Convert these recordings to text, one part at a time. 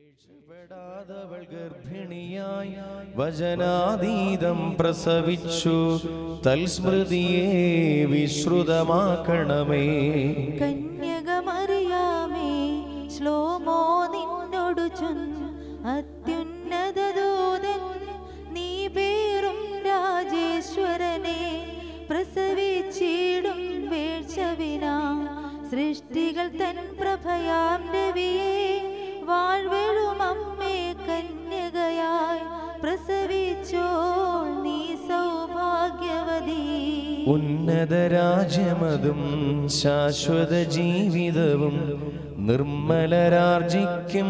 രക്ഷപ്പെടാതവൾ ഗർഭിണിയായി വചനാതീതം പ്രസവിച്ചു തൽസ്മൃതിയെ വിശ്രുതമാക്കണമേ കന്യകമറിയാമേ ശ്ലോമോ നിന്നോടു ചൊന്ന് അത്യുന്നത ദൂതൻ നീ പേറും രാജേശ്വരനെ പ്രസവിച്ചിടും വീഴ്ചവിനാ സൃഷ്ടികൾ തൻ പ്രഭയാം രവിയെ വാഴ്വെഴും അമ്മേ കന്യകയായി പ്രസവിച്ചോ നീ സൗഭാഗ്യവതി ഉന്നത രാജ്യമതും ശാശ്വത ജീവിതവും നിർമ്മലരാർജിക്കും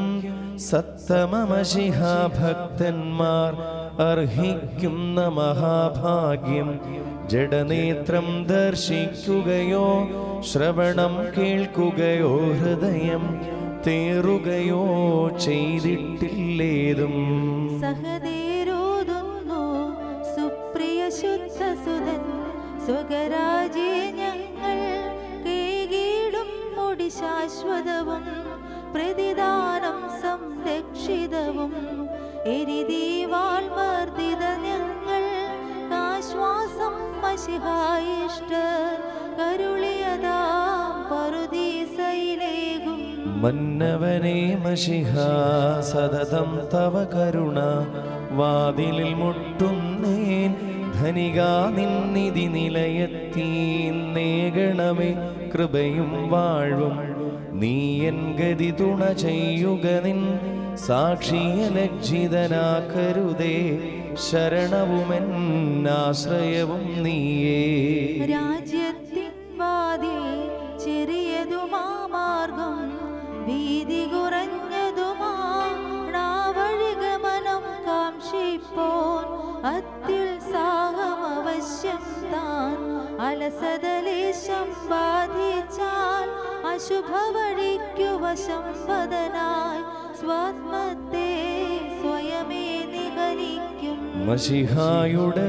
സത്തമമശിഹാഭക്തന്മാർ അർഹിക്കുന്ന മഹാഭാഗ്യം ജഡനേത്രം ദർശിക്കുകയോ ശ്രവണം കേൾക്കുകയോ ഹൃദയം തേറുകയോ ചെയ്തിട്ടില്ലേതും സഹദേരോതുന്നു സുപ്രിയ ശുദ്ധസുതൻ സ്വകരാജേ ഞങ്ങൾ കേകീടും മുടി ശാശ്വതവും പ്രതിദാനം സംരക്ഷിതവും എരിതീവാൾ മർദ്ദിത ഞങ്ങൾ ആശ്വാസം മഷിഹായിഷ്ട കരുളിയതാം പറുദീസയിലേകും മന്നവനെ മഷിഹ സതതം തവ കരുണ വാതിലിൽ മുട്ടുന്നേൻ ധനിക നിന്നിധി നിലയെത്തി നേകണമേ കൃപയും വാഴും നീ എൻ ഗതി തുണ ചെയ്യുക നിൻ സാക്ഷിയ ലജ്ജിതനാക്കരുതേ ശരണവുമെൻ ആശ്രയവും നീയേ രാജ്യത്തിൻ വാതിൽ ചെറിയതുമാ മാർഗം വീതി കുറഞ്ഞതുമാ വഴിഗമനം കാക്ഷിപ്പോൻ അത്യുത്സാഹം അവശ്യം താൻ അലസതലേശം ബാധിച്ചാൽ അശുഭ വഴിക്കു വശംവദനായി സ്വാത്മത്തെ സ്വയമേ നിഗലിക്കും മഷിഹായുടെ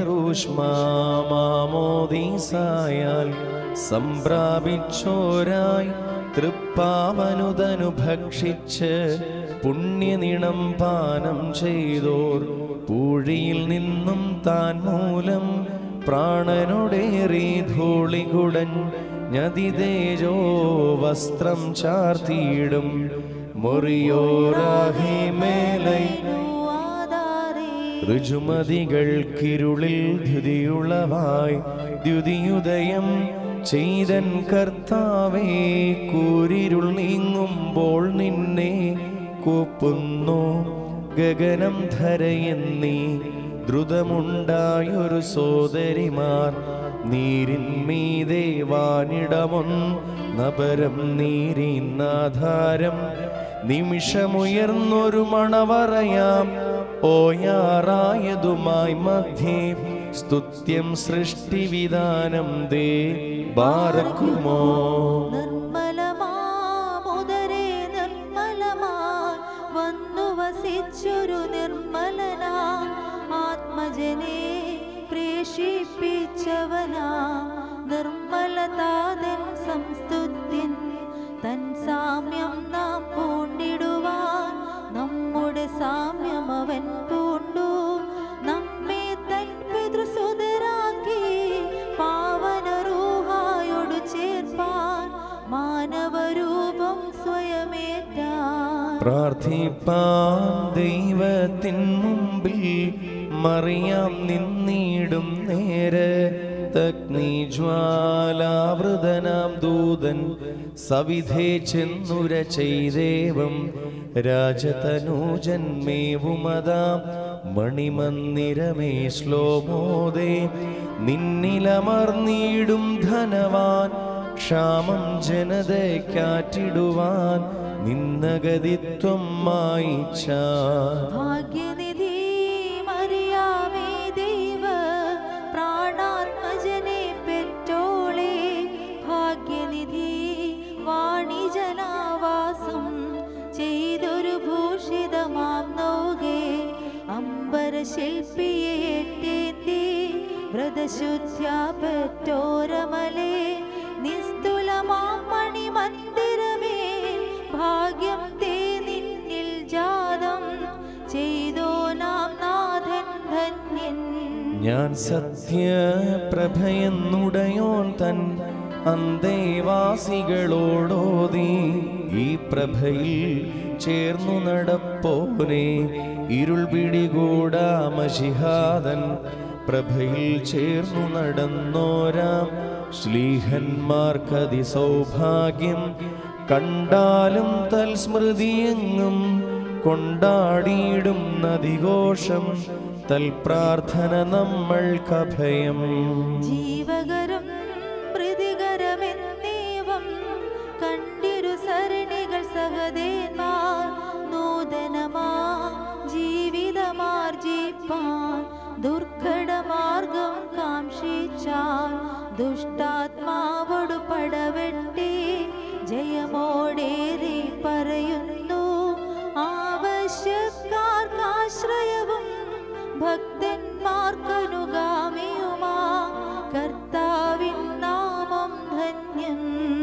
റൂഷ്മാമോദീസായാൽ സംപ്രാപിച്ചോരായി തൃപ്പാവനുതനു ഭക്ഷിച്ച് പുണ്യനിണം പാനം ചെയ്തോർ പൂഴിയിൽ നിന്നും താൻ മൂലം പ്രാണനോടേറി ധൂളികുടൻ ഞതിതേജോ വസ്ത്രം ചാർത്തിയിടും മൊറിയോരാഹി മേലൈ ആധാരേ ഋജുമതികൾക്കിരുളിൽ ദ്യുതിയുളവായി ദ്യുതിയുദയം ചെയ്തൻ കർത്താവേ കൂരിരുൾ നീങ്ങുമ്പോൾ നിന്നെ കൂപ്പുന്നു ഗഗനം ധരയെന്നീ ദ്രുതമുണ്ടായൊരു സോദരിമാർ നീരിന്മീതേ വാനിടമൊന്ന് നപരം നീരിന്നാധാരം നിമിഷമുയർന്നൊരു മണവറയാം ഓയാറായതുമായി മധ്യേ സ്തുത്യം സൃഷ്ടിവിധാനം ദേ ബാറക്കുമോ നിർമ്മലമാമുദരേ നിർമ്മലമായി വന്നു വസിച്ചൊരു നിർമ്മലനാ ആത്മജനെ പ്രേഷിപ്പിച്ചവനാ നിർമ്മലതാതൻ സംസ്തുത്യൻ തൻ സാമ്യം നാം പൂണ്ടിടുവാൻ നമ്മുടെ സാമ്യം അവൻ പൂണ്ടു നമ്മെ തൻ പിതൃസുതരാക്കി പാവനറൂഹായോട് ചേർപ്പാൻ മാനവരൂപം സ്വയമേറ്റാൻ പ്രാർത്ഥിപ്പാൻ ദൈവത്തിൻ മുമ്പിൽ മറിയാം നിന്നിടും നേരെ തഗ്നിജ്വാലാവൃതനാം ദൂതൻ സവിധേ ചെന്നുര ചെയ്ദേവം രാജതനൂജന്മേവുമതാം മണിമന്ദിരമേ ശ്ലോമോദേ നിന്നിലമർന്നീടും ധനവാൻ ക്ഷാമം ജനതയ്ക്കാറ്റിടുവാൻ നിന്നഗതിത്വം മായിച്ച ഭാഗ്യനിധി മറിയാമേ ദൈവ പ്രാണാത്മജനെ പെറ്റോളെ ഭാഗ്യനിധി വാണിജനാവാസം ചെയ്തൊരു ഭൂഷിതമാം നോകെ അമ്പരശില്പിയെ ഏറ്റേന്തി വ്രതശുദ്ധ്യാ പെറ്റോരമലേ നിസ്തുലമാം മണിമന്ദിരമേ ഭാഗ്യം തേ നിന്നിൽ ജാത ഞാൻ സത്യപ്രഭയെന്നുടയോൻ തൻ അന്തേവാസികളോടോതി ഈ പ്രഭയിൽ ചേർന്നു നടപ്പോനെ ഇരുൾ പിടികൂടാ മഷിഹാദൻ പ്രഭയിൽ ചേർന്നു നടന്നോരാം ശ്ലീഹന്മാർക്കതി സൗഭാഗ്യം കണ്ടാലും തൽസ്മൃതിയെങ്ങും കൊണ്ടാടിയിടും നദിഘോഷം തൽപ്രാർത്ഥന നമ്മൾക്കഭയം ജീവകരം പ്രതികരമെന്നേവം കണ്ടിരു സരണികൾ സഹദേന്മാർ നൂതനമാ ജീവിതമാർജിപ്പാൻ ദുർഘടമാർഗം കാംക്ഷിച്ചാൽ ദുഷ്ടാത്മാവോട് പടവെട്ടി ജയമോടേറി പറയുന്നു ആവശ്യക്കാർക്കാശ്രയവും ഭക്തന്മാർക്കനുഗാമിയുമാ കർത്താവിൻ നാമം ധന്യം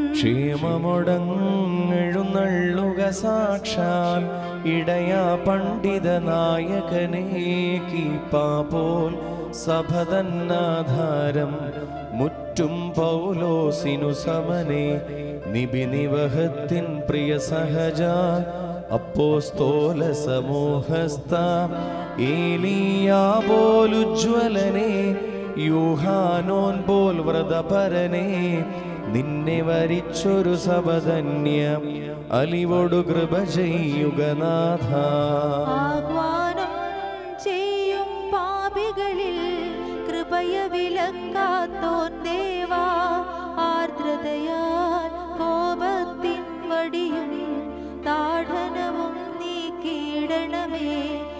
ക്ഷേമമുടങ്ങെഴുന്നള്ളുക സാക്ഷാൽ ഇടയാ പണ്ഡിത നായകനേ കീപ്പാപോൽ സഭതന്നാധാരം മുറ്റും പൗലോസിനു സമനെ നിബിനിവഹത്തിൻ പ്രിയ സഹജ അപ്പോസ്തോല സമൂഹസ്ഥ ഏലിയാ പോലുജ്വലനെ യൂഹാനോൻ പോൽ വ്രതപരനെ നിന്നെ വരിച്ചൊരു സബധന്യ അലിവോടു കൃപ ചെയ്യുകനാഥ ആഹ്വാനം ചെയ്യും പാപികളിൽ കൃപയ വിലക്കാത്തോൻ ദേവാ ആർദ്രതയാൽ കോപത്തിൻ വടിയും താഠനവും നീ കീടണമേ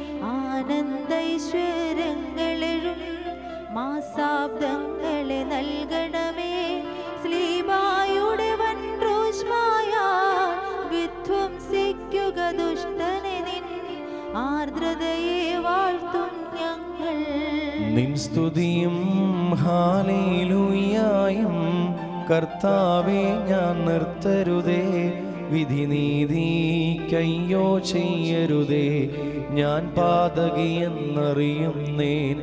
ആനന്ദൈശ്വര്യങ്ങളെഴും മാസാബ്ദങ്ങളെ നൽകണമേ ശ്ലീമായുടെ വൻറോഷ്മായ വിധ്വംസിക്കുക ദുഷ്ടനെ നിൻ ആർദ്രതയെ വാഴ്ത്തും ഞങ്ങൾ നിൻ സ്തുതിയും ഹാലേലൂയായും കർത്താവെ ഞാൻ നിർത്തരുതേ വിധിനീതിക്കയ്യോ ചെയ്യരുതേ ഞാൻ പാതകിയെന്നറിയുന്നേൻ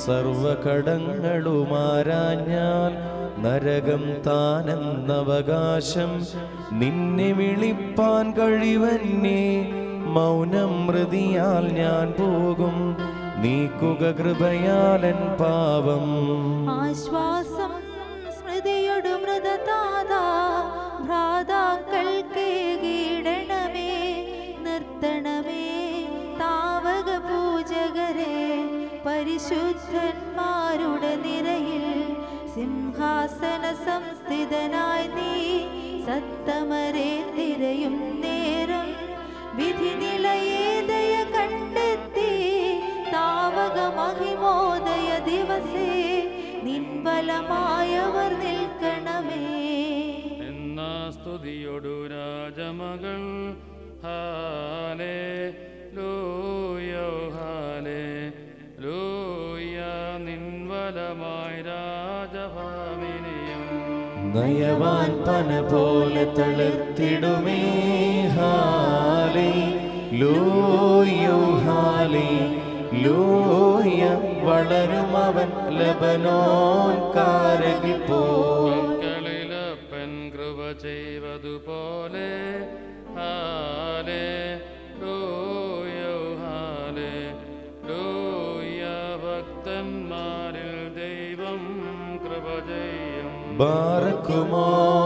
സർവകടങ്ങളുമാരാഞ്ഞാൽ നരകം താനെന്നവകാശം നിന്നെ വിളിപ്പാൻ കഴിവന്നേ മൗനം മൃതിയാൽ ഞാൻ പോകും നീക്കുക കൃപയാലൻ പാവം ആശ്വാസം സ്മൃതിയൊടു മൃതതാത ഭ്രാതാക്കൾക്ക് കീടണമേ നിർത്തണമേ താവക പൂജകരെ പരിശുദ്ധന്മാരുടെ നിരയിൽ സിംഹാസന സംസ്ഥിതനായി നീ സത്തമരെ തിരയും നേരം വിധി നിലയേതയ കണ്ടെത്തി താവക മഹിമോദയ ദിവസേ നിൻബലമായവർ നിൽക്കണമേ എന്ന സ്തുതിയൊടു രാജമകൾ ഹാലേ ലൂയോ ഹാലേ ലൂയ നിൻവലമായി രാജഭാമിനിയും നയവാൻ പന പോലെ തളിർത്തിടുമേ ഹാലേ ലൂയോ ഹാലേ ലൂയ വളരും അവൻ ലബനോൻ കാരകിൽ പോ മക്കളിലപ്പൻ കൃപ ചെയ്വതുപോലെ ഹാലേ ലൂയോ ഹാലേ ലൂയ ഭക്തന്മാരിൽ ദൈവം കൃപ ചെയ്യും ബാറക്കുമോ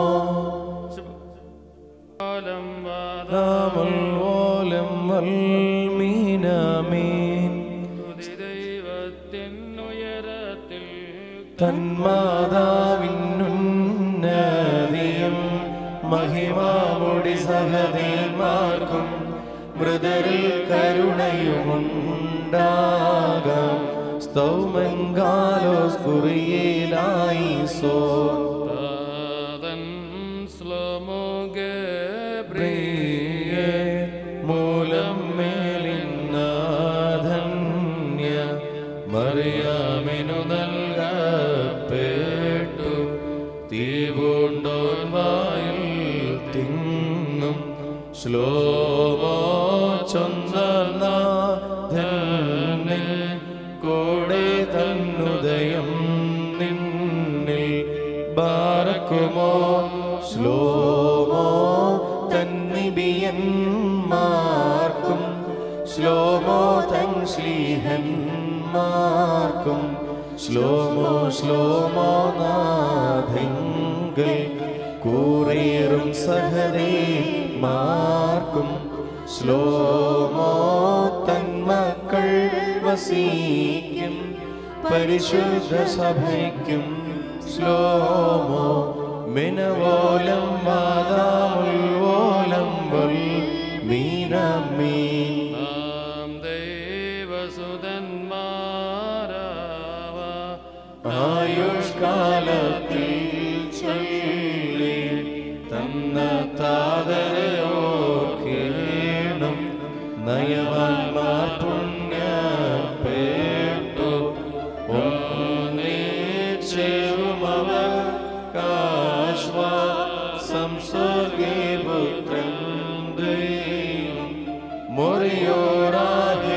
കാലം നാമൽ ഓലം വൽമീനാമീൻ വാദി ദൈവത്തിനുയരത്തിൽ തന്മാതാവിന്നുന്നതിയും മഹിമാമുടി സഹദേന്മാർക്കും മൃദരിൽ കരുണയുമുണ്ടാകാം സ്തൗമങ്കാലോസ് കുറിയേലായി സോ താതൻ ശ്ലോമോഗേ പ്രിയ മൂലം മേലിന്നാധന്യ മറിയാമിനു നൽകപ്പെട്ടു തീപൂണ്ടോൻ വായിൽ തിങ്ങും ശ്ലോമോ ചൊന്നനാഥനിൽ കൂടെ തന്നുദ ശ്ലോമോ തന്നിബിയന്മാർക്കും ശ്ലോമോ തൻ ശ്ലീഹന്മാർക്കും ശ്ലോമോ ശ്ലോമോ നാഥെങ്കിൽ കൂറേറും സഹദേ മാർക്കും ശ്ലോമോ തന്മക്കൾ വസിക്കും പരിശുദ്ധ സഭയ്ക്കും ശ്ലോമോ മിനവോലം വാദാമുൽവോലം വൽ മീനമീൻ നാം ദൈവസുതന്മാരാവ ആയുഷ്കാലത്തിൽ ചൊല്ലി തന്ന താതരയോർക്കേണം നയവാൻമാർ പുണ്യപ്പെട്ടു ഒന്നേച്ചേവുമവർ കാശ്വാ സംസർഗേ പുത്രൻ ദൈവം മുറിയോറാകെ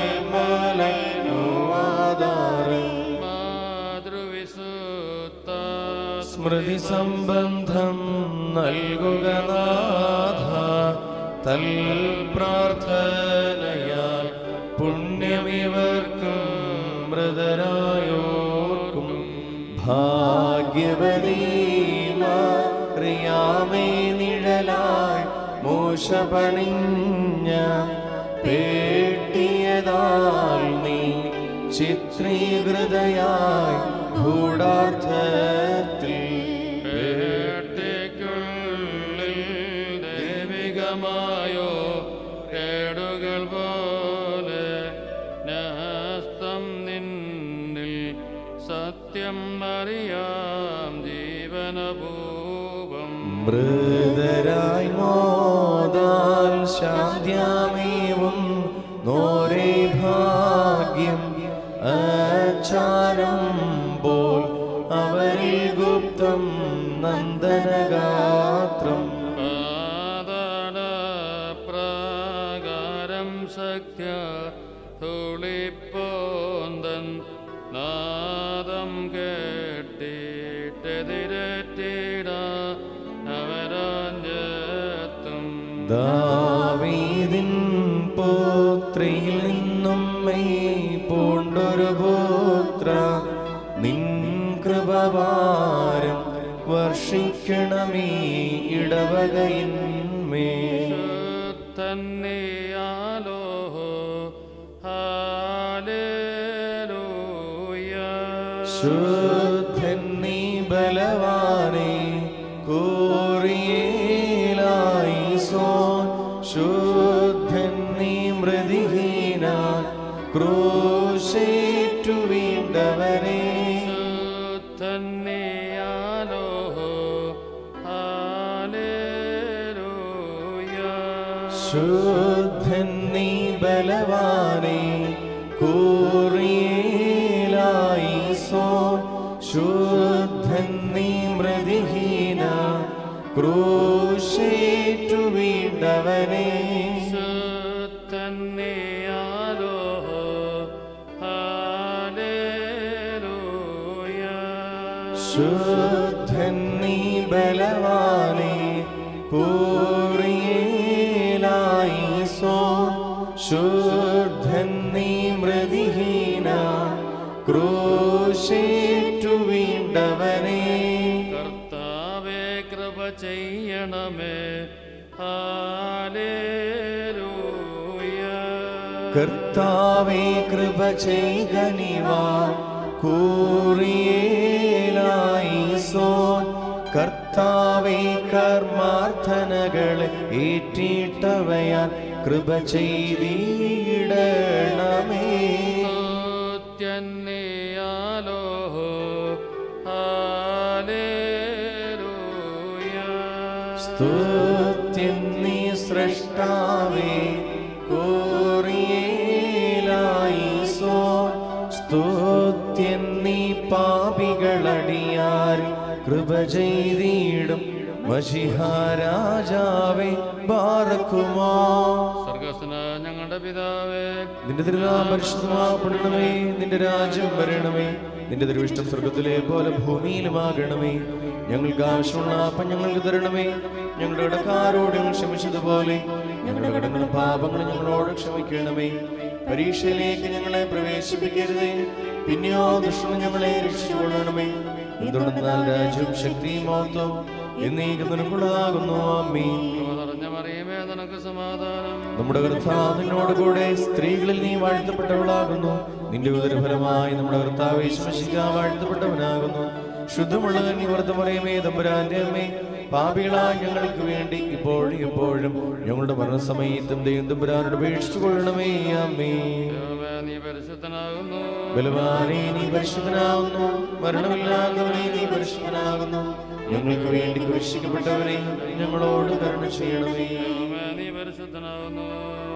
മലനുവാദാരം മാതൃവിസുത്ത സ്മൃതി സംബന്ധം നൽകുക നാഥ തൽ പ്രാർത്ഥനയാൽ പുണ്യമിവർക്കും മൃതരായോർക്കും ഭാഗ്യവതീമാറിയാമേ നിഴലായി മോശ പണിഞ്ഞ പേട്ടിയതാൽ നീ ചിത്രീകൃതയായി ഗൂഢാർത്ഥത്തിൽ പേട്ടിക്കുള്ളിൽ ദൈവികമായോ കേടുകൾ പോലെ നഹസ്തം നിന്നിൽ സത്യം അറിയാം ജീവനഭൂപം മൃതരായി മോദാൽ ശാന്ത്യാമേവും നോരേ ഭാഗ്യം അച്ചാരം പോൽ അവരിൽ ഗുപ്തം നന്ദനഗാത്രം പാതാള പ്രാകാരം സഖ്യ തുളിപ്പോന്തൻ നാദം കേട്ടിട്ടെതിരറ്റിട അവരാഞ്ഞെത്തും ദാവീദിൻ പുത്രിയിൽ നിന്നും മെയ് പൂണ്ടൊരു പുത്ര നിൻ കൃപവാരം വർഷിക്കണമേ ഇടവകയിന്മേ തന്നെയാലോ ഹാലേലൂയ ശുദ്ധൻ നീ ബലവാനെ കോറിയേലായി സോൻ ശുദ്ധൻ നീ മൃതിഹീന ക്രൂശേറ്റു വീണ്ടവനെ തന്നെയാലോ ഹാലേലൂയ ശുദ്ധൻ നീ ബലവാനെ കോറിയേലായി സോൻ ശുദ്ധൻ നീ മൃതിഹീന ക്രൂശേറ്റു വീണ്ടവനെ തന്നെയാലോ ഹാലേലൂയ ശുദ്ധൻ നീ ബലവാനെ പൂറിയേലായി സോൻ ശുദ്ധൻ നീ മൃതിഹീന ക്രൂശേറ്റു വീണ്ടവനെ കർത്താവേ കൃപ ചെയ്യണമേ ഹാലേലൂയ കർത്താവേ കൃപ ചെയ്തനിവാ കൂറിയേലായി സോൻ കർത്താവേ കർമാർത്ഥനകളെ ഏറ്റിട്ടവയാൽ കൃപ ചെയ്തിടണമേ തന്നെയാലോ ഹാലേലൂയ സ്തുത്യൻ നീ സൃഷ്ടാവേ കോറിയേലായി സോ സ്തുത്യൻ നീ പാപികളടിയാർ കൃപ ചെയ്തിടും മഷിഹാരാജാവേ ബാറക്കുമോ സ്വർഗസ്ന ഞങ്ങളുടെ പിതാവേ നിന്റെ തിരുനാം പരിശുദ്ധമാപ്പെടണമേ നിന്റെ രാജ്യം വരണമേ നിന്റെ തിരുവിഷ്ടം സ്വർഗത്തിലെ പോലെ ഭൂമിയിലുമാകണമേ ഞങ്ങൾക്ക് ആവശ്യമുള്ള അപ്പം ഞങ്ങൾക്ക് തരണമേ ഞങ്ങളുടെ കടക്കാരോട് ഞങ്ങൾ ക്ഷമിച്ചതുപോലെ ഞങ്ങളുടെ കടങ്ങളും പാപങ്ങളും ഞങ്ങളോട് ക്ഷമിക്കണമേ പരീക്ഷയിലേക്ക് ഞങ്ങളെ പ്രവേശിപ്പിക്കരുതേ പിന്നെയോ ദുഷ്ടം ഞങ്ങളെ രക്ഷിച്ചുകൊള്ളണമേ എന്തുകൊണ്ടെന്നാൽ രാജ്യവും ശക്തിയും മഹത്വം എന്നേക്കും നിനക്കുള്ളതാകുന്നു അമ്മീ നിറഞ്ഞ മറിയമേ നിനക്ക് സമാധാനം നമ്മുടെ കർത്താവ് നിന്നോട് കൂടെ സ്ത്രീകളിൽ നീ വാഴ്ത്തപ്പെട്ടവളാകുന്നു നിന്റെ ഉദരഫലമായി നമ്മുടെ കർത്താവ് യേശുമശിക വാഴ്ത്തപ്പെട്ടവനാകുന്നു ശുദ്ധമുള്ള നീ വ്രത പറയുമേ തമ്പുരാന്റെ അമ്മേ പാപികളായ ഞങ്ങൾക്ക് വേണ്ടി ഇപ്പോഴും എപ്പോഴും ഞങ്ങളുടെ മരണസമയത്തും ദൈവം തമ്പുരാനോട് ഉപേക്ഷിച്ചു കൊള്ളണമേ അമ്മേ ദൈവമേ നീ പരിശുദ്ധനാകുന്നു ബലവാനെ നീ പരിശുദ്ധനാകുന്നു മരണമില്ലാത്തവനെ നീ പരിശുദ്ധനാകുന്നു ഞങ്ങൾക്ക് വേണ്ടി കുരിശിക്കപ്പെട്ടവനെ ഞങ്ങളോട് കരുണ ചെയ്യണമേ ദൈവമേ നീ പരിശുദ്ധനാകുന്നു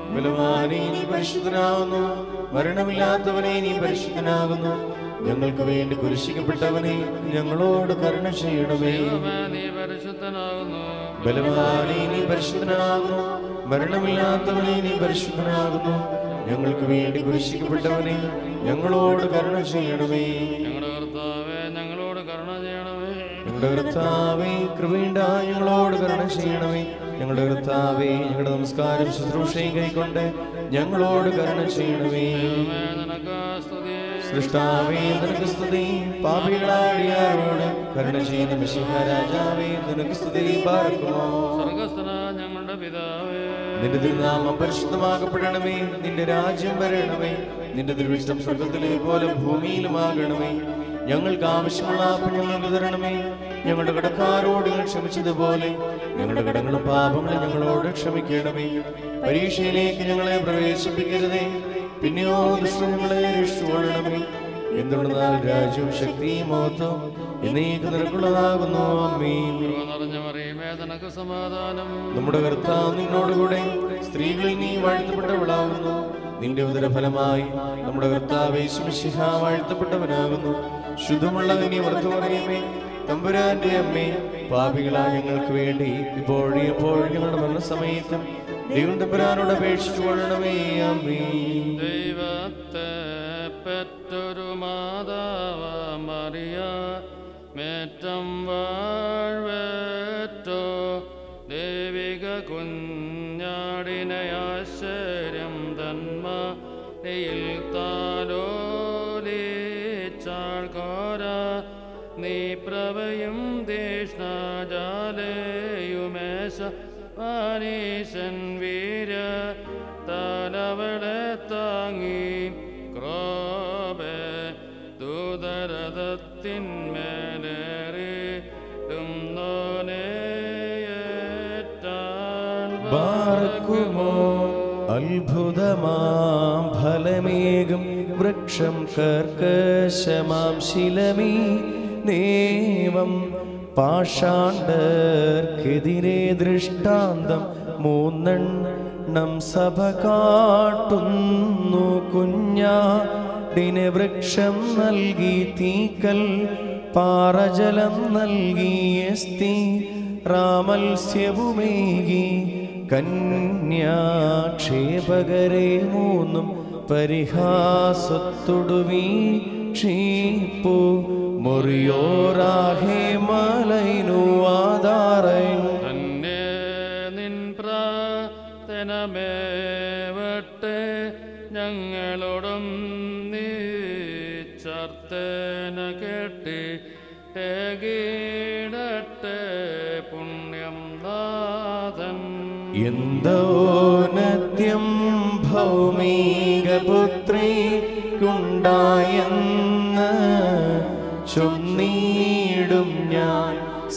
ബലവാനെ നീ പരിശുദ്ധനാകുന്നു മരണമില്ലാത്തവനെ നീ പരിശുദ്ധനാകുന്നു ഞങ്ങൾക്ക് വേണ്ടി കുരിശിക്കപ്പെട്ടവനെ ഞങ്ങളോട് കരുണ ചെയ്യണമേ ദൈവമേ നീ പരിശുദ്ധനാകുന്നു ബലവാനെ നീ പരിശുദ്ധനാകുന്നു മരണമില്ലാത്തവനെ നീ പരിശുദ്ധനാകുന്നു ഞങ്ങൾക്ക് വേണ്ടി കുരിശിക്കപ്പെട്ടവനെ ഞങ്ങളോട് കരുണ ചെയ്യണമേ ഞങ്ങളുടെ കർത്താവേ ഞങ്ങളോട് കരുണ ചെയ്യണമേ ഞങ്ങളുടെ കർത്താവേ കൃപയുണ്ട ഞങ്ങളോട് കരുണ ചെയ്യണമേ ഞങ്ങളുടെ കർത്താവേ ഞങ്ങളുടെ നമസ്കാരം ശുശ്രൂഷയും കൈക്കൊണ്ട് ഞങ്ങളോട് കരുണ ചെയ്യണമേ ദൈവമേ നിനക്ക് സ്തുതി സൃഷ്ടാവേ നിനക്ക് സ്തുതി പാപികളാടിയാരോട് കരുണ ചെയ്യുന്ന മിശിഹ രാജാവേ നിനക്ക് സ്തുതി പാർക്കുമോ സ്വർഗസ്ഥന ഞങ്ങളുടെ പിതാവേ നിന്റെ തിരുനാമം പരിശുദ്ധമാകപ്പെടണമേ നിന്റെ രാജ്യം വരണമേ നിന്റെ തിരുവിഷ്ടം സ്വർഗത്തിലെ പോലെ ഭൂമിയിലുമാകണമേ ഞങ്ങൾക്ക് ആവശ്യമുള്ള അപ്പം ഞങ്ങൾക്ക് തരണമേ ഞങ്ങളുടെ കടക്കാരോട് ഞങ്ങൾ ക്ഷമിച്ചതുപോലെ ഞങ്ങളുടെ കടങ്ങളും പാപങ്ങളും ഞങ്ങളോട് ക്ഷമിക്കണമേ പരീക്ഷയിലേക്ക് ഞങ്ങളെ പ്രവേശിപ്പിക്കരുതേ പിന്നെയോ ദുഷ്ടം ഞങ്ങളെ രക്ഷിച്ചുകൊള്ളണമേ എന്തുകൊണ്ടെന്നാൽ രാജ്യവും ശക്തിയും മഹത്വം എന്നേക്ക് നിനക്കുള്ളതാകുന്നു അമ്മീൻ കൃപ നിറഞ്ഞ മറിയമേ നിനക്ക് സമാധാനം നമ്മുടെ കർത്താവ് നിന്നോടുകൂടെ സ്ത്രീകളിൽ നീ വാഴ്ത്തപ്പെട്ടവളാകുന്നു നിന്റെ ഉദരഫലമായി നമ്മുടെ കർത്താവ് യേശുമിശിഹ വാഴ്ത്തപ്പെട്ടവനാകുന്നു ശുദ്ധമുള്ള നീ വ്രത പറയുമേ തമ്പുരാന്റെ അമ്മേ പാപികളായ ഞങ്ങൾക്ക് വേണ്ടി ഇപ്പോഴും എപ്പോഴും ഞങ്ങളുടെ മരണസമയത്തും ദൈവം തമ്പുരാനോട് അപേക്ഷിച്ചു കൊള്ളണമേ അമ്മേ ദൈവത്തെ പെറ്റൊരു മാതാവ മറിയ മേറ്റം വാഴ്വേറ്റോ ദേവിക കുഞ്ഞാടിനെ ആശ്ചര്യം തന്മയിൽ താലോലിച്ചാൾക്കോര നീ പ്രഭയും ദേഷ്ണജാലയുമേശ മനീശൻ വീര തലവളെ താങ്ങി ക്രോബെ ദൂതരഥത്തിന്മേലേറി ബാർക്കുമോ അത്ഭുതമാം ഫലമേകും വൃക്ഷം കർക്കശമാം ശിലമീ നേവം പാഷാണ്ടർക്കെതിരെ ദൃഷ്ടാന്തം മൂന്നെണ്ണം സഭ കാട്ടുന്നു കുഞ്ഞാടിന് വൃക്ഷം നൽകി തീക്കൽ പാറജലം നൽകി എസ്തി റാമത്സ്യവുമേകി കന്യാക്ഷേപകരെ മൂന്നും പരിഹാസത്തൊടുവീ ക്ഷീപ്പു മുറിയോറാഹേ മലൈനു ആധാരൻ തന്നെ നിൻ പ്രാർത്ഥനമേവട്ടെ ഞങ്ങളോടും നീ ചർത്തന കെട്ടി ഗീടട്ടെ പുണ്യം നാഥൻ എന്തോനത്യം ഭൗമികപുത്രിക്കുണ്ടായെന്ന് ചൊന്നീടും ഞാൻ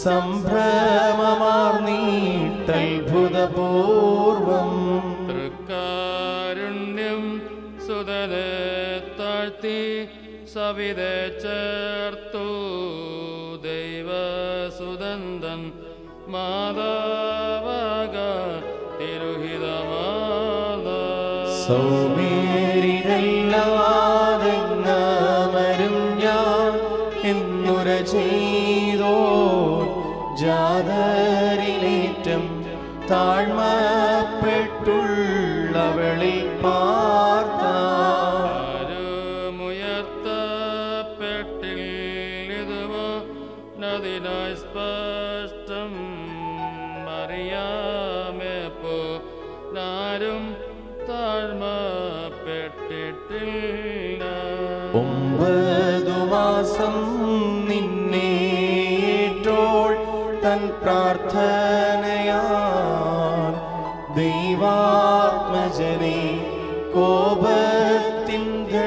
സംഭ്രമമാർന്നീട്ടത്ഭുതപൂർവം തൃക്കാരുണ്യം സുതനെ താഴ്ത്തി സവിതെ ചേർത്തു ദൈവസുതന്തൻ മാതാവക തിരുഹിതമാത സൗമേരിതല്ലാതെ നാമരും ഞാൻ എന്നുര ചെയ്തോ ജാതരിലേറ്റം താഴ്മപ്പെട്ടുള്ളവളിൽ പാർത്ത ആരുമുയർത്തപ്പെട്ടിട്ടില്ല കേട്ടിട്ടില്ല ഒമ്പതു മാസം നിന്നേറ്റോൾ തൻ പ്രാർത്ഥനയാൽ ദൈവാത്മജനെ കോപത്തിൻ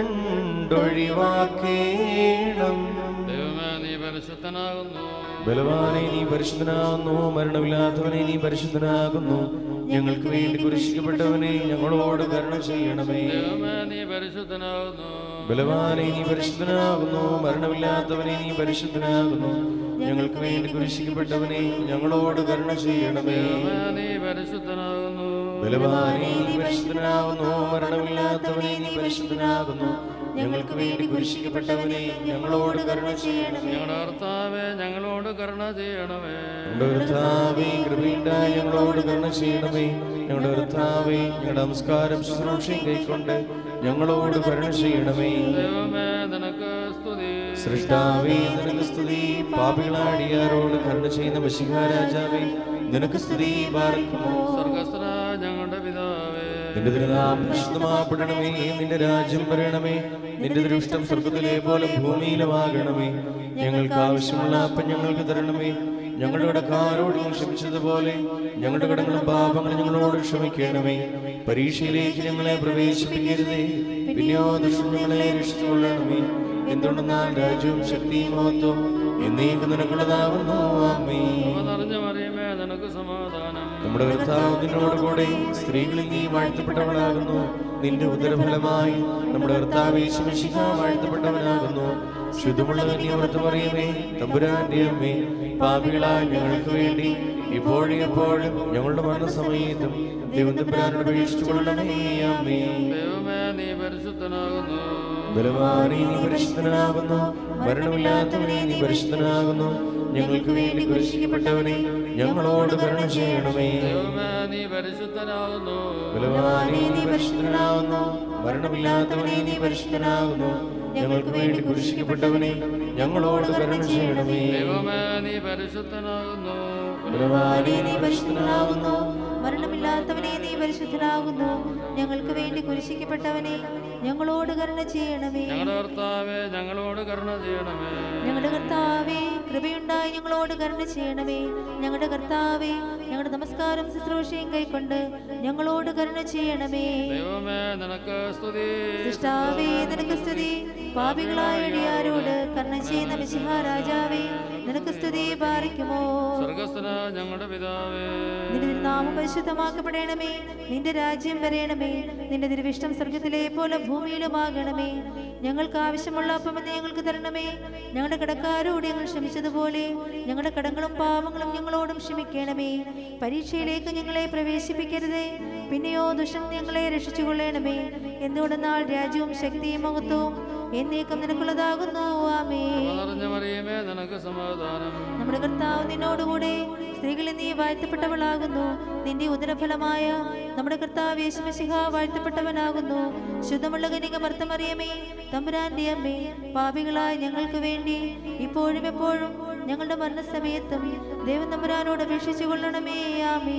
ദണ്ടൊഴിവാക്കേണം ദൈവമേ നീ പരിശുദ്ധനാകുന്നു ബലവാനെ നീ പരിശുദ്ധനാകുന്നു മരണമില്ലാത്തവനെ നീ പരിശുദ്ധനാകുന്നു ഞങ്ങൾക്ക് വേണ്ടി കുരിശിക്കപ്പെട്ടവനെ ഞങ്ങളോട് കരുണ ചെയ്യണമേ ദൈവമേ നീ പരിശുദ്ധനാകുന്നു ബലവാനെ നീ പരിശുദ്ധനാകുന്നു മരണമില്ലാത്തവനെ നീ പരിശുദ്ധനാകുന്നു ഞങ്ങൾക്ക് വേണ്ടി കുരിശിക്കപ്പെട്ടവനെ ഞങ്ങളോട് കരുണ ചെയ്യണമേ ദൈവമേ നീ പരിശുദ്ധനാകുന്നു ബലവാനെ നീ പരിശുദ്ധനാകുന്നു മരണമില്ലാത്തവനെ നീ പരിശുദ്ധനാകുന്നു ഞങ്ങൾക്ക് വേണ്ടി കുരിശിക്കപ്പെട്ടവനെ ഞങ്ങളോട് കരുണ ചെയ്യണമേ ഞങ്ങളുടെ കർത്താവേ ഞങ്ങളോട് കരുണ ചെയ്യണമേ ഞങ്ങളുടെ കർത്താവേ കൃപയുണ്ടായി ഞങ്ങളോട് കരുണ ചെയ്യണമേ ഞങ്ങളുടെ കർത്താവേ ഞങ്ങളുടെ നമസ്കാരം ശുശ്രൂഷയും കൈക്കൊണ്ട് ഞങ്ങളോട് കരുണ ചെയ്യണമേ ദൈവമേ നിനക്ക് സ്തുതി സൃഷ്ടാവേ നിനക്ക് സ്തുതി പാപികളാടിയാരോട് കരുണ ചെയ്യുന്ന മഷിഹാരാജാവേ നിനക്ക് സ്തുതി പാർക്കുമോ സ്വർഗസ്ഥന ഞങ്ങളുടെ പിതാവേ നിന്റെ തിരുനാം വിശുദ്ധമാപ്പെടണമേ നിന്റെ രാജ്യം വരണമേ നിന്റെ ദൃഷ്ടം സ്വർഗത്തിലെ പോലെ ഭൂമിയിലുമാകണമേ ഞങ്ങൾക്ക് ആവശ്യമുള്ള അപ്പം ഞങ്ങൾക്ക് തരണമേ ഞങ്ങളുടെ കടക്കാരോട് ഞങ്ങൾ ക്ഷമിച്ചതുപോലെ ഞങ്ങളുടെ കടങ്ങളും പാപങ്ങളും ഞങ്ങളോട് ക്ഷമിക്കണമേ പരീക്ഷയിലേക്ക് ഞങ്ങളെ പ്രവേശിപ്പിക്കരുതേ പിന്നെയോ ദുഷ്ടം ഞങ്ങളെ രക്ഷിച്ചുകൊള്ളണമേ എന്തുകൊണ്ടെന്നാൽ രാജ്യവും ശക്തിയും മഹത്വം എന്നേക്ക് നിനക്കുള്ളതാകുന്നു അമ്മേ അവ നിറഞ്ഞ മറിയമേ നിനക്ക് സമാധാനം നമ്മുടെ കർത്താവ് നിന്നോട് കൂടെ സ്ത്രീകളിൽ നീ വാഴ്ത്തപ്പെട്ടവളാകുന്നു നിന്റെ ഉദരഫലമായി നമ്മുടെ കർത്താവ് യേശുമിശിഹ വാഴ്ത്തപ്പെട്ടവനാകുന്നു ശുദ്ധമുള്ള കന്യമർത്ത് പറയുമേ തമ്പുരാന്റെ അമ്മേ പാപികളായ ഞങ്ങൾക്ക് വേണ്ടി ഇപ്പോഴും എപ്പോഴും ഞങ്ങളുടെ മരണസമയത്തും ദൈവം തമ്പുരാനോട് അപേക്ഷിച്ചു കൊള്ളണമേ അമ്മേ ദൈവമേ നീ പരിശുദ്ധനാകുന്നു ബലവാനെ നീ പരിശുദ്ധനാകുന്നു മരണമില്ലാത്തവനെ നീ പരിശുദ്ധനാകുന്നു ഞങ്ങൾക്ക് വേണ്ടി കുരിശിക്കപ്പെട്ടവനെ ഞങ്ങളോട് കരുണ ചെയ്യണമേ ദൈവമേ നീ പരിശുദ്ധനാകുന്നു ബലവാനെ നീ പരിശുദ്ധനാകുന്നു മരണമില്ലാത്തവനെ നീ പരിശുദ്ധനാകുന്നു ഞങ്ങൾക്ക് വേണ്ടി കുരിശിക്കപ്പെട്ടവനെ ഞങ്ങളോട് കരുണ ചെയ്യണമേ ദൈവമേ നീ പരിശുദ്ധനാകുന്നു ബലവാനെ നീ പരിശുദ്ധനാകുന്നു മരണമില്ലാത്തവനെ നീ പരിശുദ്ധനാകുന്നു ഞങ്ങൾക്ക് വേണ്ടി കുരിശിക്കപ്പെട്ടവനെ ഞങ്ങളോട് കരുണ ചെയ്യണമേ ഞങ്ങളുടെ കർത്താവേ ഞങ്ങളോട് കരുണ ചെയ്യണമേ ഞങ്ങളുടെ കർത്താവേ കൃപയുണ്ടായി ഞങ്ങളോട് കരുണ ചെയ്യണമേ ഞങ്ങളുടെ കർത്താവേ ഞങ്ങളുടെ നമസ്കാരം ശുശ്രൂഷയും കൈക്കൊണ്ട് ഞങ്ങളോട് കരുണ ചെയ്യണമേ ദൈവമേ നിനക്ക് സ്തുതി സൃഷ്ടാവേ നിനക്ക് സ്തുതി പാപികളായ എളിയാരോട് കരുണ ചെയ്യുന്ന മിശിഹ രാജാവേ നിനക്ക് സ്തുതി പാറിക്കുമോ സ്വർഗസ്ഥന ഞങ്ങളുടെ പിതാവേ നിന്റെ തിരുനാമം പരിശുദ്ധമാക്കപ്പെടണമേ നിന്റെ രാജ്യം വരയണമേ നിന്റെ തിരുവിഷ്ടം സ്വർഗത്തിലെ പോലെ ഭൂമിയിലുമാകണമേ ഞങ്ങൾക്ക് ആവശ്യമുള്ള അപ്പമെന്ന് ഞങ്ങൾക്ക് തരണമേ ഞങ്ങളുടെ കടക്കാരോട് ഞങ്ങൾ ക്ഷമിച്ചതുപോലെ ഞങ്ങളുടെ കടങ്ങളും പാപങ്ങളും ഞങ്ങളോടും ക്ഷമിക്കണമേ പരീക്ഷയിലേക്ക് ഞങ്ങളെ പ്രവേശിപ്പിക്കരുതേ പിന്നെയോ ദുഷ്ടൻ ഞങ്ങളെ രക്ഷിച്ചുകൊള്ളണമേ എന്തുകൊണ്ടെന്നാൽ രാജ്യവും ശക്തിയും മഹത്വവും എന്നേക്കും നിനക്കുള്ളതാകുന്നു ആമേ അവ നിറഞ്ഞ മറിയമേ നിനക്ക് സമാധാനം നമ്മുടെ കർത്താവ് നിന്നോടുകൂടെ സ്ത്രീകളിൽ നീ വാഴ്ത്തപ്പെട്ടവളാകുന്നു നിന്റെ ഉദരഫലമായ നമ്മുടെ കർത്താവ് യേശുമസിഹ വാഴ്ത്തപ്പെട്ടവനാകുന്നു ശുദ്ധമുള്ള കനിക മർത്തമറിയമേ തമ്പുരാന്റെ അമ്മേ പാപികളായ ഞങ്ങൾക്ക് വേണ്ടി ഇപ്പോഴും എപ്പോഴും ഞങ്ങളുടെ മരണസമയത്തും ദൈവം തമ്പുരാനോട് അപേക്ഷിച്ചു കൊള്ളണമേ ആമേ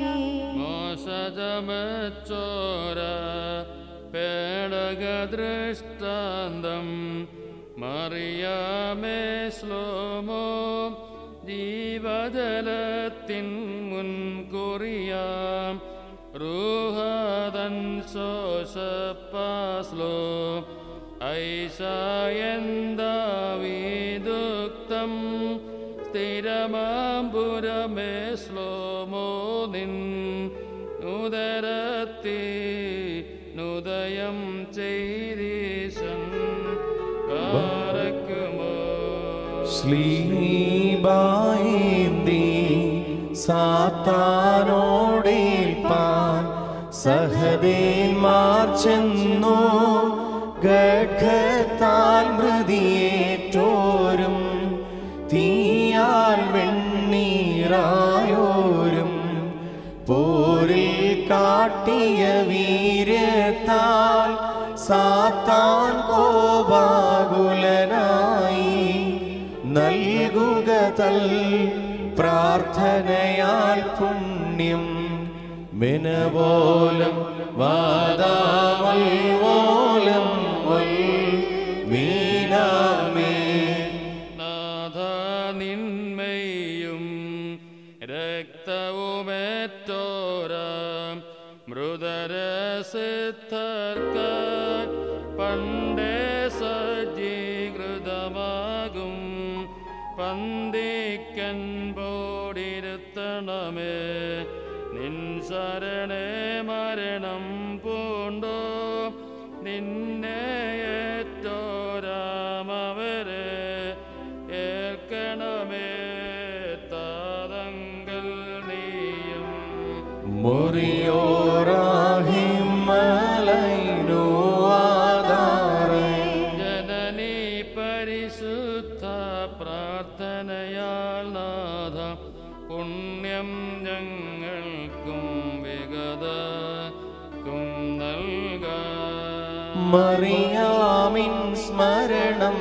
മോശജമച്ചോര പേടകദൃഷ്ടാന്തം മറിയാമേ ശ്ലോമോ ജീവജലത്തിൻ മുൻകുറിയാം റൂഹതൻ ശോഷപ്പാസ്ലോ ഐശായന്താവിദുക്തം സ്ഥിരമാമ്പുരമേ ശ്ലോമോ നിൻ ഉദരത്തി നുദയം ചെയ്തീശൻ പാറക്കുമോ ശ്ലീബായേന്തി സാത്താനോടേൽപ്പാൻ സഹദേന്മാർ ചെന്നു ഗഡ്ഗത്താൽ മൃതിയേറ്റോരും തീയാൽ വെണ്ണീറായോരും പോരിൽ കാട്ടിയ വീര്യത്താൽ സാത്താൻ കോപാകുലനായി നൽകുക തൽ പ്രാർത്ഥനയാൽ പുണ്യം മിനവോലം വാദാമൽ വോലം വൽ മീനാമേ നാഥ നിന്മയും രക്തവുമേറ്റോരാം മൃദരസിദ്ധർക്ക പണ്ടേ സജ്ജീകൃതമാകും പന്തിക്കൻ പോടിരുത്തണമേ നിൻ ശരണേ മരണം പൂണ്ടോ നിന്നെ ഏറ്റോരാമവരെ ഏൽക്കണമേ താതങ്കൽ നീയും മുറിയോറാഹിമലൈനു ആധാരേ ജനനി പരിശുദ്ധ പ്രാർത്ഥനയാൽ നാഥ പുണ്യം ഞങ്ങൾക്കും വിഗതക്കും നൽകാം മറിയാമിൻ സ്മരണം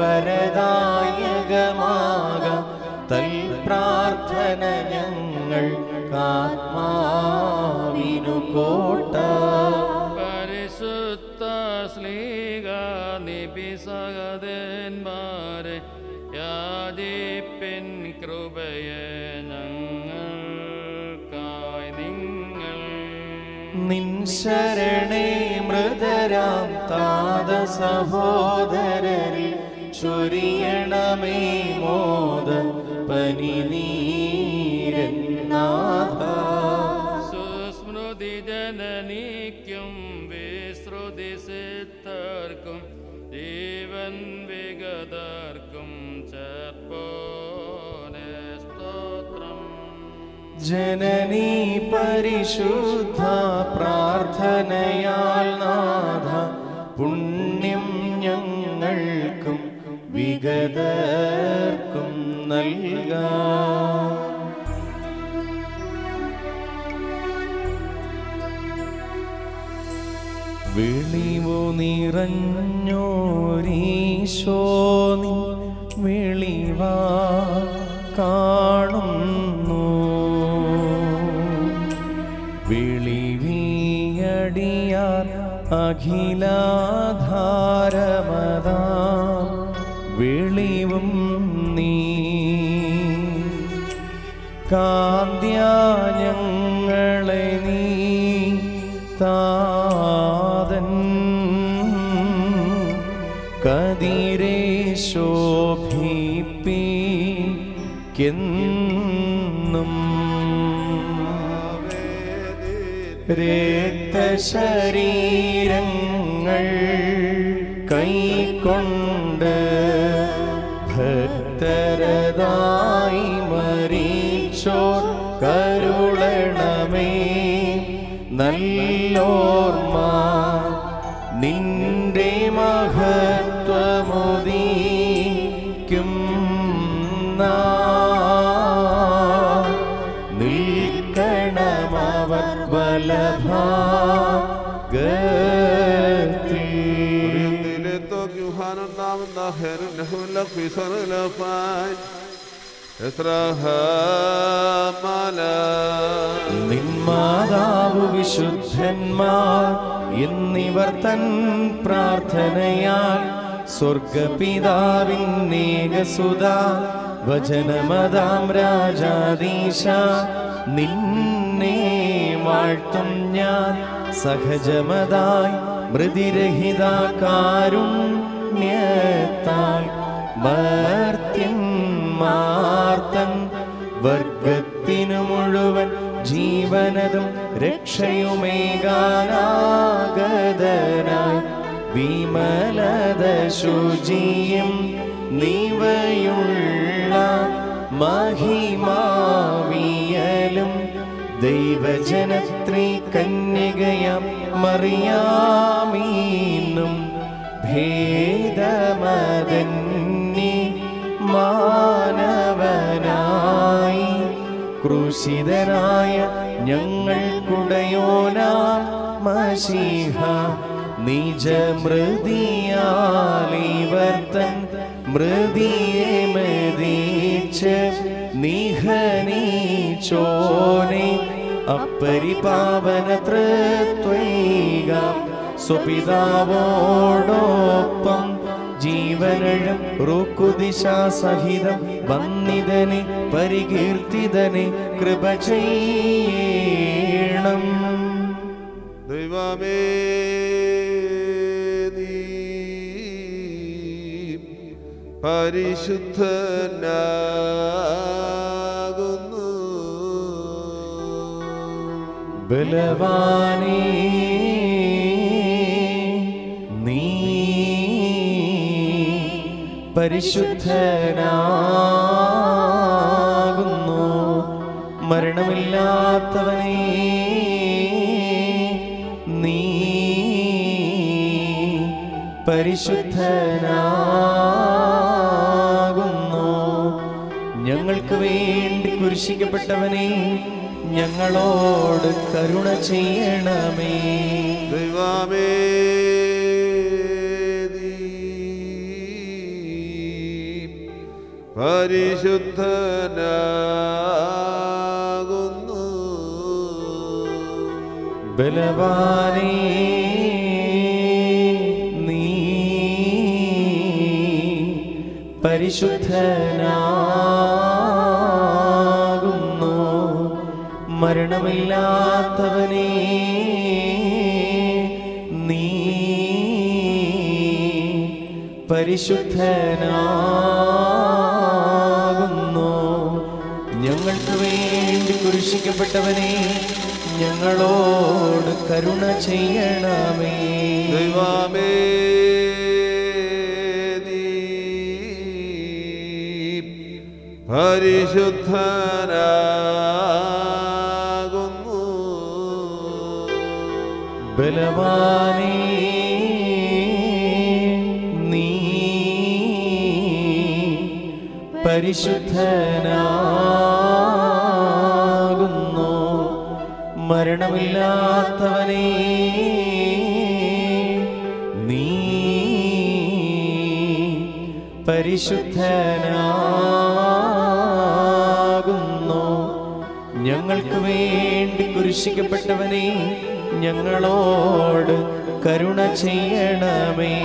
വരദായകമാക തൽ പ്രാർത്ഥന ഞങ്ങൾ കാത്മാവിനു കോട്ട പരിശുദ്ധ ശ്ലീക നിപിസഹതന്മാരെ യാചിപ്പിൻ കൃപയെ ഞങ്ങൾക്കായി നിങ്ങൾ നിൻ ശരണേ മൃതരാം താത സഹോദരരിൽ ചൊരിയണമേ മോദ പനിനീരനാഥ സുസ്മൃതി ജനനിക്കും വിശ്രുതി സിദ്ധർക്കും ജീവൻ വിഗതർക്കും ചേർപ്പോനെ സ്തോത്രം ജനനീ പരിശുദ്ധ പ്രാർത്ഥനയാൽ നാഥ പുണ്യം ഞങ്ങൾക്കും വിഗതർക്കും നൽകാം വിളിവു നിറഞ്ഞോരീശോ നിൻ വിളിവാ കാണുന്നു വിളിവിയടിയാർ അഖിലാധാരമതാ വിളിവും നീ കാന്ത്യാഞങ്ങളെ നീ താതൻ കതിരെ ശോഭിപ്പിക്കെന്നും രക്തശരീരങ്ങൾ കൈക്കൊണ്ട് ഭക്തരതായി മരിച്ചോർ കരുളണമേ നല്ലോർമ്മ നിന്റെ മഹത്വമുദീക്കും നിൽക്കണമവർ ബലഭാഗത്തിൽ لتوك يوحنا نام الناخر نحو لك في سر الأفاج اسرها مالا നിന്മാതാവ് വിശുദ്ധന്മാർ എന്നിവർ തൻ പ്രാർത്ഥനയാൽ സ്വർഗപിതാവിൻ നേകസുത വചനമതാം രാജാദീശ നിന്നെ വാഴ്ത്തും ഞാൻ സഹജമതായി മൃതിരഹിത കാരുണ്യത്താൽ മർത്യന്മാർത്തൻ വർഗത്തിനു മുഴുവൻ ജീവനതും രക്ഷയുമേകാനാഗതനായി വിമലത ശുചിയും നീവയുള്ള മഹിമാവിയലും ദൈവജനത്രീ കന്യകയാം മറിയാമീനും ഭേദമതന്യേ മാനവനായി ക്രൂശിതനായ ഞങ്ങൾക്കുടയോന മഷീഹ നിജമൃതിയാലിവർത്തൻ മൃതിയെ മതിച്ച് നിഹനീച്ചോനെ അപ്പരിപാവന തൃത്വൈക സ്വപിതാവോടൊപ്പം ജീവനഴും റുക്കുദിശാ സഹിതം വന്നിതനെ പരികീർത്തിതനെ കൃപ ചെയ്യണം ദൈവമേ നീ പരിശുദ്ധനാകുന്നു ബലവാനേ നീ പരിശുദ്ധനാകുന്നു മരണമില്ലാത്തവനേ നീ പരിശുദ്ധനാകുന്നു ഞങ്ങൾക്ക് വേണ്ടി കുരിശിക്കപ്പെട്ടവനെ ഞങ്ങളോട് കരുണ ചെയ്യണമേ ദൈവമേ നീ പരിശുദ്ധനാകുന്നു ബലവാനേ നീ പരിശുദ്ധനാകുന്നു മരണമില്ലാത്തവനേ നീ പരിശുദ്ധനാകുന്നു ഞങ്ങൾക്ക് വേണ്ടി കുരിശിക്കപ്പെട്ടവനെ ഞങ്ങളോട് കരുണ ചെയ്യണമേ ദൈവമേ നീ പരിശുദ്ധനാകുന്നു ബലവാനേ നീ പരിശുദ്ധനാകുന്നു മരണമില്ലാത്തവനേ നീ പരിശുദ്ധനാകുന്നു ഞങ്ങൾക്ക് വേണ്ടി കുരിശിക്കപ്പെട്ടവനെ ഞങ്ങളോട് കരുണ ചെയ്യണമേ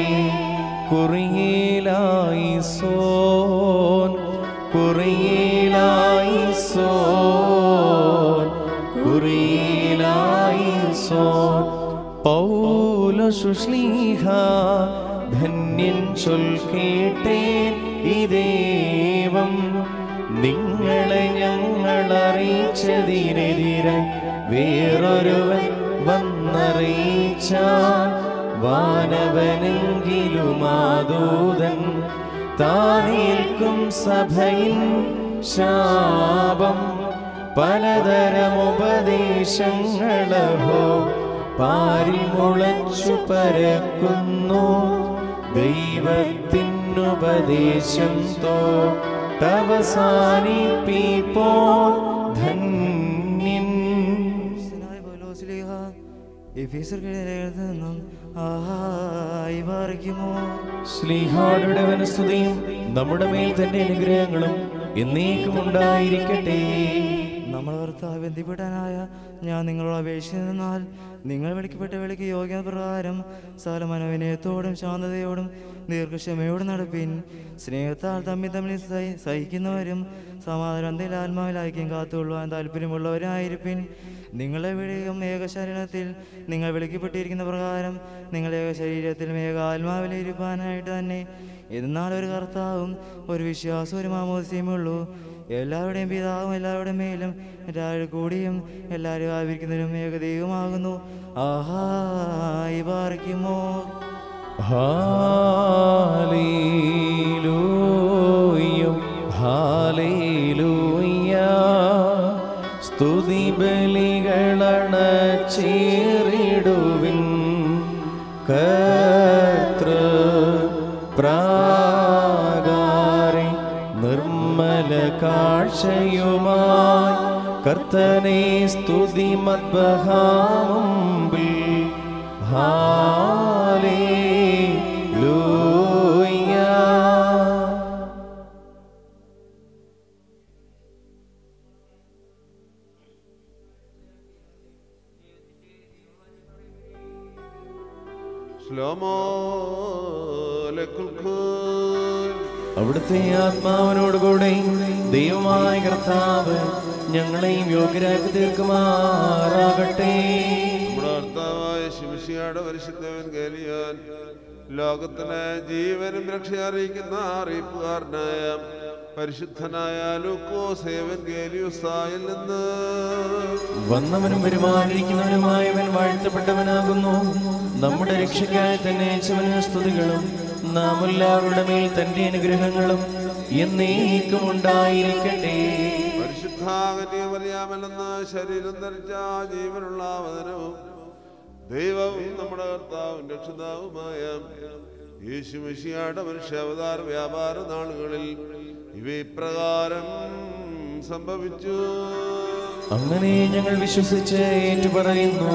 കുറിയിലായി സോൻ കുറിയിലായി സോൻ കുറിയിലായി സോൻ പൗല സുശ്ലീഹ ധന്യൻ ചൊൽ കേട്ടേൻ ഇദേവം നിങ്ങളെ ഞങ്ങൾ അറിയിച്ചതിനെതിരായി വേറൊരുവൻ വന്നറിയിച്ചാൽ വാനവനെങ്കിലും ആദൂതൻ താനേൽക്കും സഭയിൽ ശാപം പലതരം ഉപദേശങ്ങളഹോ പാരിൽ മുളച്ചു പരക്കുന്നു ദൈവത്തിനുപദേശം തോ തവസാനിപ്പിപ്പോ ധന്യൻ ക്രിസ്ത്യനായ പൗലോസ്ലീഹ എഫീസർക്കിടെ നിന്നും ആഹായി പാറിക്കുമോ ശ്ലീഹാടുടെ വനസ്തുതിയും നമ്മുടെ മേൽ തന്നെ അനുഗ്രഹങ്ങളും എന്നേക്കും ഉണ്ടായിരിക്കട്ടെ നമ്മൾ ഭർത്താവ് ബന്ധിപ്പെടാനായ ഞാൻ നിങ്ങളോട് അപേക്ഷിച്ചെന്നാൽ നിങ്ങൾ വിളിക്കപ്പെട്ട വിളിക്ക് യോഗ്യത പ്രകാരം സകലമനോവിനയത്തോടും ശാന്തതയോടും ദീർഘക്ഷമയോടും നടപ്പിൻ സ്നേഹത്താൽ തമ്മിൽ തമ്മിൽ സഹി- സഹിക്കുന്നവരും സമാധാനത്തിൽ ആത്മാവിൽ ഐക്യം കാത്തുകൊള്ളുവാൻ താല്പര്യമുള്ളവരായിരിപ്പിൻ നിങ്ങളെ വിളിയും ഏക ശരീരത്തിൽ നിങ്ങൾ വിളിക്കപ്പെട്ടിരിക്കുന്ന പ്രകാരം നിങ്ങൾ ഏക ശരീരത്തിലും ഏക ആത്മാവിലിരിക്കാനായിട്ട് തന്നെ എന്നാൽ ഒരു കർത്താവും ഒരു വിശ്വാസവും ഒരു മാമോദിസയുമേ ഉള്ളൂ എല്ലാവരുടെയും പിതാവും എല്ലാവരുടെയും മേലും എല്ലാവരും കൂടിയും എല്ലാവരും ആവിരിക്കുന്നതിനും ഏകദൈവമാകുന്നു ആഹാ ഈ പാറിക്കുമോ ഹാലേലൂയ ഹാലേലൂയ സ്തുതി ബലികളണ ചേറിടുവിൻ കർത്തൃ പ്രാകാരെ നിർമ്മല കാഴ്ചയുമായി കർത്തനെ സ്തുതി മദ്ബഹാമുമ്പിൽ ഹാലേലൂയ ശ്ലോമോ ലക്കുൽഖൂൻ അവിടുത്തെ ആത്മാവിനോടുകൂടെ ദൈവമായ കർത്താവ് ഞങ്ങളെയും യോഗ്യരാക്കി തീർക്കുമാറാകട്ടെ നമ്മുടെ കർത്താവായ ശിവശിയുടെ പരിശുദ്ധവൻ കേലിയാൻ ലോകത്തിന് ജീവനും രക്ഷ അറിയിക്കുന്ന അറിയിപ്പുകാരനായ പരിശുദ്ധനായ ലൂക്കോ സേവൻ ഗേലിയുസായിൽ നിന്ന് വന്നവനും വരുമാനിരിക്കുന്നവനുമായവൻ വാഴ്ത്തപ്പെട്ടവനാകുന്നു നമ്മുടെ രക്ഷയ്ക്കായി തന്നെ ചവന് സ്തുതികളും നാം എല്ലാവരുടെ മേൽ തന്റെ അനുഗ്രഹങ്ങളും എന്നേക്കും ഉണ്ടായിരിക്കട്ടെ പരിശുദ്ധാകന്യമറിയാമല്ലെന്ന ശരീരം ധരിച്ച ജീവനുള്ള വചനവും ദൈവവും നമ്മുടെ കർത്താവും രക്ഷിതാവുമായ യേശു മെഷിയായുടെ മനുഷ്യാവതാര വ്യാപാര നാളുകളിൽ ഇവ ഇപ്രകാരം സംഭവിച്ചു അങ്ങനെ ഞങ്ങൾ വിശ്വസിച്ച് ഏറ്റുപറയുന്നു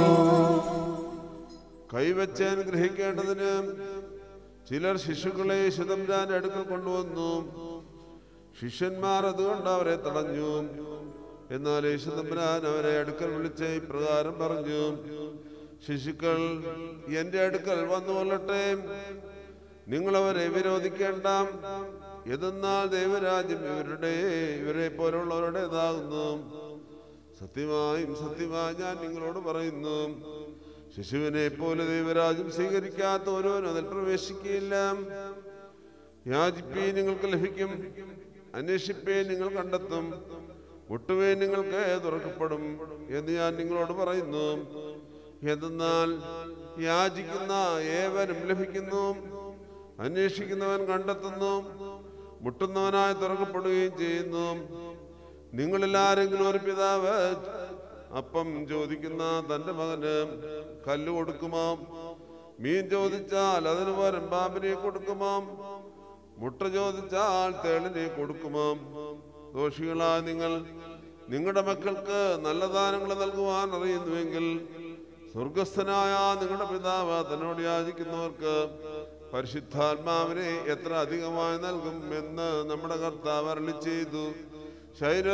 കൈവച്ച് അനുഗ്രഹിക്കേണ്ടതിന് ചിലർ ശിശുക്കളെ ശുതംരാന്റെ അടുക്കൽ കൊണ്ടുവന്നു ശിഷ്യന്മാർ അതുകൊണ്ട് അവരെ തടഞ്ഞു എന്നാൽ യേശുതമ്പുരാൻ അവരെ അടുക്കൽ വിളിച്ച് ഇപ്രകാരം പറഞ്ഞു ശിശുക്കൾ എന്റെ അടുക്കൽ വന്നു കൊള്ളട്ടെ നിങ്ങളവരെ വിരോധിക്കേണ്ട എന്നാൽ ദൈവരാജ്യം ഇവരുടെ ഇവരെ പോലുള്ളവരുടേതാകുന്നു സത്യമായും സത്യമായി ഞാൻ നിങ്ങളോട് പറയുന്നു ശിശുവിനെ പോലെ ദൈവരാജ്യം സ്വീകരിക്കാത്ത ഒരുവനും അതിൽ പ്രവേശിക്കുകയില്ല യാചിപ്പേ നിങ്ങൾക്ക് ലഭിക്കും അന്വേഷിപ്പേ നിങ്ങൾ കണ്ടെത്തും മുട്ടുവേ നിങ്ങൾക്ക് തുറക്കപ്പെടും എന്ന് ഞാൻ നിങ്ങളോട് പറയുന്നു എന്തെന്നാൽ യാചിക്കുന്ന ഏവനും ലഭിക്കുന്നു അന്വേഷിക്കുന്നവൻ കണ്ടെത്തുന്നു മുട്ടുന്നവനായി തുറക്കപ്പെടുകയും ചെയ്യുന്നു നിങ്ങളിൽ ആരെങ്കിലും ഒരു പിതാവ് അപ്പം ചോദിക്കുന്ന തന്റെ മകന് കല്ല് കൊടുക്കുമോ മീൻ ചോദിച്ചാൽ അതിന് പകരം പാമ്പിനെ കൊടുക്കുമോ മുട്ട ചോദിച്ചാൽ തേളിനെ കൊടുക്കുമോ ദോഷികളായ നിങ്ങൾ നിങ്ങളുടെ മക്കൾക്ക് നല്ല ദാനങ്ങൾ നൽകുവാൻ അറിയുന്നുവെങ്കിൽ സ്വർഗസ്ഥനായ നിങ്ങളുടെ പിതാവ് തന്നോട് യാചിക്കുന്നവർക്ക് പരിശുദ്ധാത്മാവിനെ എത്ര അധികമായി നൽകും എന്ന് നമ്മുടെ കർത്താവ് അരളി ചെയ്തു ശൈര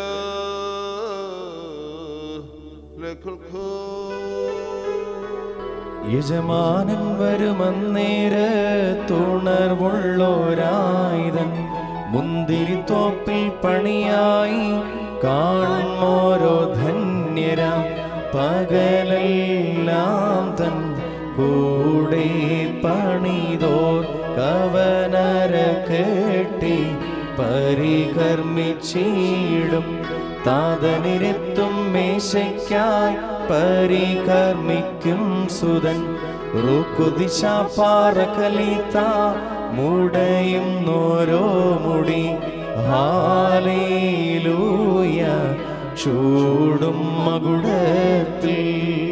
യജമാനൻ വരുമന്നേരത്തുണർവുള്ളോരായുധൻ മുന്തിരിത്തോപ്പിൽ പണിയായി കാണുമോരോ ധന്യര പകലെല്ലാം തൻ കൂടെ പണിതോർ കവനര കെട്ടി പരികർമ്മിച്ചിടും താതനിരെത്തും മേശയ്ക്കായി പരികർമ്മിക്കും സുതൻ റുക്കുദിശ പാറകലിത്ത മുടയും നോരോ മുടി ഹാലേലൂയ ചൂടും മകുടത്തിൽ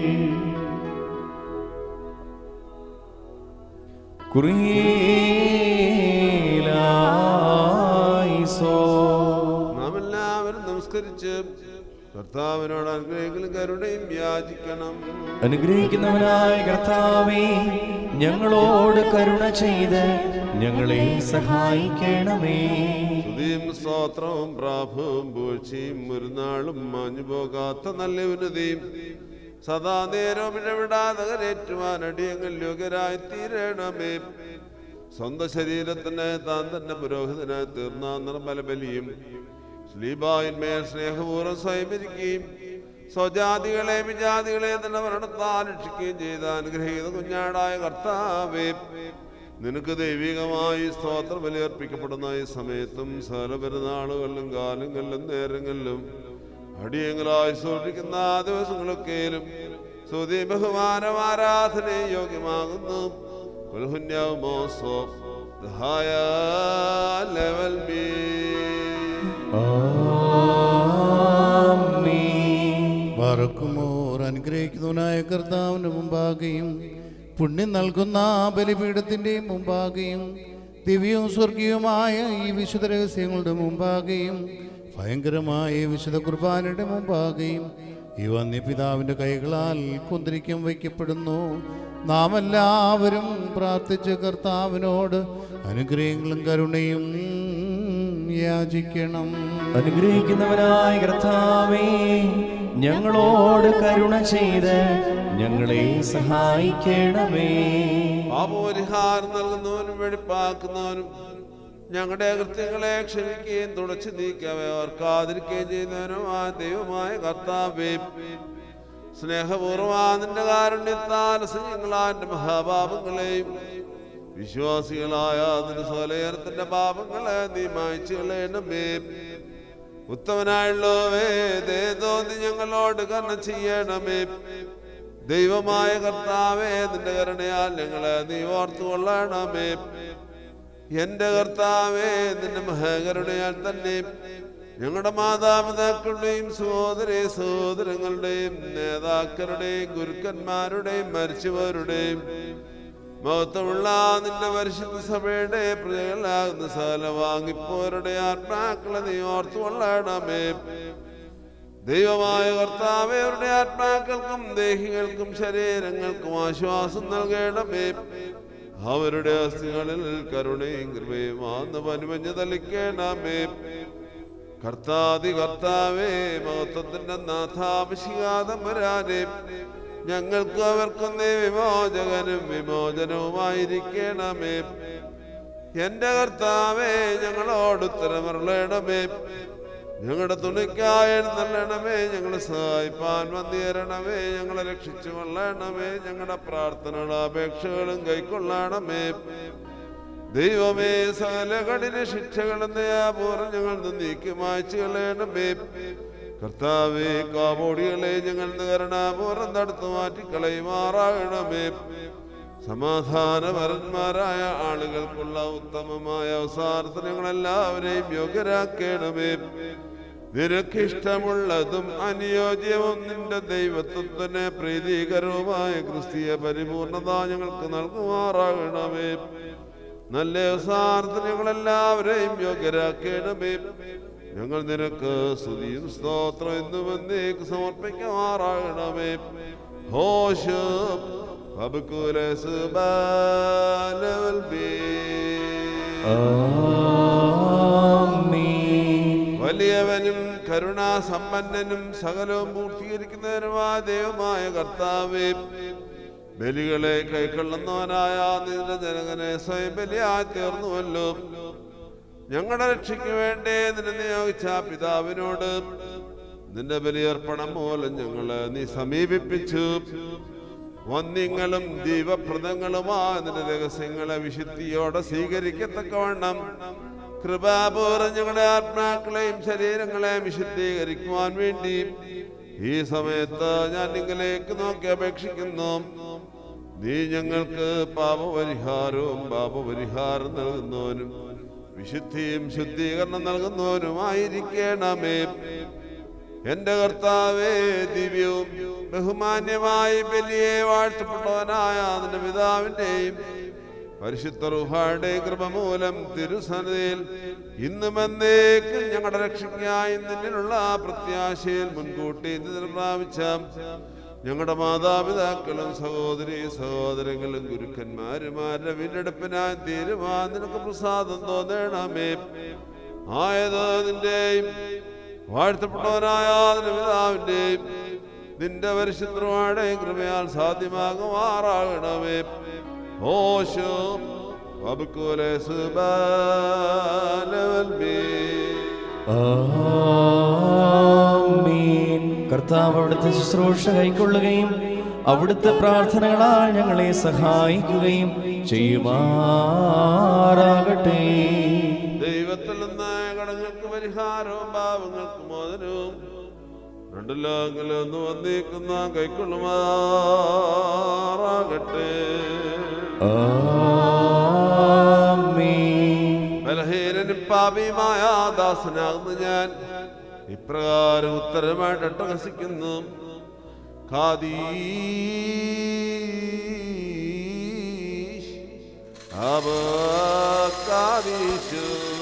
കുറിയിലായിസോ നാം എല്ലാവരും നമസ്കരിച്ച് കർത്താവിനോട് അനുഗ്രഹങ്ങളും കരുണയും യാചിക്കണം അനുഗ്രഹിക്കുന്നവനായ കർത്താവേ ഞങ്ങളോട് കരുണ ചെയ്ത് ഞങ്ങളെ സഹായിക്കണമേ സ്തുതിയും സ്തോത്രവും പ്രാഭവും പൂഴ്ചയും ഒരു നാളും മാഞ്ഞു പോകാത്ത നല്ല ഉന്നതിയും സദാ നേരവും ഇടവിടാതെ കരേറ്റുവാൻ അടിയങ്ങൾ യോഗ്യരായി തീരണമേ സ്വന്തം ശരീരത്തിന് താൻ തന്നെ പുരോഹിതനായി തീർന്ന നിർമ്മല ബലിയും സ്ലീബായിന്മേൽ സ്നേഹപൂർവ്വം സ്വയംഭരിക്കുകയും സ്വജാതികളെ വിജാതികളെ തന്നെ മരണത്താൽ രക്ഷിക്കുകയും ചെയ്ത അനുഗ്രഹീത കുഞ്ഞാടായ കർത്താവേ നിനക്ക് ദൈവികമായി സ്തോത്ര ബലിയർപ്പിക്കപ്പെടുന്ന ഈ സമയത്തും സകല പെരുന്നാളുകളിലും കാലങ്ങളിലും നേരങ്ങളിലും അടിയങ്ങളായി സൂക്ഷിക്കുന്ന ആ ദിവസങ്ങളൊക്കെയും സ്തുതി ബഹുമാനം ആരാധന യോഗ്യമാകുന്നു കുൽഹുന്യാവുമോസോ ദഹായ ലെവൽ ബി ആമേൻ. വറക്കുമോർ അനുഗ്രഹിക്കുന്നവനായ കർത്താവിന്റെ മുമ്പാകെയും പുണ്യം നൽകുന്ന ആ ബലിപീഠത്തിന്റെയും മുമ്പാകെയും ദിവ്യവും സ്വർഗീയവുമായ ഈ വിശുദ്ധ രഹസ്യങ്ങളുടെ മുമ്പാകെയും ഭയങ്കരമായ ഈ വിശുദ്ധ കുർബാനയുടെ മുമ്പാകെയും ഈ വന്യപിതാവിന്റെ കൈകളാൽ കുന്തിരിക്കം വയ്ക്കപ്പെടുന്നു നാം എല്ലാവരും പ്രാർത്ഥിച്ച് കർത്താവിനോട് അനുഗ്രഹങ്ങളും കരുണയും യാചിക്കണം അനുഗ്രഹിക്കുന്നവനായ കർത്താവേ ഞങ്ങളോട് കരുണ ചെയ്ത് ഞങ്ങളെ സഹായിക്കണമേ പാപപരിഹാരം നൽകുന്നവനും വെടിപ്പാക്കുന്നവനും ഞങ്ങളുടെ കൃത്യങ്ങളെ ക്ഷമിക്കുകയും തുടച്ചു നീക്കവേ ഓർക്കാതിരിക്കുകയും ചെയ്യുന്നവനുമായ ദൈവമായ കർത്താവേ സ്നേഹപൂർവ്വമാ നിന്റെ കാരുണ്യത്താൽ ഞങ്ങളാന്റെ മഹാപാപങ്ങളെയും വിശ്വാസികളായ നിന്റെ സ്വലയനത്തിന്റെ പാപങ്ങളെ നീ മായ്ച്ചു കളയണമേ ഉത്തമനായുള്ളവേ ദേ തോന്നി ഞങ്ങളോട് കർണ ചെയ്യണമേ ദൈവമായ കർത്താവേ നിന്റെ കരുണയാൽ ഞങ്ങളെ നീ ഓർത്തു കൊള്ളണമേ എന്റെ കർത്താവേ നിന്റെ മഹാകരുണയാൽ തന്നെ ഞങ്ങളുടെ മാതാപിതാക്കളുടെയും സഹോദര സഹോദരങ്ങളുടെയും നേതാക്കളുടെയും ഗുരുക്കന്മാരുടെയും മരിച്ചവരുടെയും മഹത്വമുള്ള നിന്റെ പരിശുദ്ധ സഭയുടെ പ്രജകളാകുന്ന സകല വാങ്ങിപ്പോരുടെ ആത്മാക്കളെ നീ ഓർത്തു കൊള്ളണമേ ദൈവമായ കർത്താവേ അവരുടെ ആത്മാക്കൾക്കും ദേഹികൾക്കും ശരീരങ്ങൾക്കും ആശ്വാസം നൽകണമേ അവരുടെ അസ്ഥികളിൽ കരുണയും കൃപയും ആന്ന് പനുമഞ്ഞ് തളിക്കണമേ കർത്താതി കർത്താവേ മഹത്വത്തിന്റെ നാഥാഭിഷികാതം വരാനേ ഞങ്ങൾക്ക് അവർക്കും നീ വിമോചകനും വിമോചനവുമായിരിക്കണമേ എന്റെ കർത്താവേ ഞങ്ങളോട് ഉത്തരമരുളണമേ ഞങ്ങളുടെ തുണിക്കായ എഴുന്നള്ളണമേ ഞങ്ങളെ സഹായിപ്പാൻ വന്നേരണമേ ഞങ്ങളെ രക്ഷിച്ചു കൊള്ളണമേ ഞങ്ങളുടെ പ്രാർത്ഥനകളും അപേക്ഷകളും കൈക്കൊള്ളണമേ ദൈവമേ സകല കഠിന ശിക്ഷകളും ദയാപൂർവ്വം ഞങ്ങൾ നീക്കി മായ്ച്ചു കളയണമേ കർത്താവേ കാബോടികളെ ഞങ്ങൾ കരുണാപൂർവ്വം തടുത്തു മാറ്റി കളയുമാറാകണമേ സമാധാനപരന്മാരായ ആളുകൾക്കുള്ള ഉത്തമമായ അവസാനത്തിന് ഞങ്ങളെല്ലാവരെയും യോഗ്യരാക്കണമേ നിനക്കിഷ്ടമുള്ളതും അനുയോജ്യവും നിന്റെ ദൈവത്വത്തിന് പ്രീതികരവുമായ ക്രിസ്തീയ പരിപൂർണത ഞങ്ങൾക്ക് നൽകുമാറാകണമേ നല്ല അവസാനത്തിന് ഞങ്ങളെല്ലാവരെയും യോഗ്യരാക്കണമേ ഞങ്ങൾ നിനക്ക് സ്തുതിയും സ്തോത്രം എന്നും എന്നേക്ക് സമർപ്പിക്കുമാറാകണമേ ഹോഷം അബുക്കുലസ് ബാലവൽ ബേ ആമീൻ വലിയവനും കരുണാസമ്പന്നനും സകലവും പൂർത്തീകരിക്കുന്നവനുമായ ദൈവമായ കർത്താവേ ബലികളെ കൈക്കൊള്ളുന്നവനായ നിന്റെ ജനകനെ സ്വയം ബലിയായി തീർന്നുവല്ലോ ഞങ്ങളുടെ രക്ഷയ്ക്ക് വേണ്ടി നിന്നെ നിയോഗിച്ച പിതാവിനോട് നിന്റെ ബലിയർപ്പണം മൂലം ഞങ്ങളെ നീ സമീപിപ്പിച്ചു വന്യങ്ങളും ദീപപ്രദങ്ങളുമായ നിന്റെ രഹസ്യങ്ങളെ വിശുദ്ധിയോടെ സ്വീകരിക്കത്തക്കവണ്ണം കൃപാപൂർവ്വം ഞങ്ങളുടെ ആത്മാക്കളെയും ശരീരങ്ങളെയും വിശുദ്ധീകരിക്കുവാൻ വേണ്ടി ഈ സമയത്ത് ഞാൻ നിങ്ങളിലേക്ക് നോക്കി അപേക്ഷിക്കുന്നു നീ ഞങ്ങൾക്ക് പാപപരിഹാരവും പാപപരിഹാരം നൽകുന്നവനും വിശുദ്ധിയും ശുദ്ധീകരണം നൽകുന്നവനുമായിരിക്കണമേ എന്റെ കർത്താവേ ദിവ്യവും ബഹുമാന്യമായി ബലിയെ വാഴ്ത്തപ്പെട്ടവനായ അതിന്റെ പിതാവിന്റെയും പരിശുദ്ധ റുഹായുടെയും കൃപ മൂലം തിരുസന്നിധിയിൽ ഇന്നും എന്നേക്കും ഞങ്ങളുടെ രക്ഷയ്ക്കായി നിന്നിലുള്ള പ്രത്യാശയിൽ മുൻകൂട്ടി നിന്നെ പ്രാപിച്ച ഞങ്ങളുടെ മാതാപിതാക്കളും സഹോദരി സഹോദരങ്ങളും ഗുരുക്കന്മാരുമാരുടെ വീണ്ടെടുപ്പിനായി തീരുമാൻ നിനക്ക് പ്രസാദം തോന്നണമേ ആയത് നിന്റെയും വാഴ്ത്തപ്പെട്ടവനായ അതിന്റെ പിതാവിന്റെയും നിന്റെ പരിശുദ്ധമായുടെയും കൃപയാൽ സാധ്യമാകുമാറാകണമേ ഓശോ വബുക്കുലെ സുബാലവൽമേ ആമീൻ കർത്താവ് അവിടുത്തെ ശുശ്രൂഷ കൈക്കൊള്ളുകയും അവിടുത്തെ പ്രാർത്ഥനകളാൽ ഞങ്ങളെ സഹായിക്കുകയും ചെയ്യുമാറാകട്ടെ ദൈവത്തിൽ നിന്ന് കടങ്ങൾക്ക് പരിഹാരവും പാവങ്ങൾക്ക് മോചനവും രണ്ടു ലോകങ്ങളിലൊന്ന് വന്നേക്കുന്ന കൈക്കൊള്ളുമാറാകട്ടെ ആമീൻ ബലഹീനനും പാപിയുമായ ദാസനാകുന്ന ഞാൻ ഇപ്രകാരം ഉത്തരമായിട്ട് അട്ടഹസിക്കുന്നു ഖാദീശ് അബകാദീശ്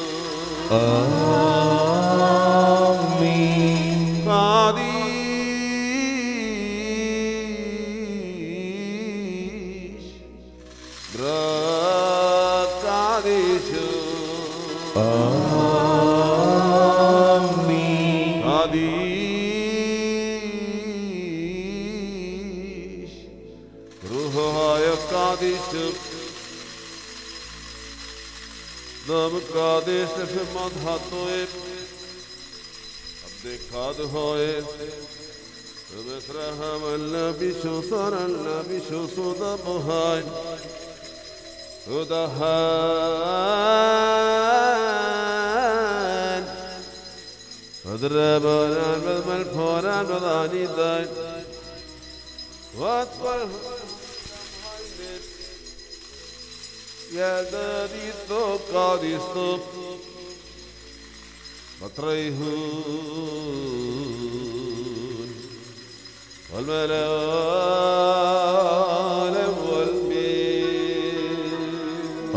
ആമീൻ ഖാദീശ് ബ്രകാദീശ് ആമീൻ ഖാദീശ് കാതീശ് നമുക്ക് ആദേശ മധാത്തോയെ അബ്ദേഖാദ് ഹോയെ بسرهم النبي شو صار النبي شو صدب هاي ودهان اضربنا بالملفونا بضاني داي واطفال يا دادي تو قادي ستوب بطريهون والملال والمين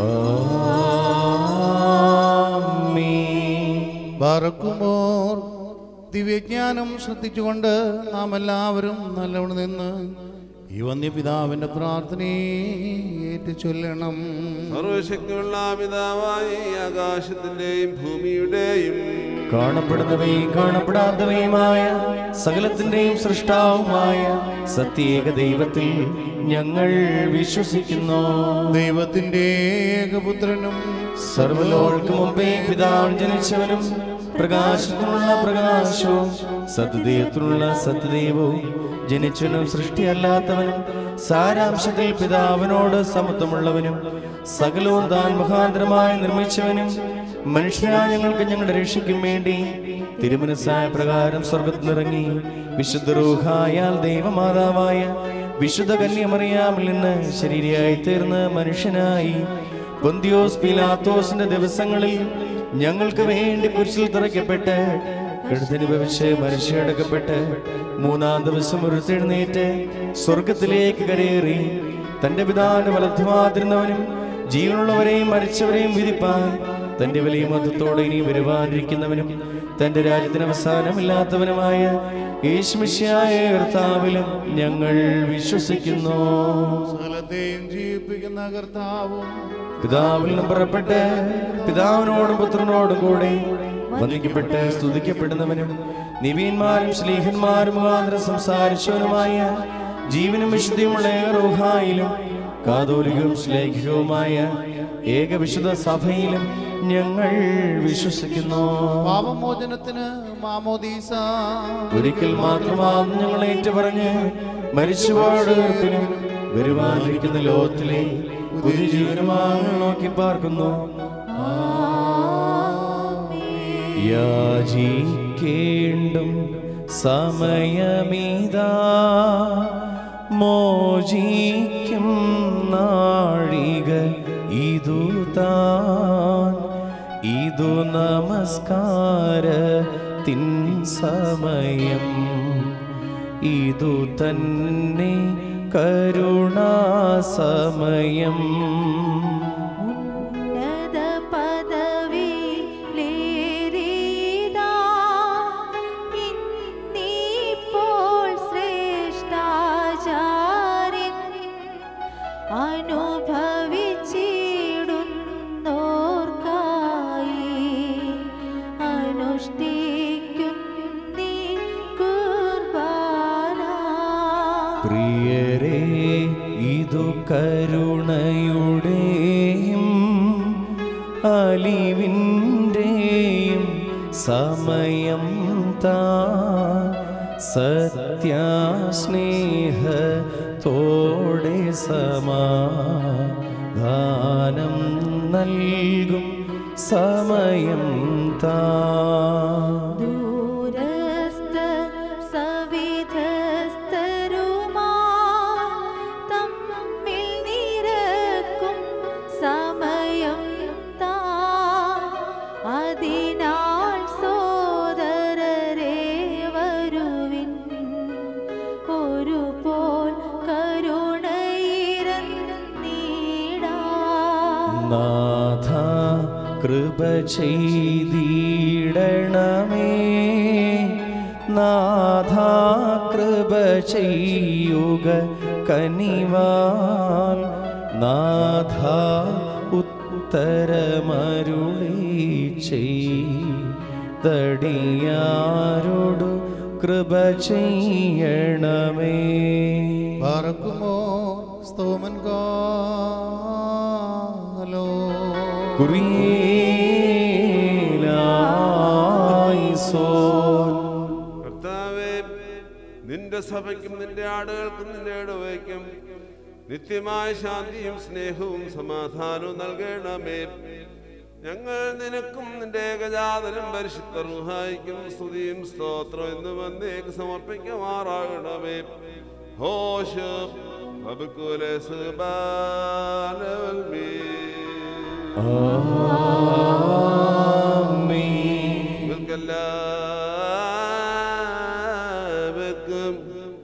ആമീൻ. ബാറക്കുമോർ ദിവ്യജ്ഞാനം ശ്രദ്ധിച്ചുകൊണ്ട് നാം എല്ലാവരും നല്ലവണ്ണം നിന്ന് ഈ വന്യപിതാവിന്റെ പ്രാർത്ഥനയെ ഏറ്റു ചൊല്ലണം സർവശക്തിയുള്ള പിതാവായി ആകാശത്തിന്റെയും ഭൂമിയുടെയും കാണപ്പെടുന്നവയും കാണപ്പെടാത്തവയുമായ സകലത്തിന്റെയും സൃഷ്ടാവുമായ സത്യേക ദൈവത്തിൽ ഞങ്ങൾ വിശ്വസിക്കുന്നു ദൈവത്തിന്റെ ഏകപുത്രനും സർവലോകൾക്ക് മുമ്പേ പിതാവ് ജനിച്ചവനും പ്രകാശത്തിനുള്ള പ്രകാശവും സത്യദൈവത്തിനുള്ള സത്യദൈവവും ജനിച്ചവനും സൃഷ്ടിയല്ലാത്തവനും സാരാംശത്തിൽ പിതാവിനോട് സമത്വമുള്ളവനും സകലവും താൻ മുഖാന്തരമായി നിർമ്മിച്ചവനും മനുഷ്യരായ ഞങ്ങൾക്ക് ഞങ്ങളുടെ രക്ഷയ്ക്കും വേണ്ടി തിരുമനസ്സായ പ്രകാരം സ്വർഗത്തിൽ നിറങ്ങി വിശുദ്ധ റൂഹായാൽ ദൈവമാതാവായ വിശുദ്ധ കന്യമറിയാമിൽ നിന്ന് ശരീരയായി തീർന്ന് മനുഷ്യനായി പൊന്തിയോസ് പിലാത്തോസിന്റെ ദിവസങ്ങളിൽ ഞങ്ങൾക്ക് വേണ്ടി കുരിശിൽ തറയ്ക്കപ്പെട്ട് കഴുതനുഭവിച്ച് മനുഷ്യടക്കപ്പെട്ട് മൂന്നാം ദിവസം ഉരുത്തെഴുന്നേറ്റ് സ്വർഗത്തിലേക്ക് കരയേറി തന്റെ പിതാവിന്റെ വലത്തുമാതിരുന്നവനും ജീവനുള്ളവരെയും മരിച്ചവരെയും വിധിപ്പാൻ തന്റെ വലിയ മതത്തോടെ ഇനി വരുവാനിരിക്കുന്നവനും തന്റെ രാജ്യത്തിന് അവസാനമില്ലാത്തവനുമായ യേശുമിശിയായ കർത്താവിലും ഞങ്ങൾ വിശ്വസിക്കുന്നു സകലത്തെയും ജീവിപ്പിക്കുന്ന കർത്താവും പിതാവിൽ നിന്നും പുറപ്പെട്ട് പിതാവിനോടും പുത്രനോടും കൂടെ വന്ദിക്കപ്പെട്ട് സ്തുതിക്കപ്പെടുന്നവനും നിവീന്മാരും ശ്ലീഹന്മാരും മുഖാന്തരം സംസാരിച്ചവനുമായ ജീവനും വിശുദ്ധിയുമുള്ള റോഹായിലും കാതോലികവും ശ്ലേഖികവുമായ ഏകവിശുദ്ധ സഭയിലും ഞങ്ങൾ വിശ്വസിക്കുന്നു പാപമോചനത്തിന് മാമോദീസ ഒരിക്കൽ മാത്രമാകും ഞങ്ങൾ ഏറ്റുപറഞ്ഞ് മരിച്ചുപോയുടെ ഉയർപ്പിനും വരുവാനിരിക്കുന്ന ലോകത്തിലെ പുതിയ ജീവനുമായി നോക്കി പാർക്കുന്നു യാചിക്കേണ്ടും സമയമീതാ മോചിക്കും നാഴിക ഇതു താൻ ഇതു നമസ്കാര തിൻ സമയം ഇതു തന്നെ കരുണാസമയം ഉന്നത പദവിയിലേറിയതാ ഇന്നിപ്പോൾ ശ്രേഷ്ഠാചാര്യൻ അനുഭവിച്ചിടുന്നോർക്കായി അനുഷ്ഠിക്കുന്നീ കുർബാന പ്രിയരെ ഇതു കരുണയുടെയും അലിവിൻ്റെയും സമയം താ സത്യാസ്നേഹത്തോടെ സമാധാനം നൽകും സമയം താ ദൂരസ്ഥ സവിധസ്ഥരുമാ തമ്മിൽ നിരക്കും സമയം താ അതിനാൽ സോദരരെ വരുവിൻ ഒരുപോൽ കരുണയിരന്നീടാ നാഥ കൃപ ചെയ്തിടണമേ നാഥ കൃപ ചെയ്യുക കനിവാൽ നാഥ ഉത്തരമരുളി ചെയ്തടിയാരോടു കൃപ ചെയ്യണമേ പാറക്കുമോ സ്തോമൻ കാലോ കുറിയേലായിസോൻ. കർത്താവേ നിന്റെ സഭയ്ക്കും നിന്റെ ആടുകൾക്കും നിന്റെ ഇടവയ്ക്കും നിത്യമായ ശാന്തിയും സ്നേഹവും സമാധാനവും നൽകണമേ ഞങ്ങൾ നിനക്കും നിന്റെ ഏകജാതനും പരിശുദ്ധ റുഹായിക്കും സ്തുതിയും സ്തോത്രം എന്ന് വന്നേക്ക് സമർപ്പിക്കുമാറാകണമേ ഹോഷ് അബുക്കുലെ ആമേൻ. എല്ലാവർക്കും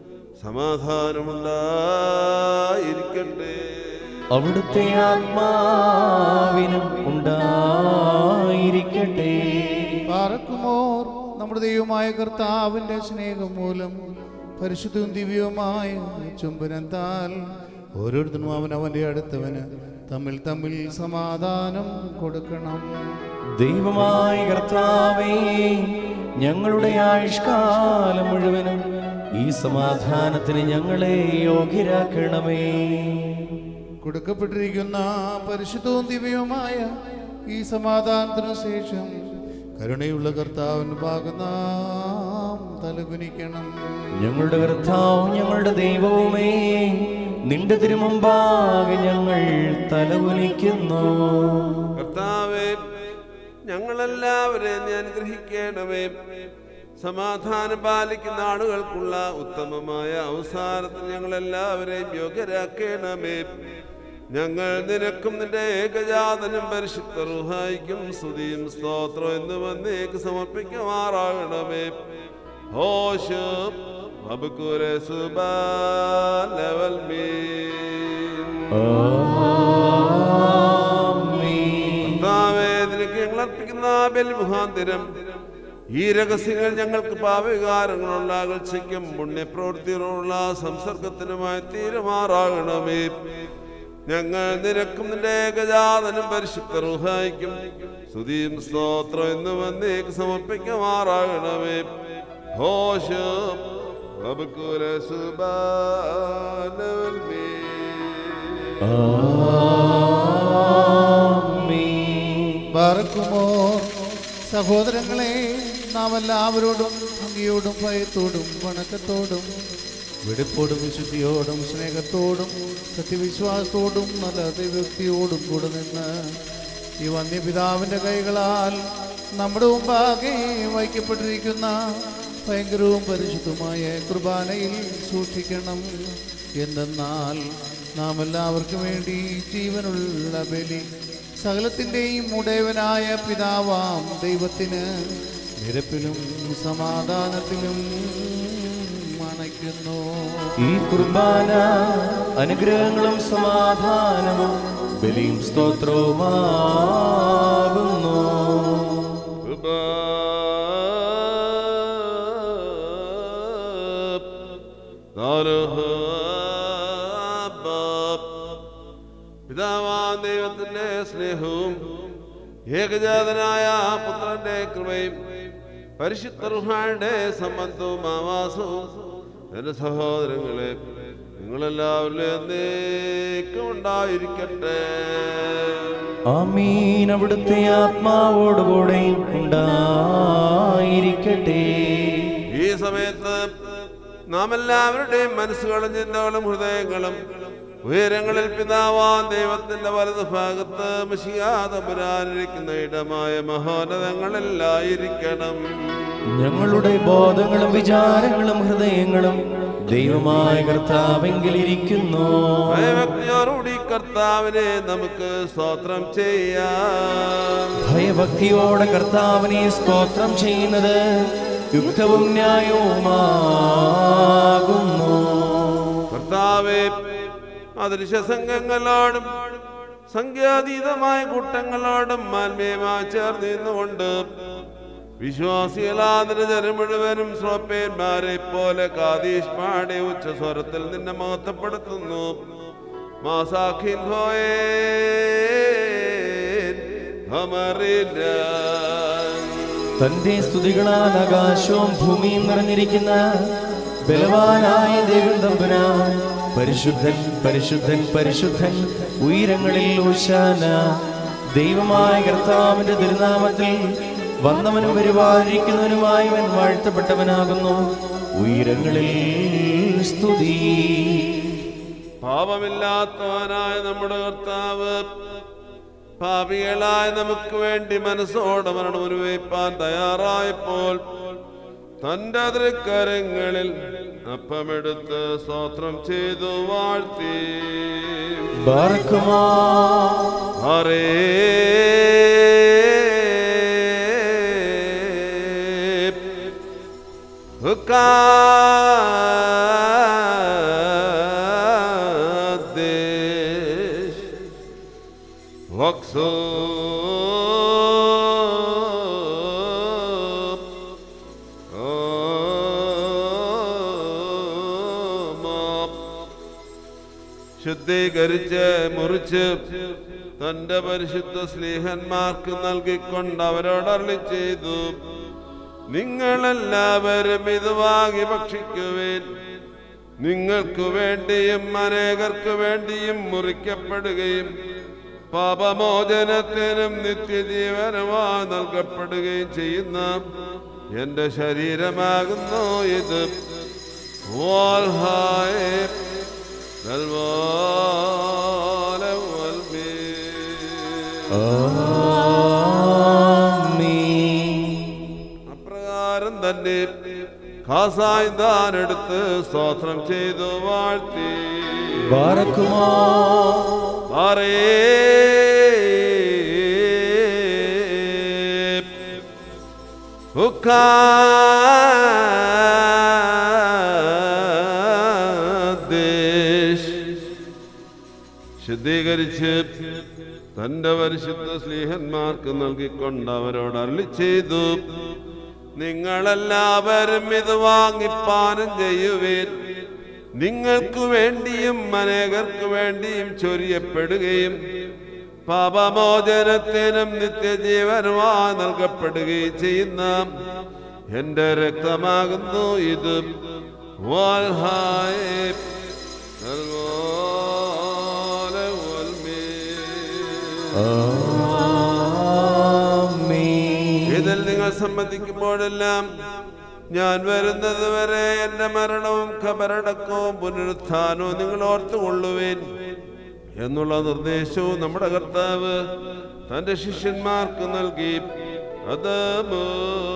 സമാധാനമുണ്ടായിരിക്കട്ടെ അവിടുത്തെ ആത്മാവിനും ഉണ്ടായിരിക്കട്ടെ പാറക്കുമോർ നമ്മുടെ ദൈവമായ കർത്താവിന്റെ സ്നേഹം മൂലം പരിശുദ്ധവും ദിവ്യവുമായ ചുംബനത്താൽ ഓരോരുത്തരും അവൻ അവന്റെ അടുത്തവന് തമ്മിൽ തമ്മിൽ സമാധാനം കൊടുക്കണം ദൈവമായ കർത്താവേ ഞങ്ങളുടെ ആയുഷ്കാലം മുഴുവനും ഈ സമാധാനത്തിന് ഞങ്ങളെ യോഗ്യരാക്കണമേ കൊടുക്കപ്പെട്ടിരിക്കുന്ന പരിശുദ്ധവും ദിവ്യവുമായ ഈ സമാധാനത്തിനു ശേഷം കരുണയുള്ള കർത്താവിന് ഭാഗനാം തലകുനിക്കണം ഞങ്ങളുടെ കർത്താവും ഞങ്ങളുടെ ദൈവവുമേ നിന്റെ തിരുമുമ്പാകെ ഞങ്ങൾ തലകുനിക്കുന്നു കർത്താവേ ഞങ്ങളെല്ലാവരെയും നീ അനുഗ്രഹിക്കണമേ സമാധാനം പാലിക്കുന്ന ആളുകൾക്കുള്ള ഉത്തമമായ അവസാനത്തിൽ ഞങ്ങളെല്ലാവരെയും യോഗ്യരാക്കണമേ ഞങ്ങൾ നിനക്കും നിന്റെ ഏകജാതനും പരിശുദ്ധ റുഹായിക്കും സ്തുതിയും സ്തോത്രം എന്ന് വന്നേക്ക് സമർപ്പിക്കുമാറാകണമേ ഹോഷ് അബുക്കുരെ സുബാലവൽ ആമേൻ. കർത്താവേ, നിനക്ക് ഞങ്ങൾ അർപ്പിക്കുന്ന ആ ബലി മുഖാന്തരം ഈ രഹസ്യങ്ങൾ ഞങ്ങൾക്ക് പാപവികാരങ്ങളുള്ള അകൽച്ചയ്ക്കും പുണ്യപ്രവൃത്തികളുള്ള സംസർഗത്തിനുമായി തീരുമാറാകണമേ ഞങ്ങൾ നിനക്കും നിന്റെ ഏകജാതനും പരിശുദ്ധ റുഹായിക്കും സ്തുതിയും സ്തോത്രം എന്ന് വന്നേക്ക് സമർപ്പിക്കുമാറാകണമേ ഹോഷ് അബുക്കുല സുബാനവൽ ആമേൻ. പാർക്കുമോ സഹോദരങ്ങളെ നാം എല്ലാവരോടും ഭംഗിയോടും ഭയത്തോടും വണക്കത്തോടും വെടുപ്പോടും വിശുദ്ധിയോടും സ്നേഹത്തോടും സത്യവിശ്വാസത്തോടും നല്ല ദൈവക്തിയോടും കൂടെ നിന്ന് ഈ വന്യപിതാവിൻ്റെ കൈകളാൽ നമ്മുടെ മുമ്പാകെ വയ്ക്കപ്പെട്ടിരിക്കുന്ന ഭയങ്കരവും പരിശുദ്ധമായ കുർബാനയിൽ സൂക്ഷിക്കണം എന്തെന്നാൽ നാം എല്ലാവർക്കും വേണ്ടി ജീവനുള്ള ബലി സകലത്തിൻ്റെയും ഉടയവനായ പിതാവാം ദൈവത്തിന് നിരപ്പിലും സമാധാനത്തിലും അണയ്ക്കുന്നു ഈ കുർബാന അനുഗ്രഹങ്ങളും സമാധാനവും ബലിയും സ്തോത്രവുമാകുന്നു പിതാവാൻ ദൈവത്തിന്റെ സ്നേഹവും ഏകജാതനായ പുത്രന്റെ കൃപയും പരിശുദ്ധ റുഹായുടെ സംബന്ധവും ആവാസവും എന്റെ സഹോദരങ്ങളെ നിങ്ങളെല്ലാവരിലും എന്നേക്കും ഉണ്ടായിരിക്കട്ടെ ആമീൻ അവിടുത്തെ ആത്മാവോടുകൂടെ ഉണ്ടായിരിക്കട്ടെ ഈ സമയത്ത് നാം എല്ലാവരുടെയും മനസ്സുകളും ചിന്തകളും ഹൃദയങ്ങളും ഉയരങ്ങളിൽ പിതാവാൻ ദൈവത്തിന്റെ വലത് ഭാഗത്ത് മഷിയാതപുരാനിരിക്കുന്ന ഇടമായ മഹോന്നതങ്ങളിലായിരിക്കണം ഞങ്ങളുടെ ബോധങ്ങളും വിചാരങ്ങളും ഹൃദയങ്ങളും ദൈവമായ കർത്താവെങ്കിലിരിക്കുന്നു ഭയഭക്തിയോടുകൂടി കർത്താവിനെ നമുക്ക് സ്തോത്രം ചെയ്യാം ഭയഭക്തിയോടെ കർത്താവിനെ സ്തോത്രം ചെയ്യുന്നത് യുക്തവും ന്യായവുമാകുന്നു കർത്താവെ അദൃശ്യ സംഘങ്ങളോടും സംഖ്യാതീതമായ കൂട്ടങ്ങളോടും മാന്മയമായി ചേർന്ന് നിന്നുകൊണ്ട് വിശ്വാസികളാതിന് ജനം മുഴുവനും സ്വപ്പേന്മാരെ പോലെ കാതീഷ് പാടെ ഉച്ചസ്വരത്തിൽ നിന്നെ മഹത്വപ്പെടുത്തുന്നു മാസാഖിൻ ഹോയേൻ അമറില്ല തന്റെ സ്തുതികളാൽ ആകാശവും ഭൂമിയും നിറഞ്ഞിരിക്കുന്ന ബലവാനായ ദൈവം തമ്പുരാൻ പരിശുദ്ധൻ പരിശുദ്ധൻ പരിശുദ്ധൻ ഉയരങ്ങളിൽ ഊശാന ദൈവമായ കർത്താവിന്റെ തിരുനാമത്തിൽ വന്നവനും വരുവാനിരിക്കുന്നവനുമായവൻ വാഴ്ത്തപ്പെട്ടവനാകുന്നു ഉയരങ്ങളിൽ സ്തുതി പാപമില്ലാത്തവനായ നമ്മുടെ കർത്താവ് പാപികളായ നമുക്ക് വേണ്ടി മനസ്സോടെ മരണം ഉരുവയ്പ്പാൻ തയ്യാറായപ്പോൾ തന്റെ തൃക്കരങ്ങളിൽ അപ്പമെടുത്ത് സ്തോത്രം ചെയ്തു വാഴ്ത്തി ബാറക്കുമാ ഹരേ ഹുക്കാദേശ് വക്സോ ശുദ്ധീകരിച്ച് മുറിച്ച് തന്റെ പരിശുദ്ധ സ്നേഹന്മാർക്ക് നൽകിക്കൊണ്ട് അവരോട് അരളി ചെയ്തു നിങ്ങളെല്ലാവരും ഇത് വാങ്ങി ഭക്ഷിക്കുവേൻ നിങ്ങൾക്ക് വേണ്ടിയും അനേകർക്ക് വേണ്ടിയും മുറിക്കപ്പെടുകയും പാപമോചനത്തിനും നിത്യജീവനുമായി നൽകപ്പെടുകയും ചെയ്യുന്ന എന്റെ ശരീരമാകുന്നു ഇത് والهاي الوالي والمين ആമീൻ അപ്രകാരം തന്നെ ഖാസായി താൻ എടുത്ത് സ്തോത്രം ചെയ്തു വാഴ്ത്തി ബാറക്കുമാ ശുദ്ധീകരിച്ച് തന്റെ പരിശുദ്ധ സ്നേഹന്മാർക്ക് നൽകിക്കൊണ്ട് അവരോട് അരളി ചെയ്തു നിങ്ങളെല്ലാവരും ഇത് വാങ്ങിപ്പാനം ചെയ്യുവേൻ നിങ്ങൾക്ക് വേണ്ടിയും അനേകർക്ക് വേണ്ടിയും ചൊരിയപ്പെടുകയും പാപമോചനത്തിനും നിത്യജീവനുമായി നൽകപ്പെടുകയും ചെയ്യുന്ന എന്റെ രക്തമാകുന്നു ഇത് വാൽഹായേ الغال والمين ആമീൻ ഇതിൽ നിങ്ങൾ സംബന്ധിക്കുമ്പോഴെല്ലാം ഞാൻ വരുന്നത് വരെ എന്റെ മരണവും ഖബറടക്കവും പുനരുത്ഥാനവും നിങ്ങൾ ഓർത്തുകൊള്ളുവേൻ എന്നുള്ള നിർദ്ദേശവും നമ്മുടെ കർത്താവ് തന്റെ ശിഷ്യന്മാർക്ക് നൽകി അതമോ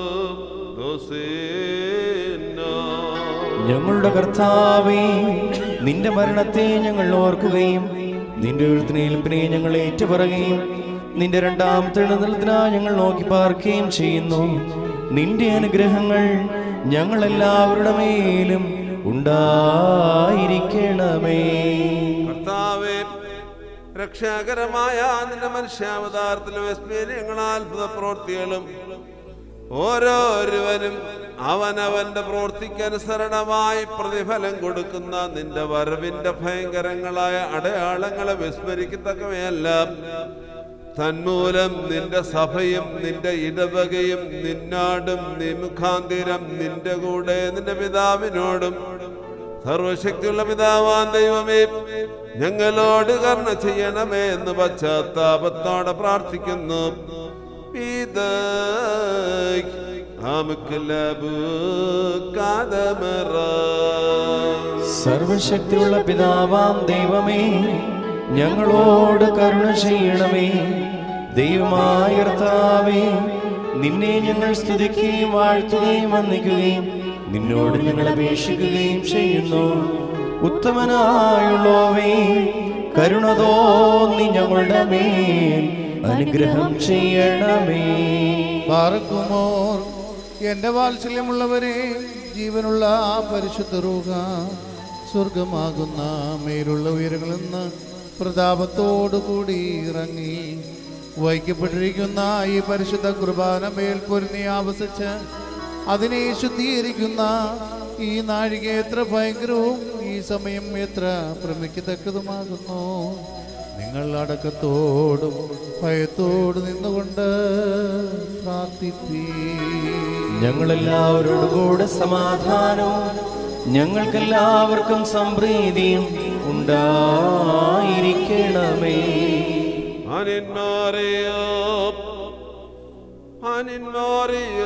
ഞങ്ങളുടെ കർത്താവേ നിന്റെ മരണത്തെ ഞങ്ങൾ ഓർക്കുകയും നിന്റെ എഴുത്തിനേൽപ്പിനെ ഞങ്ങൾ ഏറ്റുപറയുകയും നിന്റെ രണ്ടാമത്തെ എഴുന്നേൽപ്പിനായി ഞങ്ങൾ നോക്കി പാർക്കുകയും ചെയ്യുന്നു നിന്റെ അനുഗ്രഹങ്ങൾ ഞങ്ങൾ എല്ലാവരുടെ മേലും ഉണ്ടായിരിക്കണമേ കർത്താവേ രക്ഷാകരമായ നിന്റെ മനുഷ്യാവതാരത്തിലും വിസ്മയങ്ങളും അത്ഭുത പ്രവൃത്തികളും ഓരോരുവനും അവനവന്റെ പ്രവൃത്തിക്കനുസരണമായി പ്രതിഫലം കൊടുക്കുന്ന നിന്റെ വരവിന്റെ ഭയങ്കരങ്ങളായ അടയാളങ്ങളെ വിസ്മരിക്കത്തക്കവയെല്ലാം തന്മൂലം നിന്റെ സഭയും നിന്റെ ഇടവകയും നിന്നാടും നിമുഖാന്തിരം നിന്റെ കൂടെ നിന്റെ പിതാവിനോടും സർവശക്തിയുള്ള പിതാവാൻ ദൈവമേ ഞങ്ങളോട് കർണ ചെയ്യണമേ എന്ന് പശ്ചാത്താപത്തോടെ പ്രാർത്ഥിക്കുന്നു പിതായ് ആമുക്കലബു കാതമറ സർവശക്തിയുള്ള പിതാവാം ദൈവമേ ഞങ്ങളോട് കരുണ ചെയ്യണമേ ദൈവമായ കർത്താവേ നിന്നെ ഞങ്ങൾ സ്തുതിക്കുകയും വാഴ്ത്തുകയും വന്ദിക്കുകയും നിന്നോട് ഞങ്ങൾ അപേക്ഷിക്കുകയും ചെയ്യുന്നു ഉത്തമനായുള്ളോവേ കരുണ തോന്നി ഞങ്ങളുടെ മേൽ അനുഗ്രഹം ചെയ്യണമേ പാർക്കുമോർ എന്റെ വാത്സല്യമുള്ളവരെ ജീവനുള്ള ആ പരിശുദ്ധ റൂഹ സ്വർഗമാകുന്ന മേലുള്ള ഉയരങ്ങളിൽ നിന്ന് പ്രതാപത്തോടുകൂടി ഇറങ്ങി വഹിക്കപ്പെട്ടിരിക്കുന്ന ഈ പരിശുദ്ധ കുർബാന മേൽ പൊരുന്നി ആവസിച്ച് അതിനെ ശുദ്ധീകരിക്കുന്ന ഈ നാഴിക എത്ര ഭയങ്കരവും ഈ സമയം എത്ര ഭ്രമിക്കത്തക്കതുമാകുന്നു നിങ്ങൾ അടക്കത്തോടും ഭയത്തോടും നിന്നുകൊണ്ട് പ്രാർത്ഥിപ്പീ ഞങ്ങളെല്ലാവരോടും കൂടെ സമാധാനവും ഞങ്ങൾക്കെല്ലാവർക്കും സംപ്രീതിയും ഉണ്ടായിരിക്കണമേ അനിന്മാറിയ അനിന്മാറിയ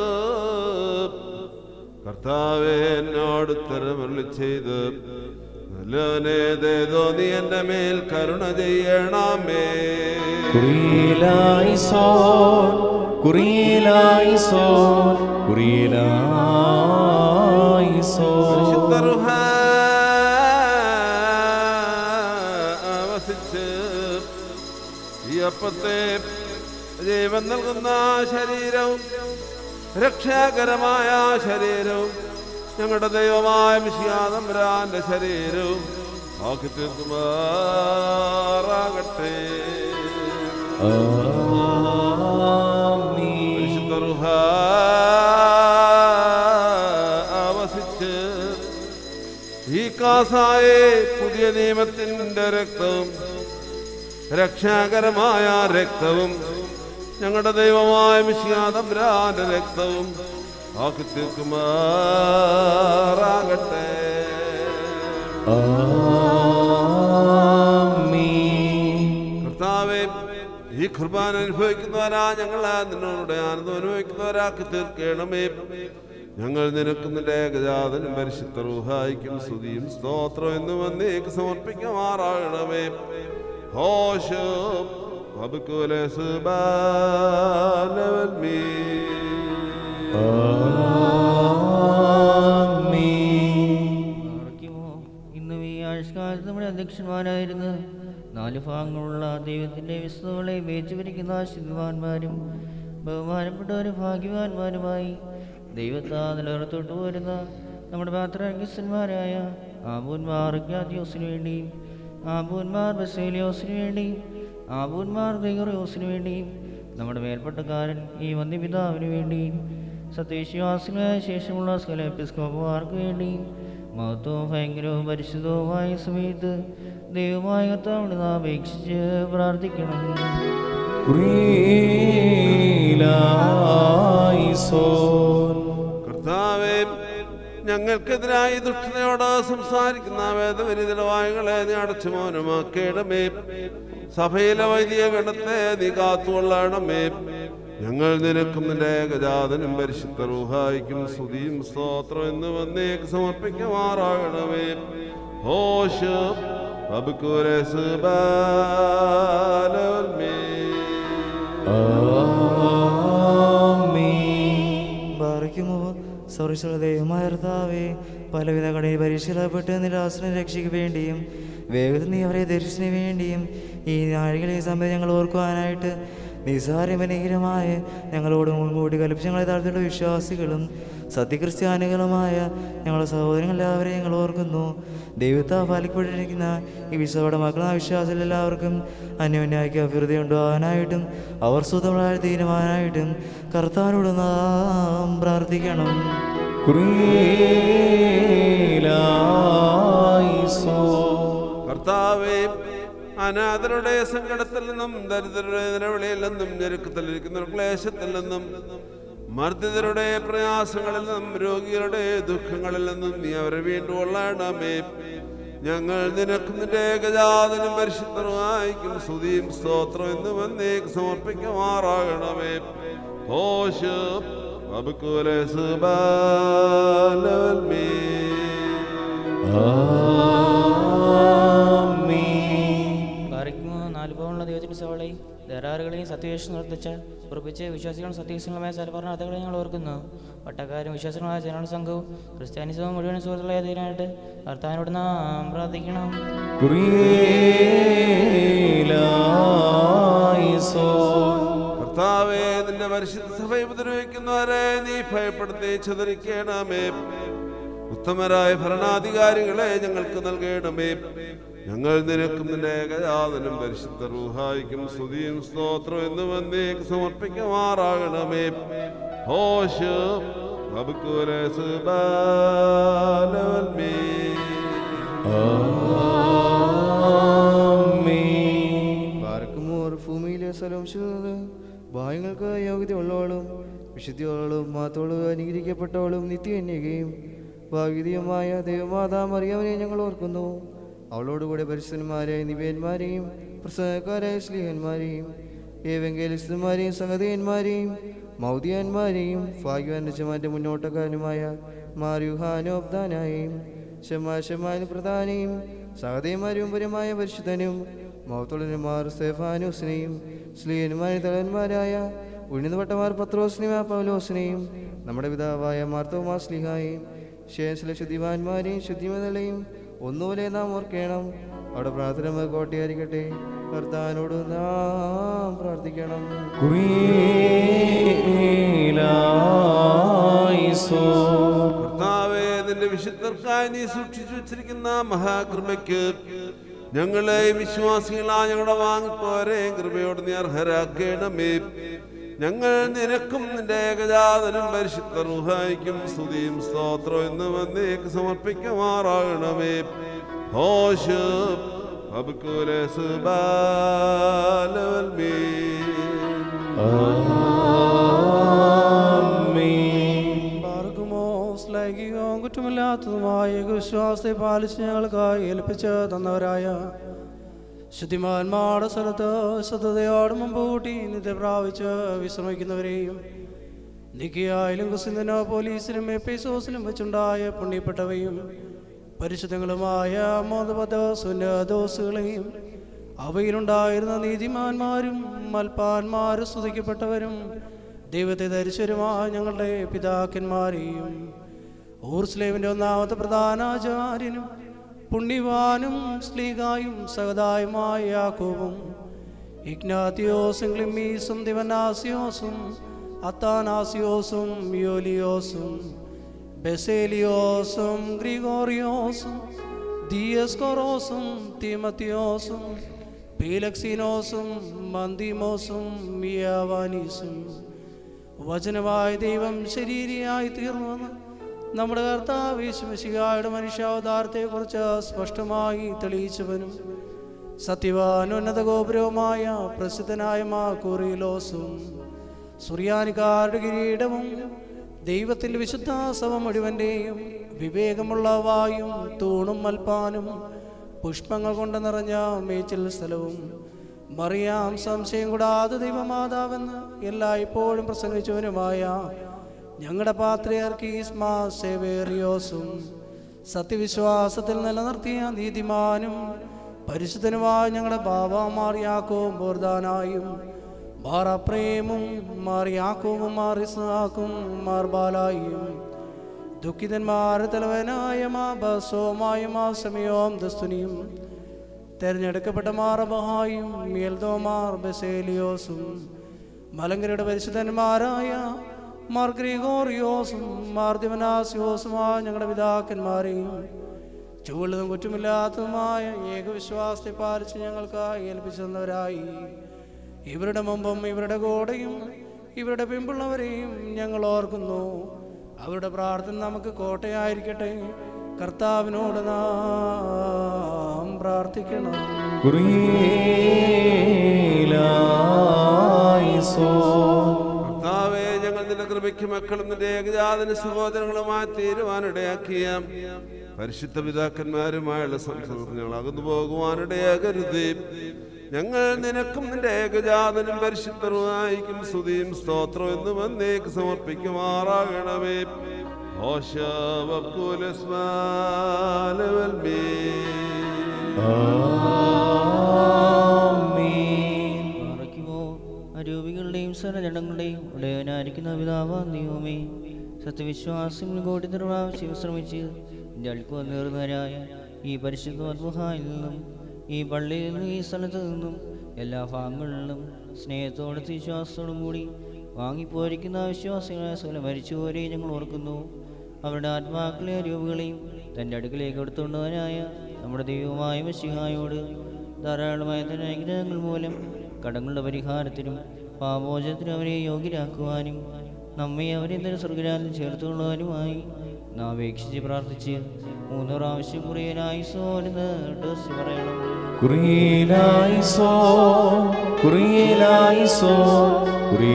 കർത്താവെ എന്നോട് ഉത്തരമരുളി ചെയ്ത് നല്ലവനേതേതോ നീ എൻ്റെ മേൽ കരുണ ചെയ്യണമേ കുറിയിലായി സോൻ കുറിയിലായി സോൻ കുറിയിലായി സോൻ പരിശുദ്ധരുഹ ആവസിച്ച് ഈ അപ്പത്തെ ജീവൻ നൽകുന്ന ശരീരവും രക്ഷാകരമായ ശരീരവും ഞങ്ങളുടെ ദൈവമായ മിഷിയാതമ്പരാന്റെ ശരീരവും ആക്കി തീർക്കുമാറാകട്ടെ ആമീൻ. പരിശുദ്ധ റുഹ ആവസിച്ച് ഈ കാസായെ പുതിയ നിയമത്തിന്റെ രക്തവും രക്ഷാകരമായ രക്തവും ഞങ്ങളുടെ ദൈവമായ മിഷിയാതമ്രാന്റെ രക്തവും ആക്കി തീർക്കുമാറാകട്ടെ ആമീൻ. കർത്താവെ ഈ കുർബാന അനുഭവിക്കുന്നവരാ ഞങ്ങൾ നിന്നോട് ആനന്ദം അനുഭവിക്കുന്നവരാക്കി തീർക്കണമേ ഞങ്ങൾ നിനക്ക് നിന്റെ ഏകജാതനും പരിശുദ്ധ റൂഹായിക്കും സ്തുതിയും സ്തോത്രം എന്ന് വന്നേക്ക് സമർപ്പിക്കുമാറാകണമേ ഹോശോ അബുക്കുലെ ആമീൻ. ആർക്കുമോ ഇന്നും ഈ ആഴ്ചക്കാലത്ത് നമ്മുടെ അധ്യക്ഷന്മാരായിരുന്ന നാല് ഭാഗങ്ങളുള്ള ദൈവത്തിൻ്റെ വിശുദ്ധങ്ങളെ വേച്ചുപിരിക്കുന്ന ശുദ്ധിമാന്മാരും ബഹുമാനപ്പെട്ടവരും ഭാഗ്യവാന്മാരുമായി ദൈവത്താ നിലനിർത്തോട്ട് പോരുന്ന നമ്മുടെ പാത്രാഗ്യസ്ഥന്മാരായ ആബൂന്മാർ ഗ്യാദ്യോസിനു വേണ്ടിയും ആബൂന്മാർ ബസേലിയോസിനു വേണ്ടിയും ആബൂന്മാർ ദൈവറിയോസിനു വേണ്ടിയും നമ്മുടെ മേൽപ്പെട്ടക്കാരൻ ഈ വന്യപിതാവിന് വേണ്ടിയും സത്യവിശ്വാസികളായ ശേഷമുള്ള സകല എപ്പിസ്കോപ്പുമാർക്ക് വേണ്ടി മഹത്വവും ഭയങ്കരവും പരിശുദ്ധവുമായ സമയത്ത് ദൈവമായ കർത്താവിന് നാം അപേക്ഷിച്ച് പ്രാർത്ഥിക്കണം കുറിയിലായി സോൻ കർത്താവെ ഞങ്ങൾക്കെതിരായി ദുഷ്ടതയോട് സംസാരിക്കുന്ന വേദവിനിതര വായുകളെ നീ അടച്ചു മൗനമാക്കേണമേ സഭയിലെ വൈദിക ഗണത്തെ നീ കാത്തുകൊള്ളണമേ ഞങ്ങൾ നിനക്കും നിന്റെ ഏകജാതനും പരിശുദ്ധ റൂഹായിക്കും സ്തുതിയും സ്തോത്രം എന്ന് വന്നേക്ക് സമർപ്പിക്കുമാറാകണമേ ഹോഷ അബുക്കുരസ് ബാലവൽമേ ആമീൻ. ബാറിക്കുമോ സർവീസുള്ള ദൈവമായ കർത്താവേ പലവിധ കടയിൽ പരീക്ഷയിൽപ്പെട്ട് നിരാശ്രയം രക്ഷയ്ക്ക് വേണ്ടിയും വേഗത്തിൽ നീ അവരെ ദർശിച്ചതിന് വേണ്ടിയും ഈ നാഴികളെ സമയം ഞങ്ങൾ ഓർക്കുവാനായിട്ട് നിസാരമനീരമായ ഞങ്ങളോട് മുൻകൂട്ടി കൽപ്പിച്ച് ഞങ്ങളെ താഴ്ത്തിയുള്ള വിശ്വാസികളും സത്യക്രിസ്ത്യാനികളുമായ ഞങ്ങളുടെ സഹോദരങ്ങളെല്ലാവരെയും ഞങ്ങൾ ഓർക്കുന്നു ദൈവത്താ പാലിക്കപ്പെട്ടിരിക്കുന്ന ഈ വിശ്വയുടെ മക്കളായ വിശ്വാസികൾ എല്ലാവർക്കും അന്യോന്യായിക്ക് അഭിവൃദ്ധി ഉണ്ടാകാനായിട്ടും അവർ സുതമായ തീരുമാനമായിട്ടും കർത്താവിനോട് നാം പ്രാർത്ഥിക്കണം കുറിയിലായി സോൻ കർത്താവേ അനാഥരുടെ സങ്കടത്തിൽ നിന്നും ദരിദ്രരുടെ നിലവിളിയിൽ നിന്നും ഞെരുക്കത്തിലിരിക്കുന്ന ക്ലേശത്തിൽ നിന്നും മർദ്ദിതരുടെ പ്രയാസങ്ങളിൽ നിന്നും രോഗികളുടെ ദുഃഖങ്ങളിൽ നിന്നും നീ അവരെ വീണ്ടും കൊള്ളണമേ ഞങ്ങൾ നിനക്കും നിന്റെ ഏകജാതനും പരിശുദ്ധമായിരിക്കും സ്തുതിയും സ്തോത്രം എന്ന് വന്നേക്ക് സമർപ്പിക്കുമാറാകണമേ ഹോശ അബുക്കുലെ സുബാലവൽമേ ആമീൻ. പാറിക്കുമോ നാല് ഭാഗമുള്ള ദൈവത്തിന്റെ സവളെ ധാരാറുകളെയും സത്യവേഷം നിർദ്ദിച്ച ഉറപ്പിച്ച് വിശ്വാസികളും സത്യവിശ്വങ്ങളുമായ സൽഭരണാർത്ഥകളെ ഞങ്ങൾ ഓർക്കുന്നു പട്ടക്കാരും വിശ്വാസികളായ ജനറൽ സംഘവും ക്രിസ്ത്യാനിസവും മുഴുവൻ സുഹൃത്തുക്കളായ തീരാനായിട്ട് കർത്താവിനോട് നാം പ്രാർത്ഥിക്കണം കുറിയിലായി സോൻ കർത്താവേ നിന്റെ പരിശുദ്ധ സഭ ഉപദ്രവിക്കുന്നവരെ നീ ഭയപ്പെടുത്തി ചതുരിക്കണമേ ഉത്തമരായ ഭരണാധികാരികളെ ഞങ്ങൾക്ക് നൽകണമേ ഞങ്ങൾ നിനക്കും നിന്റെ ഏകജാതനും പരിശുദ്ധ റൂഹായിക്കും സ്തുതിയും സ്തോത്രം എന്ന് വന്നേക്ക് സമർപ്പിക്കുമാറാകണമേ ഹോശ അബുക്കുലെ സുബാലവൽമേ ആമീൻ. പാർക്കുമോർ ഭൂമിയിലെ സ്ഥലം ശുദ്ധത് ഭായങ്ങൾക്ക് യോഗ്യതയുള്ളവളും വിശുദ്ധിയുള്ളവളും മാത്തോളും അനുഗ്രഹിക്കപ്പെട്ടവളും നിത്യന്യകയും ഭാഗ്യതയുമായ ദേവമാതാ മറിയവനെ ഞങ്ങൾ ഓർക്കുന്നു അവളോടുകൂടെ പരിശുദ്ധന്മാരായ നിവേന്മാരെയും പ്രസംഗക്കാരായ സ്ലീഹന്മാരെയും ഏവെങ്കേലിസ്തന്മാരെയും സഹതയന്മാരെയും മൗദിയാന്മാരെയും ഭാഗ്യവാൻജമാന്റെ മുന്നോട്ടക്കാരനുമായ മാര്യുഹാനോബ്ദാനായും ഷമാശമാൻ പ്രധാനിയും സഹതയന്മാരും പരമായ പരിശുദ്ധനും മൗത്തുളന്മാർ സ്തേഫാനോസിനെയും സ്ലീഹന്മാരെ തലവന്മാരായ ഉഴുന്നുവട്ടമാർ പത്രോസിനെയും പൗലോസിനെയും നമ്മുടെ പിതാവായ മാർത്തോമാ സ്ലിഹായെയും ശേഷല ശുദ്ധിമാന്മാരെയും ശുദ്ധിമതളെയും ഒന്നുപോലെ നാം ഓർക്കണം അവിടെ പ്രാർത്ഥന നമുക്ക് കോട്ടയായിരിക്കട്ടെ കർത്താനോട് നാം പ്രാർത്ഥിക്കണം കർത്താവേ നിന്റെ വിശുദ്ധർക്കായി നീ സൂക്ഷിച്ചു വെച്ചിരിക്കുന്ന മഹാകൃപയ്ക്ക് ഞങ്ങളെ വിശ്വാസികളായ ഞങ്ങളുടെ വാങ്ങിപ്പോരെ കൃപയോട് നീ അർഹരാക്കണമേ ഞങ്ങൾ നിനക്കും നിന്റെ ഏകജാതനും പരിശുദ്ധ റുഹായിക്കും സ്തുതിയും സ്തോത്രം എന്ന് വന്നേക്ക് സമർപ്പിക്കുമാറാകണമേ ഹോഷ് അബ്കുലസ് പാർക്കുമോ ശ്ലൈംഗികവും കുറ്റമില്ലാത്തതുമായ വിശ്വാസത്തെ പാലിച്ച് ഞങ്ങൾക്കായി ഏൽപ്പിച്ച് തന്നവരായ ശുദ്ധിമാന്മാരുടെ സ്ഥലത്ത് ശ്രദ്ധതയോട് മുമ്പൂട്ടി നിത്യ പ്രാപിച്ച് വിശ്രമിക്കുന്നവരെയും നിക്കിയായാലും കുസിന്തിനോ പോലീസിലും എപ്പിസോസിലും വെച്ചുണ്ടായ പുണ്യപ്പെട്ടവയും പരിശുദ്ധങ്ങളുമായ മോദപദ സുന്നദോസുകളെയും അവയിലുണ്ടായിരുന്ന നീതിമാന്മാരും മൽപ്പാന്മാരും സ്തുതിക്കപ്പെട്ടവരും ദൈവത്തെ ധരിച്ചവരുമായ ഞങ്ങളുടെ പിതാക്കന്മാരെയും ഊർസ്ലേവിൻ്റെ ഒന്നാമത്തെ പ്രധാനാചാര്യനും പുണ്യവാനും സ്ലീഗായും സഹതായുമായ യാക്കോബും ഇഗ്നാത്തിയോസും ക്ലിമ്മീസും ദിവനാസിയോസും അത്താനാസിയോസും യോലിയോസും ബെസേലിയോസും ഗ്രിഗോറിയോസും ദിയസ്കോറോസും തീമത്തിയോസും പീലക്സിനോസും മന്തിമോസും മിയാവാനീസും വചനമായ ദൈവം ശരീരിയായി തീർന്നുവെന്ന് നമ്മുടെ കർത്താവ് യേശുമിശിഹായുടെ മനുഷ്യാവതാരത്തെക്കുറിച്ച് സ്പഷ്ടമായി തെളിയിച്ചവനും സത്യവാനുന്നത ഗോപുരവുമായ പ്രസിദ്ധനായ മാ കുറിലോസും സുറിയാനിക്കാരുടെ കിരീടവും ദൈവത്തിൻ്റെ വിശുദ്ധ സഭ മുഴുവൻ്റെയും വിവേകമുള്ള വായും തൂണും മൽപ്പാനും പുഷ്പങ്ങൾ കൊണ്ട് നിറഞ്ഞ മേച്ചിൽ സ്ഥലവും മറിയാം സംശയം കൂടാതെ ദൈവമാതാവെന്ന് എല്ലായ്പ്പോഴും പ്രസംഗിച്ചവനുമായ ഞങ്ങളുടെ പാത്രിയർക്കീസ്മാ സേവേറിയോസും സത്യവിശ്വാസത്തിൽ നിലനിർത്തിയ നീതിമാനും പരിശുദ്ധനുമായ ഞങ്ങളുടെ ബാബ മാറിയാക്കോം ബോർദാനായും മാറപ്രേമും മാറിയാക്കോവും മാറിസാക്കും മാർബാലായും ദുഃഖിതന്മാരുടെ തലവനായ മാ ബസോമായ മാ സമയോം ദസ്തുനിയും തെരഞ്ഞെടുക്കപ്പെട്ട മാറബഹായും മേൽദോമാർ ബസേലിയോസും മലങ്കരയുടെ പരിശുദ്ധന്മാരായ മാർ ഗ്രിഗോറിയോസും മാർ ദിവനാസിയോസുമായ ഞങ്ങളുടെ പിതാക്കന്മാരെയും ചുവള്ളതും കുറ്റമില്ലാത്തതുമായ ഏകവിശ്വാസത്തെ പാലിച്ച് ഞങ്ങൾക്ക് ഏൽപ്പിച്ചു തന്നവരായി ഇവരുടെ മുമ്പും ഇവരുടെ കൂടെയും ഇവരുടെ പിമ്പുള്ളവരെയും ഞങ്ങൾ ഓർക്കുന്നു അവരുടെ പ്രാർത്ഥന നമുക്ക് കോട്ടയായിരിക്കട്ടെ കർത്താവിനോട് നാം പ്രാർത്ഥിക്കണം കർത്താവേ ഞങ്ങൾ നിന്റെ കൃപയ്ക്ക് മക്കളും നിന്റെ ഏകജാതന സഹോദരങ്ങളുമായി തീരുവാനിടയാക്കിയ പരിശുദ്ധ പിതാക്കന്മാരുമായുള്ള സംസർഗത്തിൽ ഞങ്ങൾ അകന്നു പോകുവാനിടയാകരുത് ഞങ്ങൾ നിനക്കും നിന്റെ ഏകജാതനും പരിശുദ്ധരുമായിരിക്കും സ്തുതിയും സ്തോത്രം എന്ന് വന്നേക്ക് സമർപ്പിക്കുമാറാകണമേ മറയ്ക്കുമോ അരൂപികളുടെയും സരജടങ്ങളുടെയും ഉടയവനായിരിക്കുന്ന പിതാവാ ദൈവമേ സത്യവിശ്വാസം കോടി നിർവാവശ്യം ശ്രമിച്ച് എൻ്റെ അടുക്ക് വന്നേറുന്നവരായ ഈ പരിശുദ്ധ അദ്മുഹായിൽ നിന്നും ഈ പള്ളിയിൽ നിന്നും ഈ സ്ഥലത്ത് നിന്നും എല്ലാ ഭാഗങ്ങളിൽ നിന്നും സ്നേഹത്തോടെ വിശ്വാസത്തോടും കൂടി വാങ്ങിപ്പോരിക്കുന്ന വിശ്വാസികളെ സകല മരിച്ചുപോരെ ഞങ്ങൾ ഓർക്കുന്നു അവരുടെ ആത്മാക്കളെ രൂപകളെയും തൻ്റെ അടുക്കലേക്ക് എടുത്തുകൊണ്ടവനായ നമ്മുടെ ദൈവമായ മഷിഹായോട് ധാരാളമായ തന്നെ അനുഗ്രഹങ്ങൾ മൂലം കടങ്ങളുടെ പരിഹാരത്തിനും പാപോചനത്തിനും അവരെ യോഗ്യരാക്കുവാനും നമ്മെ അവരെ തന്നെ സ്വർഗരാജ്യം ചേർത്തുകൊള്ളുവാനുമായി നാം അപേക്ഷിച്ച് പ്രാർത്ഥിച്ച് മൂന്ന് പ്രാവശ്യം കുറിയനായി സോരുന്ന് ഡോസ് പറയണം കുറിയിലായിസോ കുറിയിലായിസോ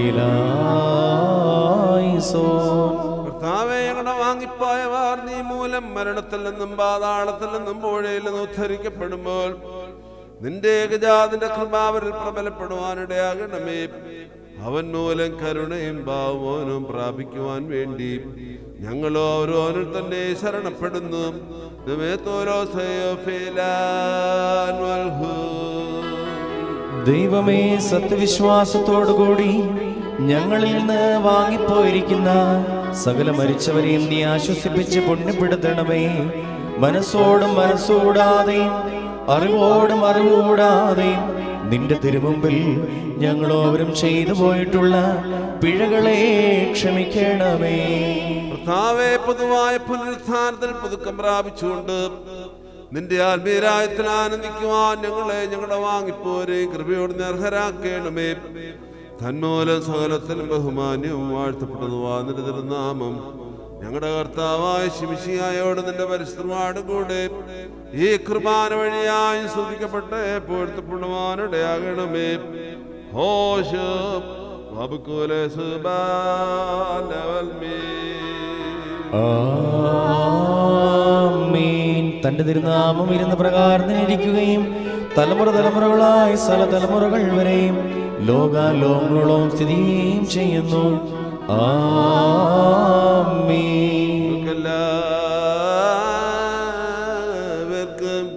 കുറിയിലായിസോ കർത്താവേ ഞങ്ങളുടെ വാങ്ങിപ്പോയവാർ നീ മൂലം മൂലം മരണത്തിൽ നിന്നും പാതാളത്തിൽ നിന്നും പുഴയിൽ നിന്നും ഉദ്ധരിക്കപ്പെടുമ്പോൾ നിന്റെ ഏകജാതിന്റെ കൃപാവരിൽ പ്രബലപ്പെടുവാനിടയാകണമേ അവൻ മൂലം കരുണയും ഭാവമോനും പ്രാപിക്കുവാൻ വേണ്ടി ഞങ്ങൾ ഓരോനിൽ തന്നെ ശരണപ്പെടുന്നു ദൈവമേ സത്യവിശ്വാസത്തോടുകൂടി ഞങ്ങളിൽ നിന്ന് വാങ്ങിപ്പോയിരിക്കുന്ന സകല മരിച്ചവരെയും നീ ആശ്വസിപ്പിച്ച് പുണ്യപ്പെടുത്തണമേ മനസ്സോടും മനസ്സൂടാതെയും അറിവോടും അറിവൂടാതെയും നിന്റെ തിരുമുമ്പിൽ ഞങ്ങളോവരും ചെയ്തു പോയിട്ടുള്ള പിഴകളെ ക്ഷമിക്കണമേ കർത്താവെ പൊതുവായ പുനരുത്ഥാനത്തിൽ പുതുക്കം പ്രാപിച്ചുകൊണ്ട് നിന്റെ ആത്മീയരായത്തിൽ ആനന്ദിക്കുവാൻ ഞങ്ങളെ ഞങ്ങളുടെ വാങ്ങിപ്പോരെയും കൃപയോട് അർഹരാക്കണമേ തന്മൂലം സകലത്തിലും ബഹുമാന്യവും വാഴ്ത്തപ്പെട്ടതുവാ നിന്റെ തിരുനാമം ഞങ്ങളുടെ കർത്താവായ ശിമിഷിയായോട് നിന്റെ പരിസ്ഥിതിപാട് കൂടെ ഈ കുർബാന വഴിയായി ശ്രദ്ധിക്കപ്പെട്ട് പൊഴുത്തപ്പെടുവാനിടയാകണമേ ഹോഷ് വബുക്കുലെ സുബാനവൽമീ ആമീൻ തന്റെ തിരുനാമം ഇരുന്ന പ്രകാരം ഇരിക്കുകയും തലമുറ തലമുറകളായി സ്ഥല തലമുറകൾ വരെയും ലോകാലോകങ്ങളോളം സ്ഥിതിയും ചെയ്യുന്നു ആമീൻ എല്ലാവർക്കും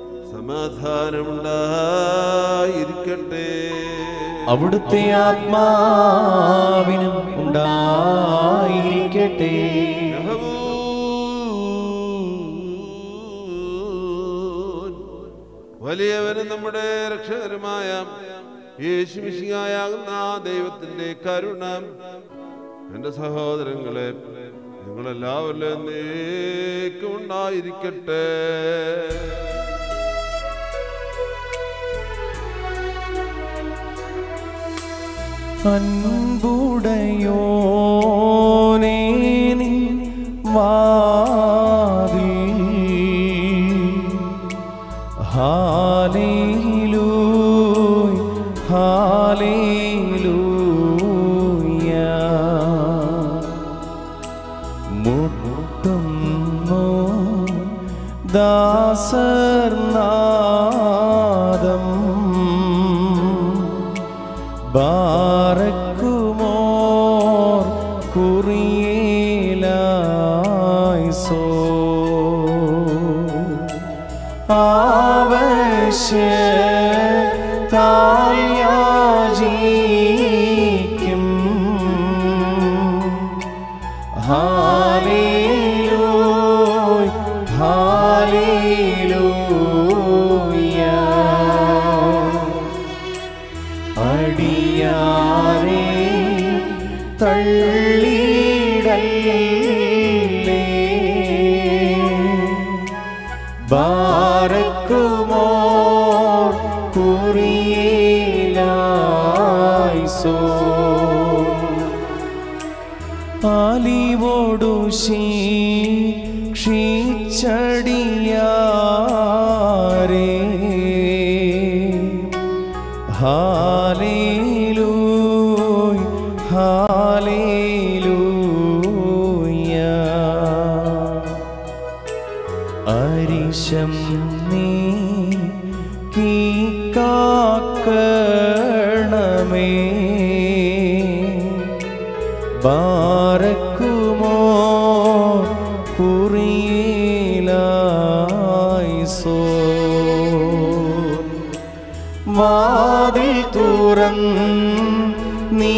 സമാധാനമുണ്ടായിരിക്കട്ടെ അവിടുത്തെ ആത്മാവിനും ഉണ്ടായിരിക്കട്ടെ വലിയവനും നമ്മുടെ രക്ഷകരുമായ യേശുമിശിയാകുന്ന ദൈവത്തിന്റെ കരുണ എന്റെ സഹോദരങ്ങളെ നിങ്ങളെല്ലാവരിലും എന്നേക്കും ഉണ്ടായിരിക്കട്ടെ അൻപുടയോനേ നിൻ വാതിൽ ഹാലേലൂയ ഹാലേലൂയ മുട്ടുന്നു ദാസർനാദം ബാറക്കുമോർ കുറിയേലായിസോ ആവശ്യ താൽയാജിക്കും ഹാലേലൂയ ഹാലേലൂയ അടിയാരെ തള്ളിടല്ലേ ബാരക്കുമോ കുറിയേലായിസോ ആലിവോടു ക്ഷീച്ചടിയാരേ ഹാലേലൂയ ഹാലേലൂയ അരിശം നീ കീക്കാക്കണമേ ബാരക്കുമോ കുറിയിലായിസോ വാതിൽ തുറൻ നീ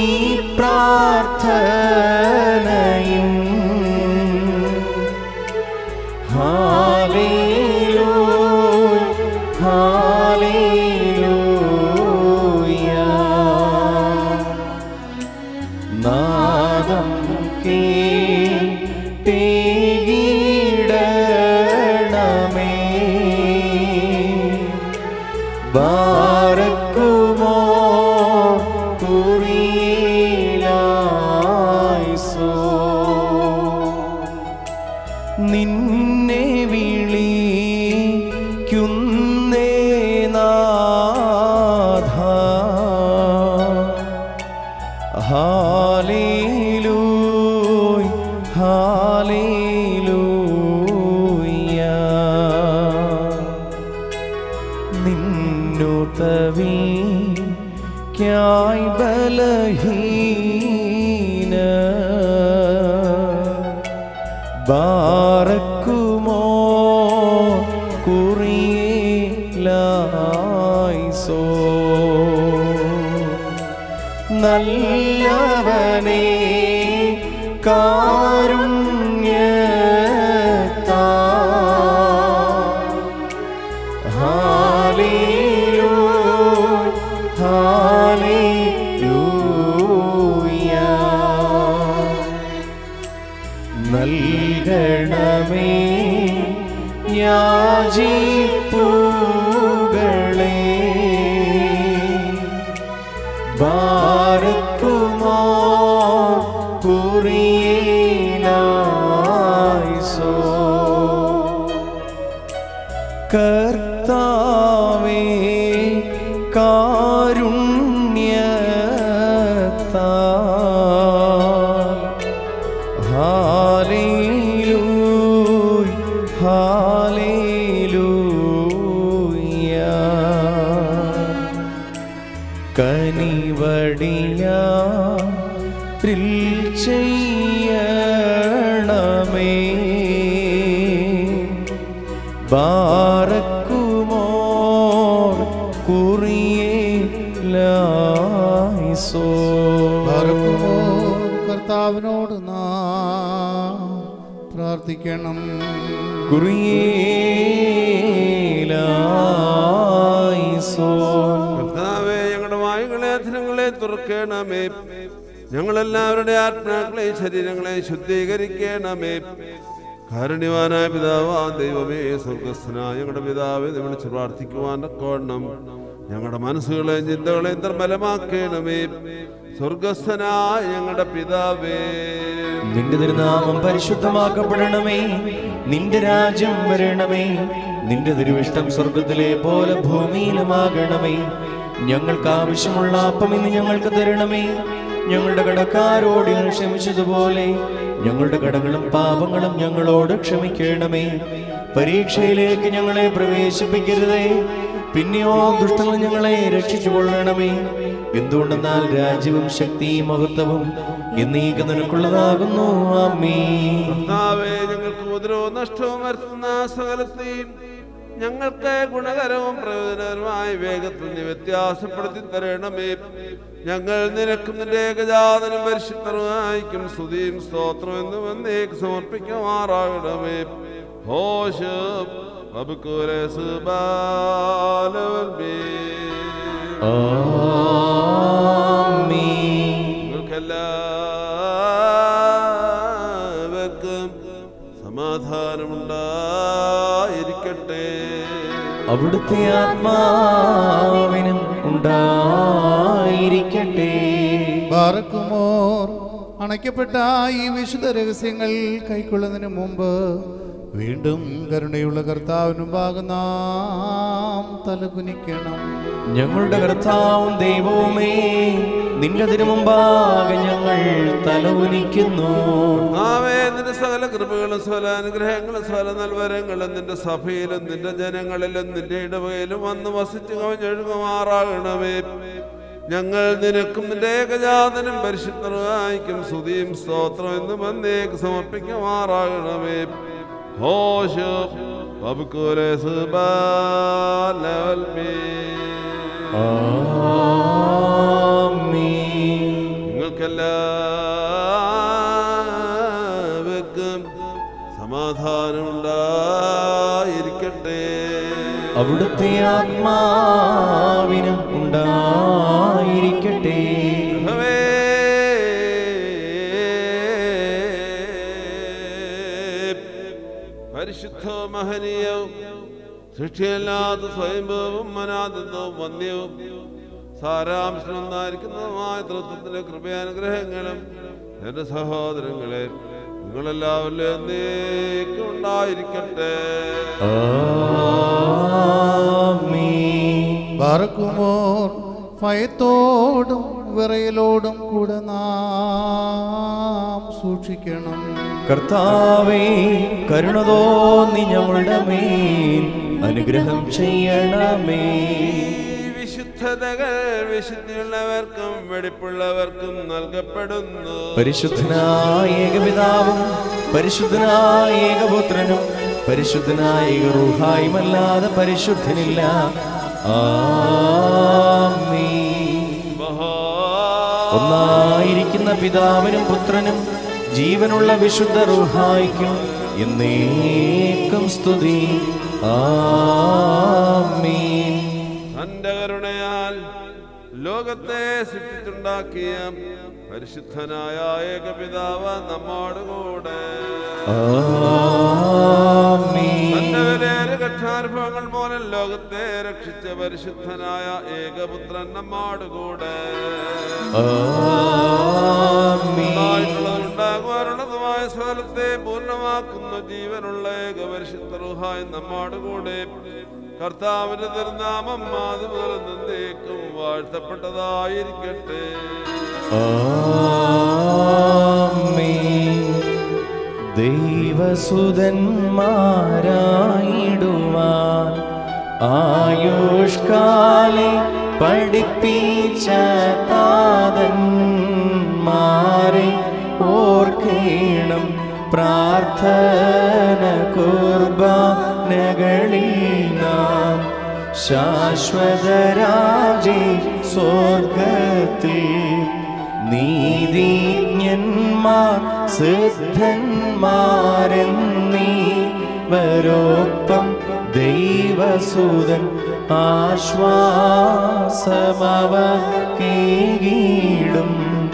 പ്രാർത്ഥനയും ഹാലേലൂയ ഹാലേലൂയ നാദം കേടണമേ ബാരക്കുമോ കുറിയിലായിസോ നിന്നെ വിളിക്കുന്നേ നാഥ ഹാലേലൂയ ഹാലേലൂയ നിന്നുതവിക്കായി ബലഹീന ബാറക്കുമോ കുറിയേലായിസോ നല്ലവനേ കാരുണ്യത്താ നൽകണമേ യാചിപ്പുകളെ ബാരക്കുമോ കുറിയേലായിസോ കർത്താവേ കാരുണ്യത്താ ഹാലേലൂയ ഹാലേലൂയ കനിവടിയ ചെയ്യണമേ ബാറക്കുമോ കുറിയേലായിസോ പാർക്കുമോ കർത്താവിനോട് നാം പ്രാർത്ഥിക്കണം കുറിയേലായിസോ കർത്താവേ ഞങ്ങളുടെ വായുകളെ അധരങ്ങളെ തുറക്കണമേ ഞങ്ങളെല്ലാവരുടെ ആത്മാക്കളെ ശരീരങ്ങളെ ശുദ്ധീകരിക്കണമേ കാരുണ്യവാനായ പിതാവാ ദൈവമേ സ്വർഗസ്ഥനായ ഞങ്ങളുടെ പിതാവേ ഇത് വിളിച്ച് പ്രാർത്ഥിക്കുവാൻ കോണം ഞങ്ങളുടെ മനസ്സുകളെയും ചിന്തകളെയും നിർമ്മലമാക്കണമേ സ്വർഗസ്ഥനായ ഞങ്ങളുടെ പിതാവേ നിന്റെ തിരുനാമം പരിശുദ്ധമാക്കപ്പെടണമേ നിന്റെ രാജ്യം വരണമേ നിന്റെ തിരുവിഷ്ടം സ്വർഗത്തിലെ പോലെ ഭൂമിയിലുമാകണമേ ഞങ്ങൾക്ക് ആവശ്യമുള്ള അപ്പം ഇന്ന് ഞങ്ങൾക്ക് തരണമേ ഞങ്ങളുടെ കടക്കാരോട് ഞങ്ങൾ ക്ഷമിച്ചതുപോലെ ഞങ്ങളുടെ കടങ്ങളും പാപങ്ങളും ഞങ്ങളോട് ക്ഷമിക്കണമേ പരീക്ഷയിലേക്ക് ഞങ്ങളെ പ്രവേശിപ്പിക്കരുതേ പിന്നെയോ ദുഷ്ടങ്ങൾ ഞങ്ങളെ രക്ഷിച്ചു കൊള്ളണമേ എന്തുകൊണ്ടെന്നാൽ രാജ്യവും ശക്തിയും മഹത്വവും എന്നീക്ക് നിനക്കുള്ളതാകുന്നു അമ്മേ കർത്താവേ ഞങ്ങൾക്ക് ഉപദ്രവവും നഷ്ടവും വരുത്തുന്ന സകലത്തെയും ഞങ്ങൾക്ക് ഗുണകരവും പ്രയോജനകരമായ വേഗത്തിൽ നീ വ്യത്യാസപ്പെടുത്തി തരണമേ ഞങ്ങൾ നിനക്കും നിന്റെ ഏകജാതനും പരിശുദ്ധമായിരിക്കും സ്തുതിയും സ്തോത്രം എന്ന് വന്നേക്ക് സമർപ്പിക്കുമാറാകണമേ ഹോഷ് അബുക്കുരസ് ബാലവൽമേ നിങ്ങൾക്കെല്ലാവർക്കും സമാധാനമുണ്ടായിരിക്കട്ടെ അവിടുത്തെ ആത്മാവിനും ഉണ്ടായിരിക്കട്ടെ ബാറക്കുമോർ അണയ്ക്കപ്പെട്ട ഈ വിശുദ്ധ രഹസ്യങ്ങൾ കൈക്കൊള്ളുന്നതിന് മുമ്പ് വീണ്ടും കരുണയുള്ള കർത്താവിനും നാം തലകുനിക്കണം ഞങ്ങളുടെ കർത്താവും ദൈവവുമേ നിന്റെ തിരുമുമ്പാകെ ഞങ്ങൾ തലവുനിക്കുന്നു കർത്താവേ, നിന്റെ സകല കൃപകളും സകല അനുഗ്രഹങ്ങളും സകല നൽവരങ്ങളും നിന്റെ സഭയിലും നിന്റെ ജനങ്ങളിലും നിന്റെ ഇടവകയിലും വന്ന് വസിച്ച് കവിഞ്ഞൊഴുകുമാറാകണമേ ഞങ്ങൾ നിനക്കും നിന്റെ ഏകജാതനും പരിശുദ്ധമായിക്കും സ്തുതിയും സ്തോത്രം എന്നും വന്നേക്ക് സമർപ്പിക്കുമാറാകണമേ ഹോഷ് ബബുക്കുരസ് ബാലവൽമേ നിങ്ങൾക്കെല്ലാവർക്കും സമാധാനം ഉണ്ടായിരിക്കട്ടെ അവിടുത്തെ ആത്മാവിനും ഉണ്ടായിരിക്കട്ടെ കർത്താവേ, പരിശുദ്ധ മഹനീയവും സൃഷ്ടിയല്ലാത്ത സ്വയംഭവവും അനാഥത്വവും വന്യവും സാരാംശം ഒന്നായിരിക്കുന്നതുമായ തൃത്വത്തിന്റെ കൃപയാനുഗ്രഹങ്ങളും എന്റെ സഹോദരങ്ങളെ നിങ്ങളെല്ലാവരിലും എന്നേക്കും ഉണ്ടായിരിക്കട്ടെ ബാറക്കുമോർ ഭയത്തോടും വിറയലോടും കൂടെ നാം സൂക്ഷിക്കണം കർത്താവേ കരുണ തോന്നി ഞങ്ങളുടെ മേൽ അനുഗ്രഹം ചെയ്യണമേ വിശുദ്ധതകൾ വിശുദ്ധിയുള്ളവർക്കും വെടിപ്പുള്ളവർക്കും നൽകപ്പെടുന്നു പരിശുദ്ധനായ ഏകപിതാവും പരിശുദ്ധനായ ഏകപുത്രനും പരിശുദ്ധനായ ഏകറൂഹായുമല്ലാതെ പരിശുദ്ധനില്ല ആമീൻ. ഒന്നായിരിക്കുന്ന പിതാവിനും പുത്രനും ജീവനുള്ള വിശുദ്ധ റൂഹായിക്കും എന്നേക്കും സ്തുതി ആമീൻ തന്റെ കരുണയാൽ ലോകത്തെ സൃഷ്ടിച്ചുണ്ടാക്കിയ പരിശുദ്ധനായ ഏകപിതാവ് നമ്മോടുകൂടെ തന്റെ വിലയേറിയ കക്ഷാനുഭവങ്ങൾ മൂലം ലോകത്തെ രക്ഷിച്ച പരിശുദ്ധനായ ഏകപുത്രൻ നമ്മോടുകൂടെ ഉണ്ടാകുവാനുള്ളതുമായ സ്ഥലത്തെ പൂർണ്ണമാക്കുന്ന ജീവനുള്ള ഏകപരിശുദ്ധ റുഹായി നമ്മോടുകൂടെ കർത്താവിന്റെ തിരുനാമം ആദ്യം മുതൽ എന്നേക്കും വാഴ്ത്തപ്പെട്ടതായിരിക്കട്ടെ ആമേൻ. ദൈവസുതന്മാരായിടുവാൻ ആയുഷ്കാലെ പഠിപ്പിച്ച താതന്മാരെ ഓർക്കേണം പ്രാർത്ഥന കുർബാനകളിൽ നാം ശാശ്വതരാജേ സ്വർഗത്തിൽ നീതിജ്ഞന്മാർ സിദ്ധന്മാരെന്നീവരൊപ്പം ദൈവസുതൻ ആശ്വാസമവ കീടും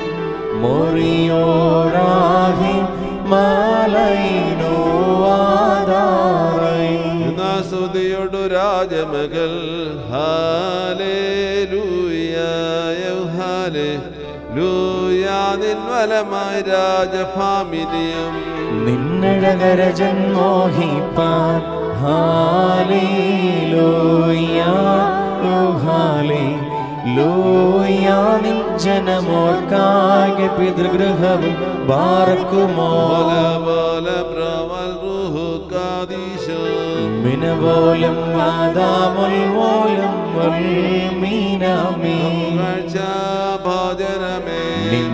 മൊറിയോരാഹി മലയിനോ ആധാരൈ സ്തുതിയൊടു രാജമകൾ ഹാലേ ലൂയാ നിൻവലമായി രാജഫാമിലിയും നിന്നഴകരജൻ മോഹിപ്പാൻ ഹാലേലൂയ ഓ ഹാലേ ലൂയ നിൻ ജനമോർക്കായ പിതൃഗൃഹവും ബാറക്കുമോ പോലെ പ്രവൽ റുഹു കാദീശോ മിനവോലം വാദാമുൽ വോലം വൽ മീനാമീ ഭോജനമേ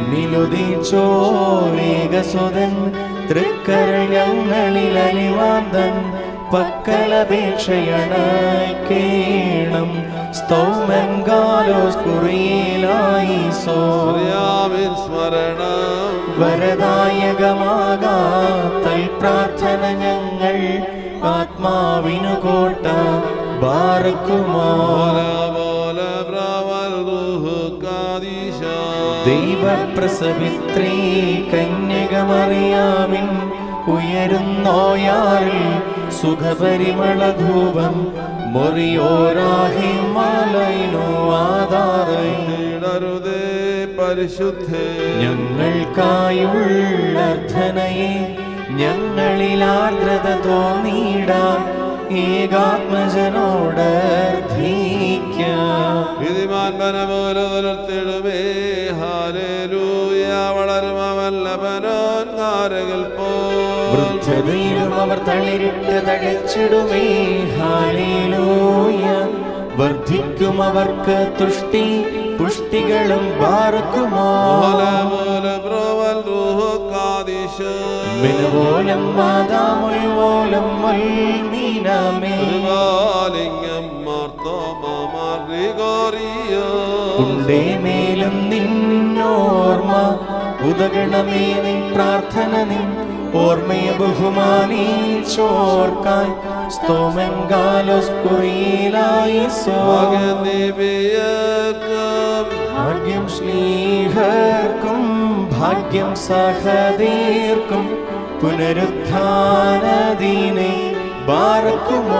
നിന്നിലുദിച്ചോരേകസുതൻ തൃക്കരൾ ഞങ്ങളിൽ അലിവാന്തൻ പക്കലപേക്ഷയണക്കേണം സ്തൗമൻ ഗാലോസ് കുറിയിലായി സോ അറിയാമിൻ സ്മരണം വരദായകമാകാത്തൽ പ്രാർത്ഥന ഞങ്ങൾ ആത്മാവിനു കോട്ട ബാറക്കുമോ പോലെ പ്രവൽ റുഹു കാദീശോ ദൈവപ്രസവിത്രീ കന്യകമറിയാമിൻ ഉയരുന്നോയാറിൽ സുഖപരിമളധൂപം മൊറിയോരാഹി മലൈനോ ആധാരൈ ഇടരുതേ പരിശുദ്ധേ ഞങ്ങൾക്കായുള്ളർത്ഥനയെ ഞങ്ങളിൽ ആർദ്രത തോന്നിയിടാൻ ഏകാത്മജനോട് വിധിമാൻ പോലെ പുലർത്തിടുമേ ഹാലേലൂയ വളരുമവല്ലഭനോൻ കാരകൾ പോ വൃദ്ധതയിലും അവർ തളിരിട്ട് തഴച്ചിടുമേ ഹാലേലൂയ വർദ്ധിക്കും അവർക്ക് തുഷ്ടി പുഷ്ടികളും പാർക്കുമോ പ്രവൽ റുഹു കാദീശോ മിനുവോലം മാതാമുൽവോലം വൽമീനാമേ ലിംഗം മാർത്തോമാർ ഗ്രിഗോറിയോ ഉണ്ടേ മേലും നിന്നോർമ്മ ഉദകണമേ നിൻ പ്രാർത്ഥന നിൻ ഓർമ്മയെ ബഹുമാനീച്ചോർക്കായി സ്തോമൻ ഗാലോസ് കുറിയിലായി സോ ഭാഗ്യം ശ്ലീഹർക്കും ഭാഗ്യം സഹദീർക്കും പുനരുത്ഥാനദീനെ ബാറക്കുമോ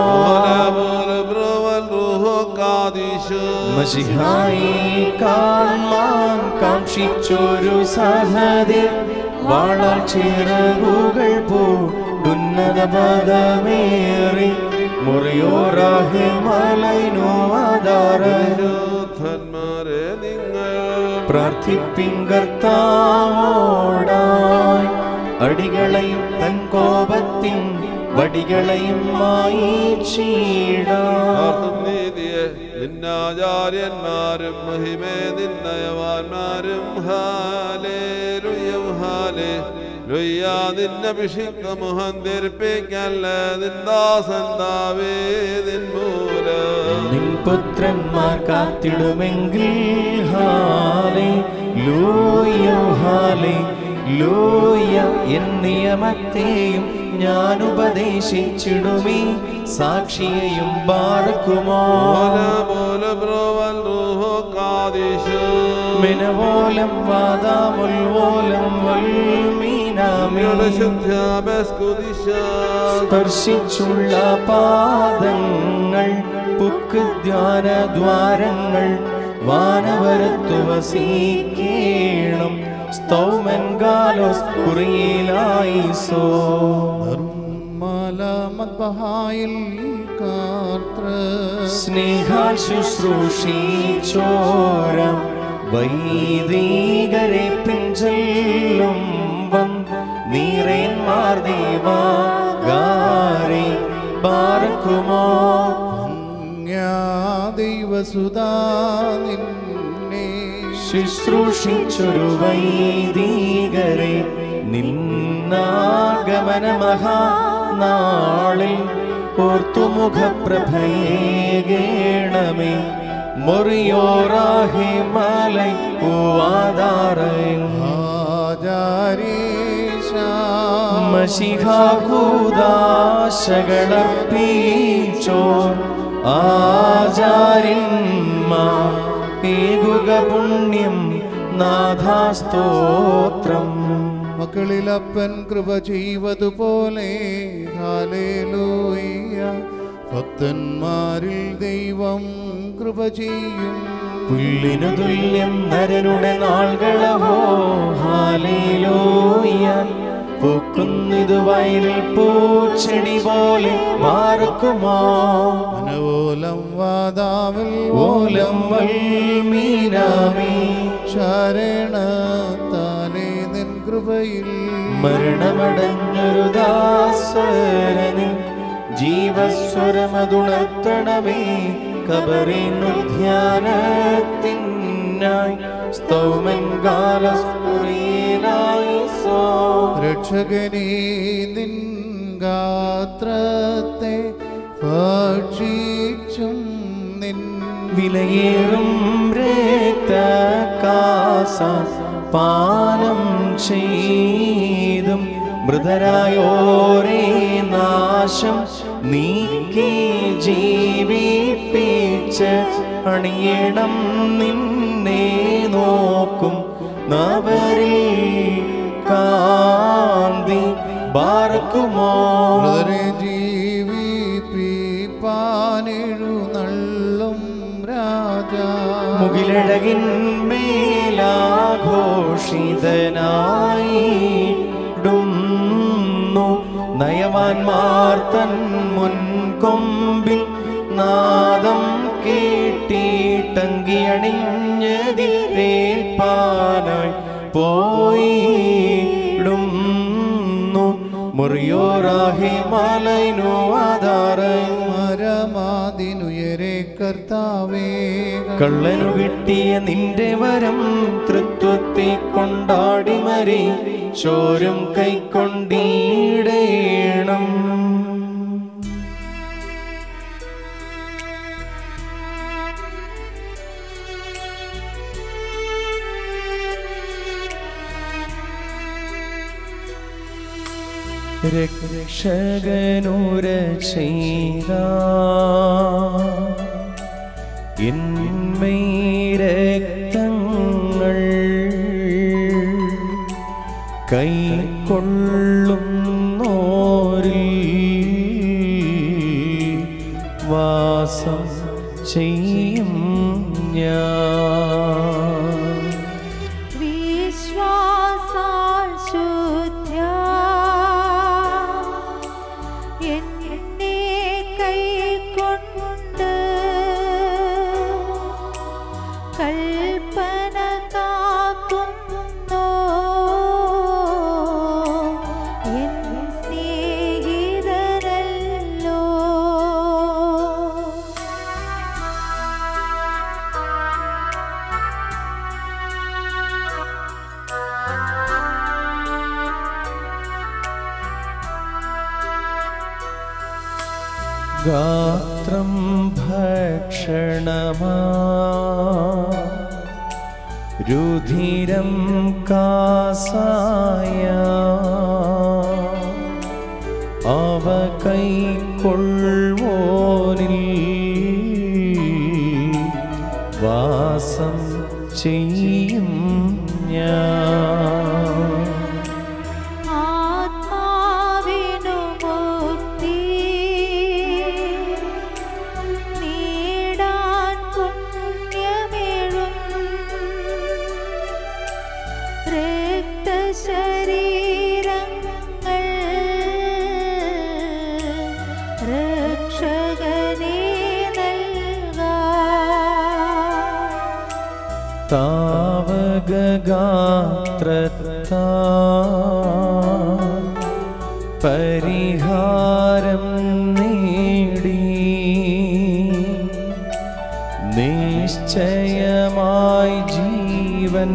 മസിഹായി കാൺമാൻ കാക്ഷിച്ചൊരു സഹദിർ വാളാൽ ചിറകുകൾ പോ ഉന്നത പദമേറി മുറിയോറാഹി മലൈനോ ആധാരന്മാരെ നിങ്ങൾ പ്രാർത്ഥിപ്പിൻ കർത്താവോടായി അടികളെയും തൻ കോപത്തിൻ വടികളെയും മായിച്ചിടാം ആർത്തും നീതിയെ നിന്നാചാര്യന്മാരും മഹിമേ നിന്നയവാന്മാരും ഹാലേ ലുയ്യം ഹാലേ ലുയ്യ നിന്നഭിഷിക്ത മുഖം ധരിപ്പിക്കല്ല നിന്ദാസൻ ദാവീദിൻ മൂലം നിൻ പുത്രന്മാർ കാത്തിടുമെങ്കിൽ ഹാലേ ലൂയ ഹാലേ ലൂയ എൻ നിയമത്തെയും ഞാൻ ഉപദേശിച്ചിടുമേ സാക്ഷിയെയും ബാറക്കുമോ മൂല ബ്രോവൽ റൂഹോ കാദിശോ മിനവോലം വാദാമുൽവോലം വൽമീനാമേ അമ്മയുടെ ശുദ്ധാബസ്കുദിശ സ്പർശിച്ചുള്ള പാദങ്ങൾ പുക്ക് ധ്യാന ദ്വാരങ്ങൾ വാനവരത്തു വസീക്കേണം സ്തൗമൻ ഗാലോസ് കുറിയിലായി സോ നിർമ്മല മദ്ബഹായിൽ കാർത്ര സ്നേഹാൽ ശുശ്രൂഷിച്ചോര വൈദികരെ പിഞ്ചെല്ലും വം നീറേന്മാർ ദേവാകാരെ പാർക്കുമോ ദൈവസുതാ നിന്നെ ശുശ്രൂഷിച്ചൊരു വൈദികരെ നിന്നാഗമന മഹാനാളിൽ ഓർത്തുമുഖപ്രഭയേകേണമേ മൊറിയോറാഹെ മലൈ പൂവാതാറൻ ആചാരീശ മഷിഹാകൂദാശകളർപ്പീച്ചോർ ആചാര്യന്മാർ ഏകുക പുണ്യം നാഥാസ്തോത്രം മക്കളിലപ്പൻ കൃപ ചെയ്വതുപോലെ ഹാലേലൂയ ഭക്തന്മാരിൽ ദൈവം കൃപ ചെയ്യും പുല്ലിനു തുല്യം നരനുടെ നാൾകളവോ ഹാലേലൂയ പൂക്കുന്നിതു വയലിൽ പൂച്ചെടി പോലെ മാറുക്കുമോ മനവോലം വാദാവിൽ ഓലം വൽമീനാമേ ശരണത്താലേ നിൻ കൃപയിൽ മരണമടഞ്ഞൊരു ദാസരനിൽ ജീവസ്വരമതുണർത്തണമേ കബറിനുധ്യാനത്തിനായി സ്തൗമൻ കാലസ്കുറിയിലായി സോ രക്ഷകനേ നിൻ ഗാത്രത്തെ ഭക്ഷിച്ചും നിൻ വിലയേറും രക്തകാസ പാനം ചെയ്തും മൃതരായോരേ നാശം നീക്കി ജീവിപ്പിച്ച് അണിയണം നിന്നെ നോക്കും നവരിൽ കാന്തി ബാർക്കുമോ മൃതരെ ജീവിപ്പിപ്പാനെഴുന്നള്ളും രാജാ മുകിലഴകിൻ മേലാഘോഷിതനായിടുന്നു നയവാൻമാർ തൻ മുൻകൊമ്പിൽ നാദം കേട്ടിട്ടങ്കിയണിഞ്ഞതിരേൽപ്പാനായി പോയിടുന്നു മുറിയോറാഹി മലൈനോ ആധാരൈ മരമാതിനുയരെ കർത്താവേ കള്ളനു കിട്ടിയ നിന്റെ വരം തൃത്വത്തെ കൊണ്ടാടി മരി ചോരും കൈക്കൊണ്ടീടേണം രക്ഷകനൂര ചെയ്ത എന്മൈ രക്തങ്ങൾ കൈക്കൊള്ളുന്നോരിൽ വാസം ചെയ്യും ഞാൻ വിശ്വാസാൽ ശുദ്ധ്യ എന്നെ കൈക്കൊണ്ട് കൽപ്പന കാക്കുന്നു എൻ സ്നേഹിതരെ ഗാത്രം ഭക്ഷണമാ രുധിരം കാസായ അവ കൈക്കൊള്ളുവോനിൽ വാസം ചെയ്യും ഞാൻ ആത്മാവിനു മുക്തി നേടാൻ പുണ്യമേഴും രക്തശരീരങ്ങൾ രക്ഷകനെ നൽകാം താവകഗാത്രത്താ പരിഹാരം നേടി നിശ്ചയമായി ജീവൻ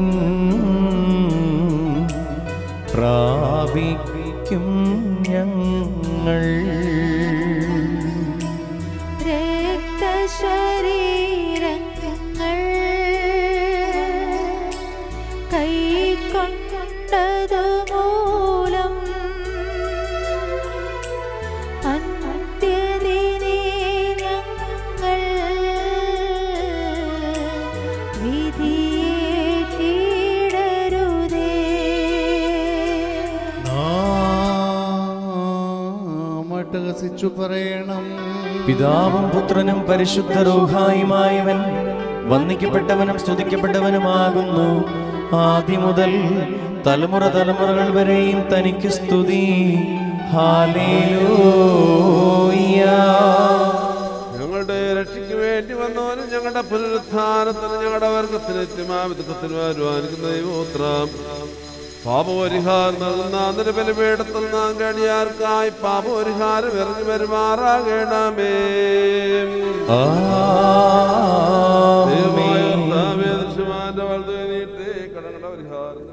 പ്രാപിക്കും ഞങ്ങൾ രക്തശരീരങ്ങൾ കൈക്കൊണ്ടതു മൂലം അന്ത്യദിനെ ഞങ്ങൾ വിധിയെ കീഴരുതേ മട്ടഹസിച്ചു പറയണം പിതാവും പുത്രനും പരിശുദ്ധ റൂഹായുമായവൻ വന്ദിക്കപ്പെട്ടവനും സ്തുതിക്കപ്പെട്ടവനുമാകുന്നു ആദ്യം മുതൽ തലമുറ തലമുറകൾ വരെയും തനിക്ക് സ്തുതി ഹാലേലൂയ ഞങ്ങളുടെ രക്ഷയ്ക്ക് വേണ്ടി വന്നവനും ഞങ്ങളുടെ പുനരുത്ഥാനത്തിന് ഞങ്ങളുടെ വർഗത്തിന് നിത്യമാവിധത്തിന് വരുവാനിക്കുന്ന ദൈവോത്രം പാപപരിഹാരം നൽകുന്ന നിരബലപീഠത്തിൽ നാം കടിയാർക്കായി പാപപരിഹാരം ഇറങ്ങി വരുമാറാകണമേ ദൈവമായ കർത്താവേ, ദൃശ്യമാന്റെ വലതു കൈ നീട്ടി കടങ്ങളുടെ പരിഹാരം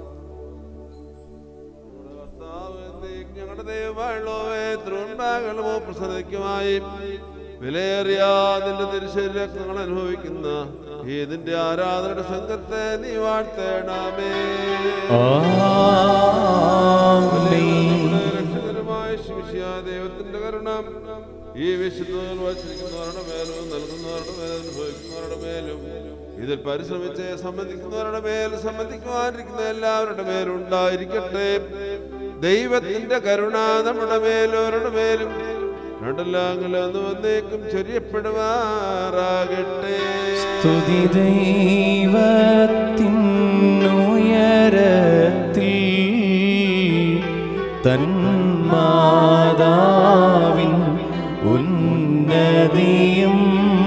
ഞങ്ങളുടെ ദൈവമായുള്ളവേ തൃണ്ടാകണമോ പ്രസന്നയ്ക്കുമായി വിലയേറിയ നിന്റെ തിരുശരീരങ്ങൾ അനുഭവിക്കുന്ന ഈ നിന്റെ ആരാധനയുടെ സംഘത്തെ നീ വാഴ്ത്തേണമേ രക്ഷകരമായ ശിഷ്യ ദൈവത്തിന്റെ കരുണ ഈ വിശുദ്ധ വച്ചിരിക്കുന്നവരുടെ മേലും നൽകുന്നവരുടെ മേലും അനുഭവിക്കുന്നവരുടെ മേലും ഇതിൽ പരിശ്രമിച്ച് സംബന്ധിക്കുന്നവരുടെ മേൽ സംബന്ധിക്കുവാനിരിക്കുന്ന എല്ലാവരുടെ മേലും ഉണ്ടായിരിക്കട്ടെ ദൈവത്തിന്റെ കരുണ നമ്മുടെ മേലോരുടെ മേലും രണ്ടെല്ലാം വന്നേക്കും ചൊരിയപ്പെടുവാറാകട്ടെ സ്തുതി ദൈവത്തിനുയരത്തിൽ തന്മാതാവിൻ ഉന്നതിയും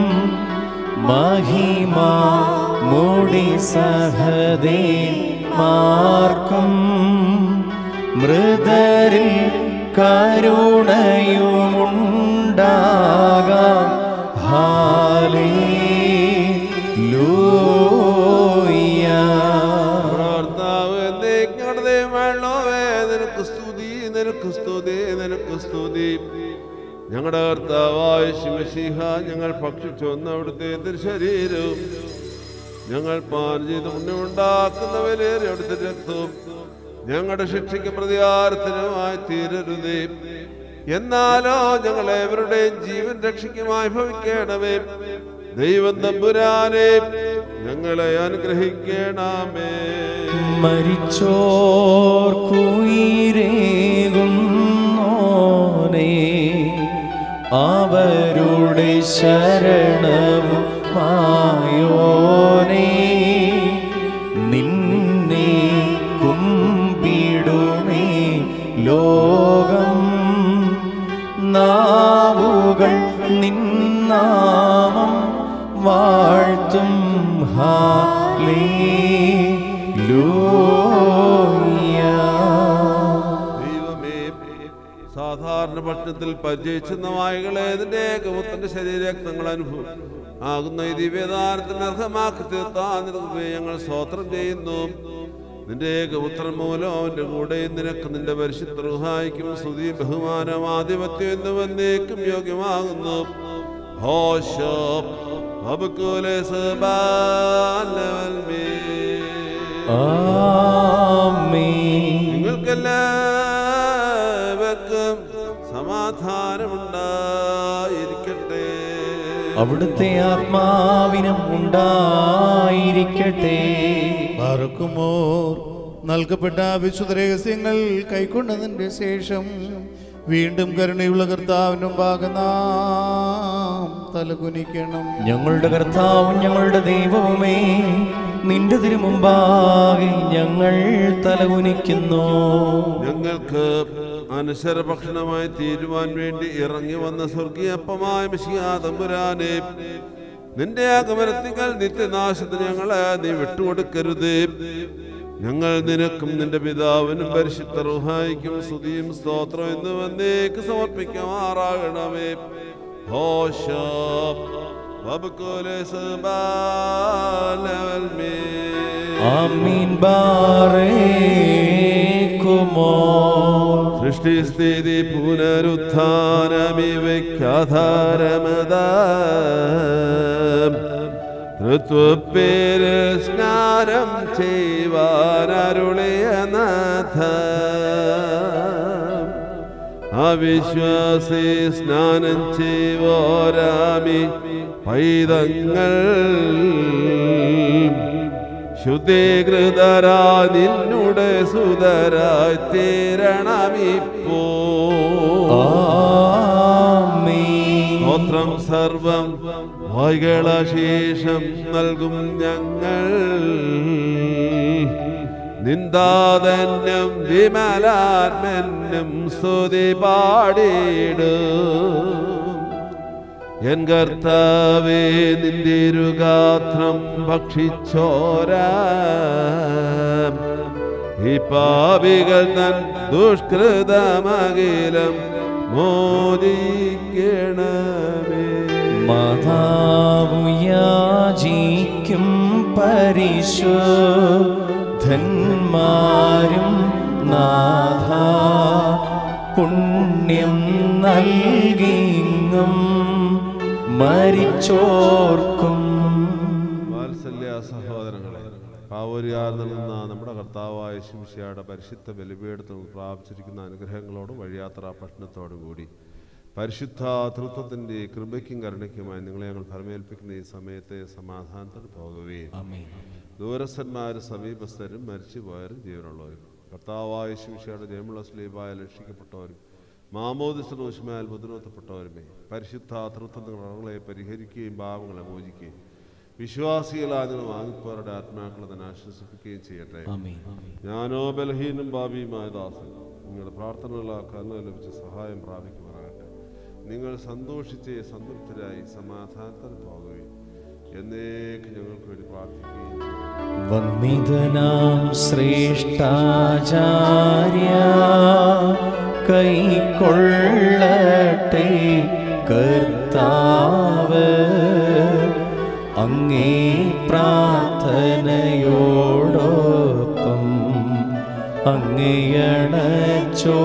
മഹിമ മുടി സഹദേ മാർക്കും മൃതരിൽ കരുണയുമുണ്ടാകാം കർത്താവ് എന്നേക്കുങ്ങളുടെ ദൈവമായുള്ളവേ, നിനക്ക് സ്തുതി നിനക്ക് സ്തുതി നിനക്ക് സ്തുതി ഞങ്ങളുടെ കർത്താവായ ശിവശിഹ ഞങ്ങൾ ഭക്ഷിച്ചു വന്ന അവിടുത്തെ ശരീരവും ഞങ്ങൾ പാൻ ചെയ്ത് പുണ്യമുണ്ടാക്കുന്ന വിലയേറിയ അവിടുത്തെ രക്തവും ഞങ്ങളുടെ ശിക്ഷയ്ക്ക് പ്രതികാരത്തിനുമായി തീരരുതേ എന്നാലോ ഞങ്ങളേവരുടെയും ജീവൻ രക്ഷയ്ക്കുമായി ഭവിക്കണമേ ദൈവം തമ്പുരാനെ ഞങ്ങളെ അനുഗ്രഹിക്കണമേ മരിച്ചോർക്കുയിരേകുന്നോനേ അവരുടെ ശരണവും മായോനേ നിന്നെ കുമ്പിടുമേ ലോകം നാവുകൾ നിന്നാമം വാഴ്ത്തും ഹാലേലൂയ ദൈവമേ സാധാരണ ഭക്ഷണത്തിൽ പരിചയിച്ച നായകളെ ഇതിന്റെ ഏകമുത്തന്റെ ശരീരരക്തങ്ങൾ അനുഭവം ആകുന്ന ഈ ദിവ്യദാനത്തിന് അർഹമാക്കി തീർത്താൻ ഞങ്ങൾ സ്തോത്രം ചെയ്യുന്നു നിന്റെ ഏകപുത്രൻ മൂലം അവന്റെ കൂടെ നിനക്ക് നിന്റെ പരിശുദ്ധ റുഹായിക്കും സ്തുതി ബഹുമാനം ആധിപത്യം എന്ന് വന്നേക്കും യോഗ്യമാകുന്നു ഹോശോ അബുക്കുലെ ആമേൻ നിങ്ങൾക്കെല്ലാവർക്കും സമാധാനമുണ്ടായിരിക്കട്ടെ അവിടുത്തെ ആത്മാവിനും ഉണ്ടായിരിക്കട്ടെ പാർക്കുമോർ നൽകപ്പെട്ട വിശുദ്ധ രഹസ്യങ്ങൾ കൈക്കൊണ്ടതിന്റെ ശേഷം വീണ്ടും കരുണയുള്ള കർത്താവിനും നാം തലകുനിക്കണം ഞങ്ങളുടെ കർത്താവും ഞങ്ങളുടെ ദൈവവുമേ നിന്റെ തിരുമുമ്പാകെ ഞങ്ങൾ തലകുനിക്കുന്നു ഞങ്ങൾക്ക് അനശ്വര ഭക്ഷണമായി തീരുവാൻ വേണ്ടി ഇറങ്ങി വന്ന സ്വർഗീയപ്പമായ മിശിയാതമ്പുരാനെ നിന്റെ ആഗമനത്തിങ്കൽ നിത്യനാശത്തിന് ഞങ്ങളെ നീ വിട്ടുകൊടുക്കരുത് ഞങ്ങൾ നിനക്കും നിന്റെ പിതാവിനും പരിശുദ്ധ റുഹായിക്കും സ്തുതിയും സ്തോത്രം എന്ന് വന്നേക്ക് സമർപ്പിക്കുമാറാകണമേ ഹോശ വബുക്കുലെ സുബാലവൽമേ. ആമീൻ ബാറേക്കുമോ സൃഷ്ടിസ്ഥിതി പുനരുത്ഥാനമിവയ്ക്കാധാരമത തൃത്വപ്പേര് സ്നാനം ചെയ്യുവാനരുളിയ നാഥ അവിശ്വാസി സ്നാനം ചെയ്വോരാമി പൈതങ്ങൾ ശുദ്ധീകൃതരാ നിന്നുടെ സുതരായി തീരണമിപ്പോ സ്തോത്രം സർവം വൈകളശേഷം നൽകും ഞങ്ങൾ നിന്ദാതന്യം വിമലാത്മന്യം സ്തുതി പാടിയിടും എൻ കർത്താവേ നിന്തിരുഗാത്രം ഭക്ഷിച്ചോരാ ഈ പാപികൾ തൻ ദുഷ്കൃതമകിലം മോദിക്കണമേ മാതാവു യാചിക്കും പരിശുദ്ധന്മാരും നാഥ പുണ്യം നൽകിങ്ങും മരിച്ചോർക്കും വാത്സല്യ സഹോദരങ്ങളെ പാവൂരിയാർ നൽകുന്ന നമ്മുടെ കർത്താവായ ശിംഷയുടെ പരിശുദ്ധ ബലിപീഠത്തിൽ നിന്ന് പ്രാപിച്ചിരിക്കുന്ന അനുഗ്രഹങ്ങളോടും വഴിയാത്രാ പഠനത്തോടും കൂടി പരിശുദ്ധ തൃത്വത്തിൻ്റെ കൃപയ്ക്കും കരുണയ്ക്കുമായി നിങ്ങളെ ഞങ്ങൾ ഫലമേൽപ്പിക്കുന്ന ഈ സമയത്തെ സമാധാനത്തിന് പോകുകയും ദൂരസ്ഥന്മാരും സമീപസ്ഥരും മരിച്ചുപോയവരും ജീവനുള്ളവരും കർത്താവായ ശിംഷയുടെ ജയമുള്ള സ്ലീബായ രക്ഷിക്കപ്പെട്ടവരും മാമോദിസ്ലോഷ്മാൽ മുദ്രവത്തപ്പെട്ടവരുമേ പരിശുദ്ധ തൃത്വങ്ങളെ പരിഹരിക്കുകയും പാപങ്ങളെ മോചിക്കുകയും വിശ്വാസികളായ നിങ്ങൾ വാങ്ങിപ്പോരുടെ ആത്മാക്കളെ തന്നെ ആശ്വസിപ്പിക്കുകയും ചെയ്യട്ടെ ഞാനോ ബലഹീനും ഭാവിയുമായ ദാസൻ നിങ്ങളുടെ പ്രാർത്ഥനകളാൽ കരുണ ലഭിച്ച സഹായം പ്രാപിക്കുമാറാകട്ടെ നിങ്ങൾ സന്തോഷിച്ച് സംതൃപ്തരായി സമാധാനത്തിൽ പോകുകയും എന്നേക്ക് ഞങ്ങൾക്ക് വേണ്ടി പ്രാർത്ഥിക്കുകയും ചെയ്യും വന്ദിതനാം ശ്രേഷ്ഠാചാര്യ കൈക്കൊള്ളട്ടെ കർത്താവ് അങ്ങേ പ്രാർത്ഥനയോടൊപ്പം അങ്ങയണച്ചോ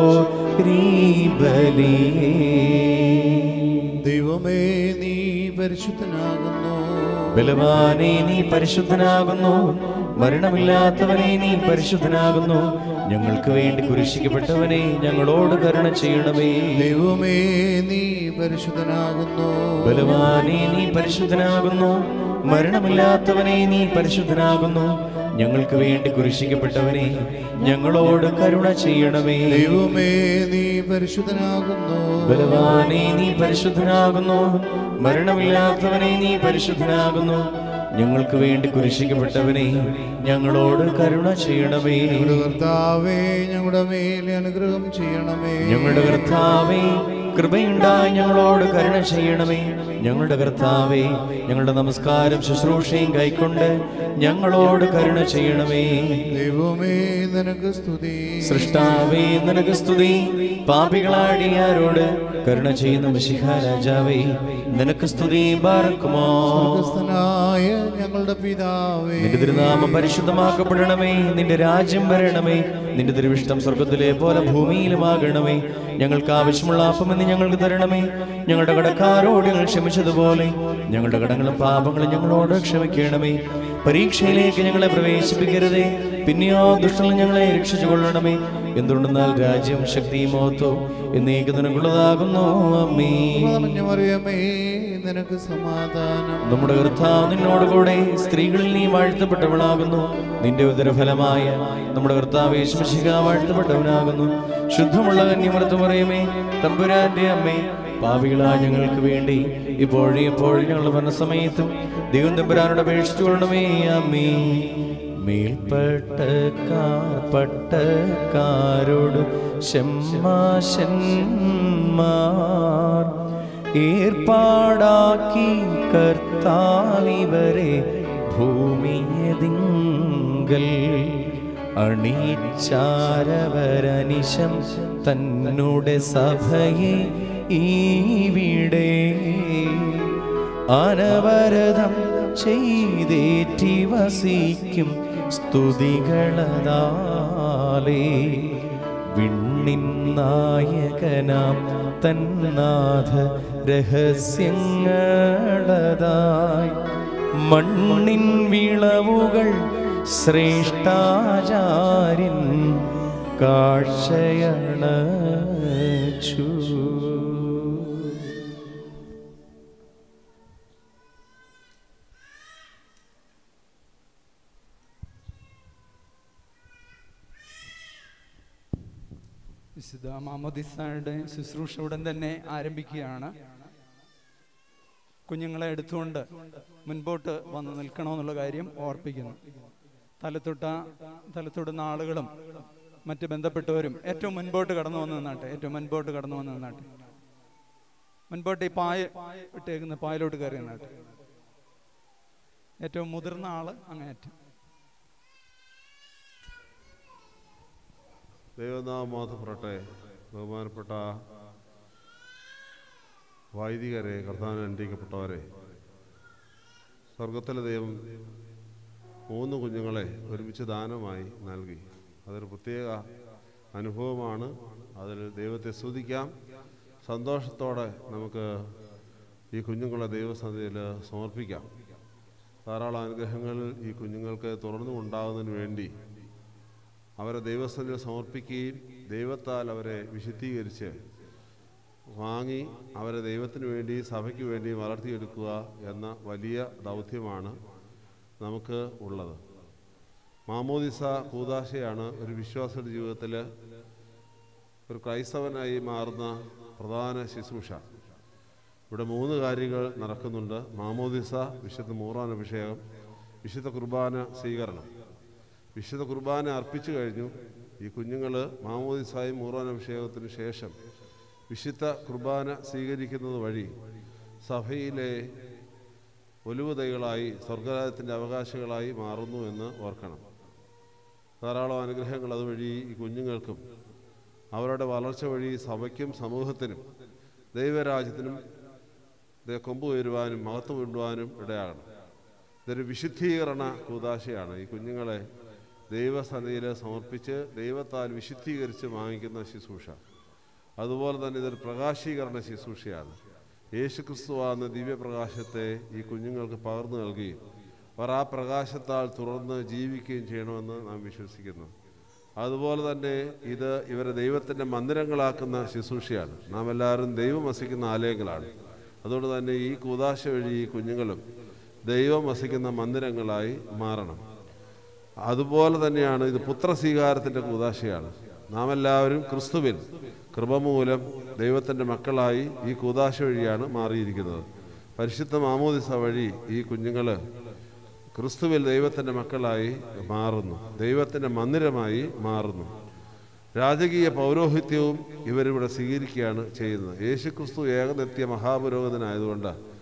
ദൈവമേ നീ പരിശുദ്ധനാകുന്നു ബലവാനെ നീ പരിശുദ്ധനാകുന്നു മരണമില്ലാത്തവനെ നീ പരിശുദ്ധനാകുന്നു ഞങ്ങൾക്ക് വേണ്ടി കുരിശിക്കപ്പെട്ടവനെ ഞങ്ങളോട് കരുണ ചെയ്യണമേ ദൈവമേ നീ പരിശുദ്ധനാകുന്നു ബലവാനെ നീ പരിശുദ്ധനാകുന്നു മരണമില്ലാത്തവനെ നീ പരിശുദ്ധനാകുന്നു ഞങ്ങൾക്ക് വേണ്ടി കുരിശിക്കപ്പെട്ടവനെ ഞങ്ങളോട് കരുണ ചെയ്യണമേ ദൈവമേ നീ പരിശുദ്ധനാകുന്നു ബലവാനെ നീ പരിശുദ്ധനാകുന്നു മരണമില്ലാത്തവനെ നീ പരിശുദ്ധനാകുന്നു ഞങ്ങൾക്ക് വേണ്ടി കുരിശിക്കപ്പെട്ടവനെ ഞങ്ങളോട് കരുണ ചെയ്യണമേ ഞങ്ങളുടെ കർത്താവേ ഞങ്ങളുടെ മേലെ അനുഗ്രഹം ചെയ്യണമേ ഞങ്ങളുടെ കർത്താവേ കൃപയുണ്ടായി ഞങ്ങളോട് കരുണ ചെയ്യണമേ ഞങ്ങളുടെ കർത്താവേ ഞങ്ങളുടെ നമസ്കാരം ശുശ്രൂഷയും കൈക്കൊണ്ട് ഞങ്ങളോട് കരുണ ചെയ്യണമേ ദൈവമേ നിനക്ക് സ്തുതി സൃഷ്ടാവേ നിനക്ക് സ്തുതി പാപികളാടിയാരോട് കരുണ ചെയ്യുന്ന മിശിഹ രാജാവേ നിനക്ക് സ്തുതി ബാർക്കുമോ സ്വർഗ്ഗസ്ഥനായ ഞങ്ങളുടെ പിതാവേ നിന്റെ തിരുനാമം പരിശുദ്ധമാക്കപ്പെടണമേ നിന്റെ രാജ്യം വരണമേ നിന്റെ തിരുവിഷ്ടം സ്വർഗത്തിലെ പോലെ ഭൂമിയിലുമാകണമേ ഞങ്ങൾക്ക് ആവശ്യമുള്ള ആപ്പമെന്ന് ഞങ്ങൾക്ക് തരണമേ ഞങ്ങളുടെ കടക്കാരോട് ഞങ്ങൾ ക്ഷമിച്ചതുപോലെ ഞങ്ങളുടെ കടങ്ങളും പാപങ്ങളും ഞങ്ങളോട് ക്ഷമിക്കണമേ പരീക്ഷയിലേക്ക് ഞങ്ങളെ പ്രവേശിപ്പിക്കരുതേ പിന്നെയോ ദുഷ്ടങ്ങൾ ഞങ്ങളെ രക്ഷിച്ചു കൊള്ളണമേ എന്തുകൊണ്ടെന്നാൽ രാജ്യം ശക്തിയും മഹത്വവും എന്നേക്ക് നിനക്കുള്ളതാകുന്നു അമ്മേ നിറഞ്ഞ മറിയമേ നിനക്ക് സമാധാനം നമ്മുടെ കർത്താവ് നിന്നോടുകൂടെ സ്ത്രീകളിൽ നീ വാഴ്ത്തപ്പെട്ടവളാകുന്നു നിന്റെ ഉദരഫലമായ നമ്മുടെ കർത്താവ് യേശുമിശിഹ വാഴ്ത്തപ്പെട്ടവനാകുന്നു ശുദ്ധമുള്ള കന്യമൃത്ത് പറയുമേ തമ്പുരാന്റെ അമ്മേ പാപികളായ ഞങ്ങൾക്ക് വേണ്ടി ഇപ്പോഴും എപ്പോഴും ഞങ്ങൾ പറഞ്ഞ സമയത്തും ദൈവം തമ്പുരാനോട് അപേക്ഷിച്ചു കൊള്ളണമേ അമ്മേ മേൽപ്പെട്ടക്കാർ പട്ടക്കാരോട് ഷമ്മാശന്മാർ ഏർപ്പാടാക്കി കർത്താവിവരെ ഭൂമിയതിങ്കൽ അണിച്ചാരവരനിശം തന്നുടെ സഭയെ ഈവിടെ അനവരതം ചെയ്തേറ്റി വസിക്കും സ്തുതികളതാലേ വിണ്ണിൻ നായകനാം തന്നാഥ രഹസ്യങ്ങളതായി മണ്ണിൻ വിളവുകൾ ശ്രേഷ്ഠാചാര്യൻ കാഴ്ചയണച്ചു വിശുദ്ധ മാമോദിസായുടെ ശുശ്രൂഷ ഉടൻ തന്നെ ആരംഭിക്കുകയാണ് കുഞ്ഞുങ്ങളെ എടുത്തുകൊണ്ട് മുൻപോട്ട് വന്ന് നിൽക്കണമെന്നുള്ള കാര്യം ഓർപ്പിക്കുന്നു തലത്തൊട്ട തലത്തൊടുന്ന ആളുകളും മറ്റ് ബന്ധപ്പെട്ടവരും ഏറ്റവും മുൻപോട്ട് കടന്നു വന്ന് നിന്നാട്ടെ ഏറ്റവും മുൻപോട്ട് കടന്നു വന്ന് നിന്നാട്ടെ മുൻപോട്ട് ഈ പായ ഇട്ടേക്കുന്ന പായലോട്ട് കയറി നിന്നാട്ടെ ഏറ്റവും മുതിർന്ന ആള് അങ്ങേയറ്റം ദൈവനാമം മാതപ്പെടട്ടെ ബഹുമാനപ്പെട്ട വൈദികരെ കർത്താവിന് അനുഗ്രഹിക്കപ്പെട്ടവരെ സ്വർഗത്തിലെ ദൈവം മൂന്ന് കുഞ്ഞുങ്ങളെ ഒരുമിച്ച് ദാനമായി നൽകി അതൊരു പ്രത്യേക അനുഭവമാണ് അതിൽ ദൈവത്തെ സ്തുതിക്കാം സന്തോഷത്തോടെ നമുക്ക് ഈ കുഞ്ഞുങ്ങളെ ദൈവസന്നിധിയിൽ സമർപ്പിക്കാം ധാരാളം അനുഗ്രഹങ്ങൾ ഈ കുഞ്ഞുങ്ങൾക്ക് തുടർന്നും ഉണ്ടാകുന്നതിന് വേണ്ടി അവരെ ദൈവസ്ഥനിൽ സമർപ്പിക്കുകയും ദൈവത്താൽ അവരെ വിശുദ്ധീകരിച്ച് വാങ്ങി അവരെ ദൈവത്തിന് വേണ്ടി സഭയ്ക്ക് വേണ്ടി വളർത്തിയെടുക്കുക എന്ന വലിയ ദൗത്യമാണ് നമുക്ക് ഉള്ളത് മാമോദിസ കൂതാശയാണ് ഒരു വിശ്വാസിയുടെ ജീവിതത്തിൽ ഒരു ക്രൈസ്തവനായി മാറുന്ന പ്രധാന ശുശ്രൂഷ ഇവിടെ മൂന്ന് കാര്യങ്ങൾ നടക്കുന്നുണ്ട് മാമോദിസ വിശുദ്ധ മൂറാൻ അഭിഷേകം വിശുദ്ധ കുർബാന സ്വീകരണം വിശുദ്ധ കുർബാന അർപ്പിച്ചു കഴിഞ്ഞു ഈ കുഞ്ഞുങ്ങൾ മാമോദിസായും മൂറാൻ അഭിഷേകത്തിന് ശേഷം വിശുദ്ധ കുർബാന സ്വീകരിക്കുന്നത് വഴി സഭയിലെ ഒലുവുതൈകളായി സ്വർഗരാജ്യത്തിൻ്റെ അവകാശികളായി മാറുന്നു എന്ന് ഓർക്കണം ധാരാളം അനുഗ്രഹങ്ങൾ അതുവഴി ഈ കുഞ്ഞുങ്ങൾക്കും അവരുടെ വളർച്ച വഴി സഭയ്ക്കും സമൂഹത്തിനും ദൈവരാജ്യത്തിനും ദേ കൊമ്പ് ഉയരുവാനും മഹത്വം വീണ്ടുവാനും ഇടയാകണം ഇതൊരു വിശുദ്ധീകരണ കൂതാശയാണ് ഈ കുഞ്ഞുങ്ങളെ ദൈവസന്നിധിയിൽ സമർപ്പിച്ച് ദൈവത്താൽ വിശുദ്ധീകരിച്ച് വാങ്ങിക്കുന്ന ശുശ്രൂഷ അതുപോലെ തന്നെ ഇതൊരു പ്രകാശീകരണ ശുശ്രൂഷയാണ് യേശു ക്രിസ്തുവാകുന്ന ദിവ്യപ്രകാശത്തെ ഈ കുഞ്ഞുങ്ങൾക്ക് പകർന്നു നൽകുകയും അവർ ആ പ്രകാശത്താൽ തുറന്ന് ജീവിക്കുകയും ചെയ്യണമെന്ന് നാം വിശ്വസിക്കുന്നു അതുപോലെ തന്നെ ഇത് ഇവരെ ദൈവത്തിൻ്റെ മന്ദിരങ്ങളാക്കുന്ന ശുശ്രൂഷയാണ് നാം എല്ലാവരും ദൈവം വസിക്കുന്ന ആലയങ്ങളാണ് അതുകൊണ്ട് തന്നെ ഈ കൂതാശ വഴി ഈ കുഞ്ഞുങ്ങളും ദൈവം വസിക്കുന്ന മന്ദിരങ്ങളായി മാറണം അതുപോലെ തന്നെയാണ് ഇത് പുത്രസ്വീകാരത്തിൻ്റെ കൂതാശയാണ് നാം എല്ലാവരും ക്രിസ്തുവിൽ കൃപ മൂലം ദൈവത്തിൻ്റെ മക്കളായി ഈ കൂതാശ വഴിയാണ് മാറിയിരിക്കുന്നത് പരിശുദ്ധ മാമോദിസ വഴി ഈ കുഞ്ഞുങ്ങൾ ക്രിസ്തുവിൽ ദൈവത്തിൻ്റെ മക്കളായി മാറുന്നു ദൈവത്തിൻ്റെ മന്ദിരമായി മാറുന്നു രാജകീയ പൗരോഹിത്യവും ഇവരിവിടെ സ്വീകരിക്കുകയാണ് ചെയ്യുന്നത് യേശു ക്രിസ്തു ഏകനിത്യ മഹാപുരോഹിതനായതുകൊണ്ട്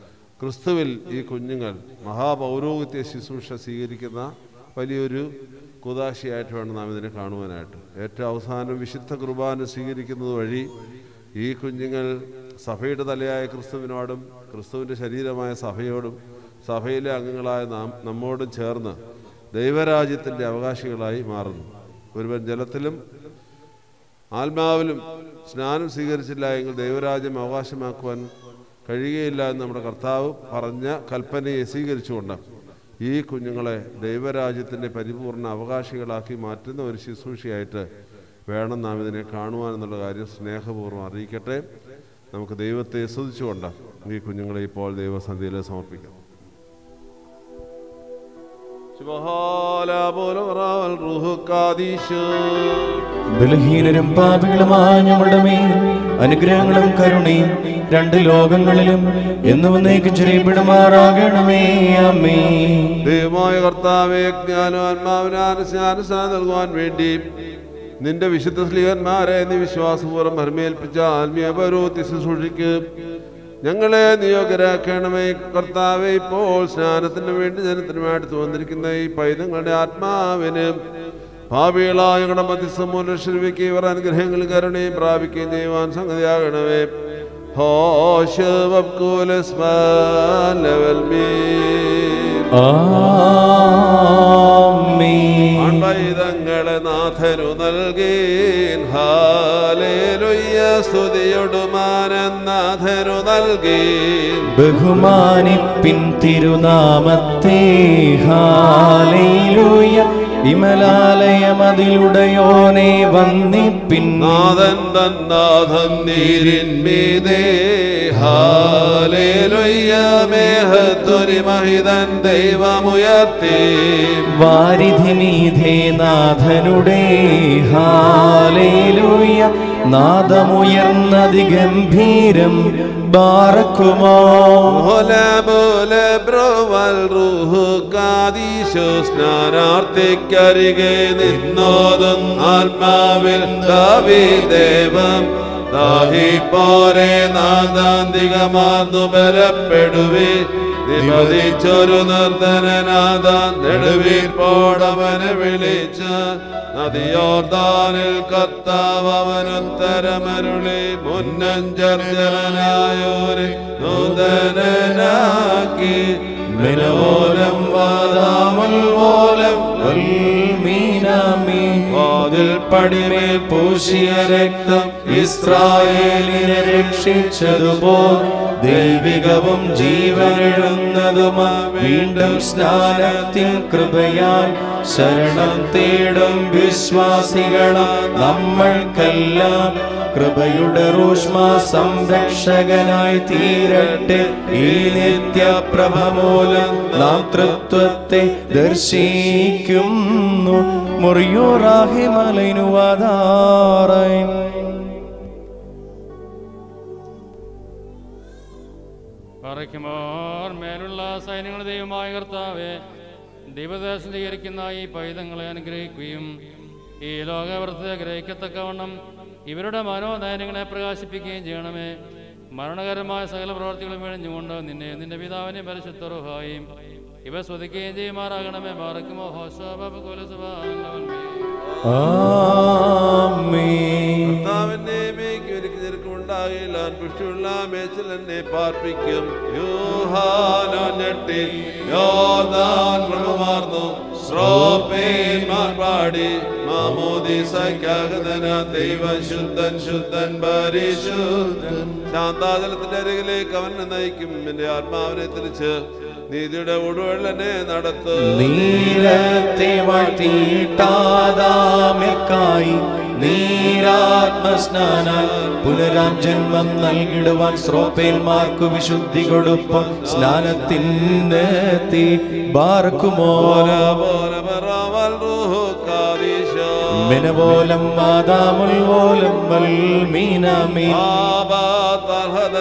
ക്രിസ്തുവിൽ ഈ കുഞ്ഞുങ്ങൾ മഹാപൗരോഹിത്യ ശുശ്രൂഷ സ്വീകരിക്കുന്ന വലിയൊരു കുതാശിയായിട്ട് വേണം നാം ഇതിനെ കാണുവാനായിട്ട് ഏറ്റവും അവസാനം വിശുദ്ധ കുർബാന സ്വീകരിക്കുന്നത് വഴി ഈ കുഞ്ഞുങ്ങൾ സഭയുടെ തലയായ ക്രിസ്തുവിനോടും ക്രിസ്തുവിൻ്റെ ശരീരമായ സഭയോടും സഭയിലെ അംഗങ്ങളായ നാം നമ്മോടും ചേർന്ന് ദൈവരാജ്യത്തിൻ്റെ അവകാശികളായി മാറുന്നു ഒരുവൻ ജലത്തിലും ആത്മാവിലും സ്നാനം സ്വീകരിച്ചില്ല എങ്കിൽ ദൈവരാജ്യം അവകാശമാക്കുവാൻ കഴിയുകയില്ല എന്ന് നമ്മുടെ കർത്താവ് പറഞ്ഞ കൽപ്പനയെ സ്വീകരിച്ചുകൊണ്ട് ഈ കുഞ്ഞുങ്ങളെ ദൈവരാജ്യത്തിൻ്റെ പരിപൂർണ അവകാശികളാക്കി മാറ്റുന്ന ഒരു ശുശ്രൂഷയായിട്ട് വേണം നാം ഇതിനെ കാണുവാൻ എന്നുള്ള കാര്യം സ്നേഹപൂർവ്വം അറിയിക്കട്ടെ നമുക്ക് ദൈവത്തെ സ്തുതിച്ചുകൊണ്ട് ഈ കുഞ്ഞുങ്ങളെ ഇപ്പോൾ ദൈവസന്ധിയിൽ സമർപ്പിക്കാം ബലഹീനരും പാപികളുമായ ഞങ്ങളുടെ മേൽ അനുഗ്രഹങ്ങളും കരുണയും രണ്ട് ലോകങ്ങളിലും എന്നും എന്നേക്കും ചെറിയപ്പെടുമാറാകണമേ അമ്മേ ദൈവമായ കർത്താവെ ജ്ഞാനാത്മാവിനാനുസ്നാനം നൽകുവാൻ വേണ്ടി നിന്റെ വിശുദ്ധ സ്ലീഹന്മാരെ നീ വിശ്വാസപൂർവ്വം ഭരമേൽപ്പിച്ച ആത്മീയ പരോത്തി ശുശ്രൂഷയ്ക്ക് ഞങ്ങളെ നിയോഗരാക്കണമേ കർത്താവെ ഇപ്പോൾ സ്നാനത്തിന് വേണ്ടി ജനത്തിനുമായിട്ട് വന്നിരിക്കുന്ന ഈ പൈതങ്ങളുടെ ആത്മാവിന് ഭാവികളായ ഞങ്ങളുടെ മധ്യസ്ഥ മൂലശ്രീവയ്ക്ക് ഇവർ അനുഗ്രഹങ്ങളും കരുണയും പ്രാപിക്കുകയും ചെയ്യുവാൻ സംഗതിയാകണമേ പൈതങ്ങളെ നാഥനു നൽകീൻ ഹാലേലുയ്യ സ്തുതിയൊടുമാനെന്നാഥനു നൽകീൻ ബഹുമാനിപ്പിൻ തിരുനാമത്തെ ഹാലേലൂയ വിമലാലയമതിലുടയോനെ വന്നിപ്പിൻ നാഥൻ തന്നാഥൻ നീരിന്മീതേ ഹാലേലുയ്യ മേഹത്തൊരി മഹിതൻ ദൈവമുയർത്തി വാരിധിമീധേ നാഥനുടെ ഹാലേലൂയ നാദമുയർന്നതി ഗംഭീരം ബാറക്കുമോ പോലെ പോലെ ബ്രോവൽ റൂഹു കാദീശോ സ്നാനാർത്ഥിക്കരികെ നിന്നോതും ആത്മാവിൽ ദാവി ദേവം ദാഹി പോരെ നാദാന്തികമാർന്നു ബലപ്പെടുവി നിപതിച്ചൊരു നിർദ്ധനനാഥ നെടുവിൽ പോടവനെ വിളിച്ച് നദിയോർദാനിൽ കർത്താവ് അവനുത്തരമരുളി മുന്നഞ്ചർജലനായോരെ നൂതനനാക്കി മിനവോലം വാദാമുൽ വോലം വൽമീനാമീ വാതിൽ പടിമേൽ പൂശിയ രക്തം ഇസ്രായേലിനെ രക്ഷിച്ചതുപോൽ ദൈവികവും ജീവനെഴുന്നതുമാ വീണ്ടും സ്നാനത്തിൻ കൃപയാൽ ശരണം തേടും വിശ്വാസികളും നമ്മൾക്കെല്ലാം കൃപയുടെ റൂഷ്മ സംരക്ഷകനായി തീരട്ടെ ഈ നിത്യപ്രഭ മൂലം നാം തൃത്വത്തെ ദർശിക്കുന്നു മുറിയോറാഹിമലൈനുവാദാറൈ പറയ്ക്കുമോർ മേലുള്ള സൈന്യങ്ങളുടെ ദൈവമായ കർത്താവെ ദൈവദേശം സ്വീകരിക്കുന്ന ഈ പൈതങ്ങളെ അനുഗ്രഹിക്കുകയും ഈ ലോകവൃത്തെ ഗ്രഹിക്കത്തക്കവണ്ണം ഇവരുടെ മനോധൈര്യങ്ങളെ പ്രകാശിപ്പിക്കുകയും ചെയ്യണമേ മരണകരമായ സകല പ്രവർത്തികളും വിഴഞ്ഞുകൊണ്ട് നിന്നെ നിന്റെ പിതാവിനെ പരിശുദ്ധറുഹായും ഇവ സ്തുതിക്കുകയും ചെയ്യുമാറാകണമേ മാറക്കുമോ ഹോസോബ് കർത്താവിന്റെ മേയ്ക്ക് ഒരുക്കി നിരക്കുണ്ടാകില്ല പുഷ്ടിയുള്ള മേച്ചിൽ എന്നെ പാർപ്പിക്കും യൂഹാനോ ഞെട്ടി യോദാൻ ബ്രഹ്മമാർന്നു ശ്രോപ്പേന്മാർ പാടി മാമോദീസയ്ക്കാകതന ദൈവം ശുദ്ധൻ ശുദ്ധൻ പരിശുദ്ധൻ ശാന്താജലത്തിന്റെ അരികിലേക്ക് അവനെ നയിക്കും എന്റെ ആത്മാവിനെ തിരിച്ച് നീതിയുടെ ഒടുവെള്ളനെ നടത്തും നീരത്തെ വാഴ്ത്തിയിട്ടാദാമിക്കായി നീരാത്മസ്നാനാൽ പുനരാം ജന്മം നൽകിടുവാൻ ശ്രോപ്പേന്മാർക്കു വിശുദ്ധി കൊടുപ്പം സ്നാനത്തിനെത്തി ബാർക്കുമോ മിനപോലം മാതാമുൽ പോലം വൽമീനമീ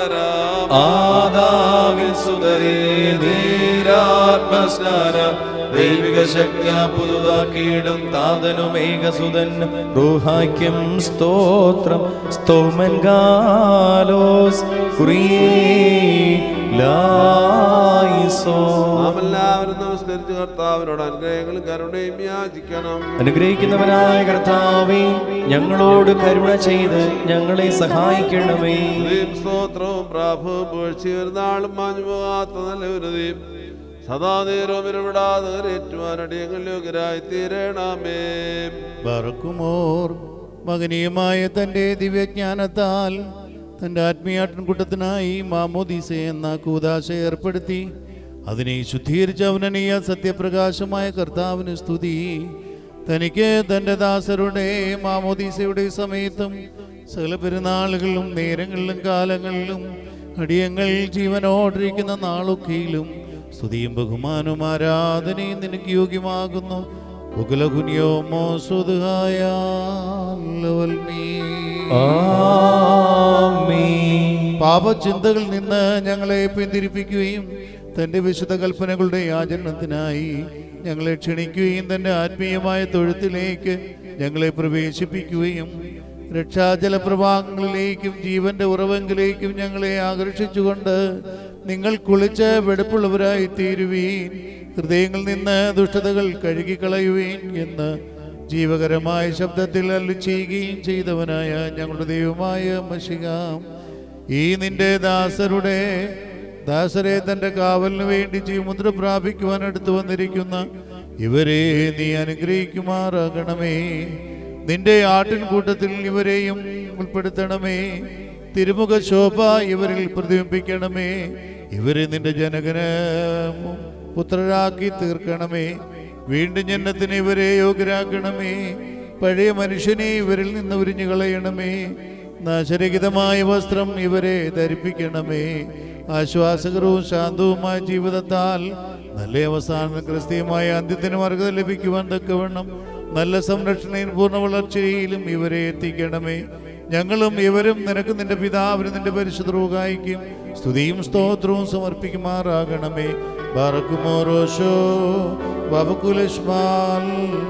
ആദാമിൽ സുതരേ നീരാത്മസ്നാന ദൈവിക ശക്തിയ പുതുതാക്കിയിടും താതനും ഏകസുതൻ റൂഹാക്യം സ്തോത്രം സ്തോമൻ ഗാലോസ് ലായിസോ നാം എല്ലാവരും നമസ്കരിച്ച് കർത്താവിനോട് അനുഗ്രഹങ്ങളും കരുണയും യാചിക്കണം അനുഗ്രഹിക്കുന്നവനായ കർത്താവേ ഞങ്ങളോട് കരുണ ചെയ്ത് ഞങ്ങളെ സഹായിക്കണമേ സ്തുതിയും സ്തോത്രവും പ്രാഭവും പുകഴ്ചയും നാളും മാഞ്ഞു പോകാത്ത നല്ല ഉന്നതിയും സദാ നേരവും ഇടപെടാതെ ഏറ്റുവാനടിയങ്ങൾ യോഗ്യരായി തീരണമേ ബറക്കുമോർ മകനീയമായ തൻ്റെ ദിവ്യജ്ഞാനത്താൽ തൻ്റെ ആത്മീയാട്ടിൻകൂട്ടത്തിനായി മാമോദീസ എന്ന കൂതാശ ഏർപ്പെടുത്തി അതിനെ ശുദ്ധീകരിച്ച അവനീയ സത്യപ്രകാശമായ കർത്താവിന് സ്തുതി തനിക്ക് തൻ്റെ ദാസരുടെ മാമോദീസയുടെ സമയത്തും സകല പെരുന്നാളുകളിലും നേരങ്ങളിലും കാലങ്ങളിലും അടിയങ്ങൾ ജീവനോടിരിക്കുന്ന നാളൊക്കെയിലും സ്തുതിയും ബഹുമാനവും ആരാധനയും നിനക്ക് യോഗ്യമാകുന്നു ഉകുലകുനിയോമോ സുതുഹായ പാപചിന്തകളിൽ നിന്ന് ഞങ്ങളെ പിന്തിരിപ്പിക്കുകയും തൻ്റെ വിശുദ്ധ കൽപ്പനകളുടെ ആചരണത്തിനായി ഞങ്ങളെ ക്ഷണിക്കുകയും തൻ്റെ ആത്മീയമായ തൊഴുത്തിലേക്ക് ഞങ്ങളെ പ്രവേശിപ്പിക്കുകയും രക്ഷാജലപ്രവാഹങ്ങളിലേക്കും ജീവന്റെ ഉറവെങ്കിലേക്കും ഞങ്ങളെ ആകർഷിച്ചുകൊണ്ട് നിങ്ങൾ കുളിച്ച് വെടുപ്പുള്ളവരായി തീരുവീൻ ഹൃദയങ്ങളിൽ നിന്ന് ദുഷ്ടതകൾ കഴുകിക്കളയുവീൻ എന്ന് ജീവകരമായ ശബ്ദത്തിൽ അല്ലു ചെയ്യുകയും ചെയ്തവനായ ഞങ്ങളുടെ ദൈവമായ മഷികാം ഈ നിന്റെ ദാസരുടെ ദാസരെ തന്റെ കാവലിന് വേണ്ടി ജീവമുദ്ര പ്രാപിക്കുവാൻ അടുത്തു വന്നിരിക്കുന്ന ഇവരെ നീ അനുഗ്രഹിക്കുമാറാകണമേ നിന്റെ ആട്ടിൻകൂട്ടത്തിൽ ഇവരെയും ഉൾപ്പെടുത്തണമേ തിരുമുഖ ശോഭ ഇവരിൽ പ്രതിബിംബിക്കണമേ ഇവരെ നിന്റെ ജനകന് പുത്രരാക്കി തീർക്കണമേ വീണ്ടും ജന്നത്തിന് ഇവരെ യോഗ്യരാക്കണമേ പഴയ മനുഷ്യനെ ഇവരിൽ നിന്ന് ഉരിഞ്ഞു കളയണമേ നാശരഹിതമായ വസ്ത്രം ഇവരെ ധരിപ്പിക്കണമേ ആശ്വാസകരവും ശാന്തവുമായ ജീവിതത്താൽ നല്ല അവസാനം ക്രിസ്തീയമായ അന്ത്യത്തിന് അർഹത ലഭിക്കുവാൻ തക്കവണ്ണം നല്ല സംരക്ഷണയും പൂർണ്ണ വളർച്ചയിലും ഇവരെ എത്തിക്കണമേ ഞങ്ങളും ഇവരും നിനക്ക് നിന്റെ പിതാവിനും നിന്റെ പരിശുദ്ധ റൂഹായിക്കും സ്തുതിയും സ്തോത്രവും സമർപ്പിക്കുമാറാകണമേ ബാറക്കുമോറോഷോ ബാബക്കുലഷ്മാൽ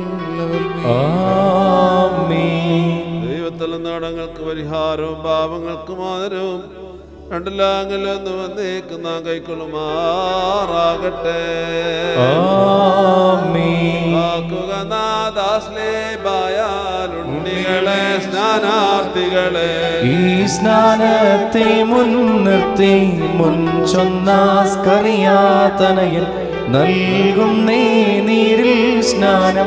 ദൈവത്തിൽ നാടങ്ങൾക്ക് പരിഹാരവും പാപങ്ങൾക്ക് മാതരവും രണ്ടിലാങ്ങലൊന്ന് വന്നേക്കുന്ന കൈക്കൊള്ളുമാറാകട്ടെ കാക്കുക നാദാസ്ലേബായാലുണ്ണികളെ സ്നാനാർത്ഥികളെ ഈ സ്നാനത്തെ മുൻനിർത്തി മുൻചൊന്നാസ്കറിയാതനയൻ നൽകും നേ നീരിൽ സ്നാനം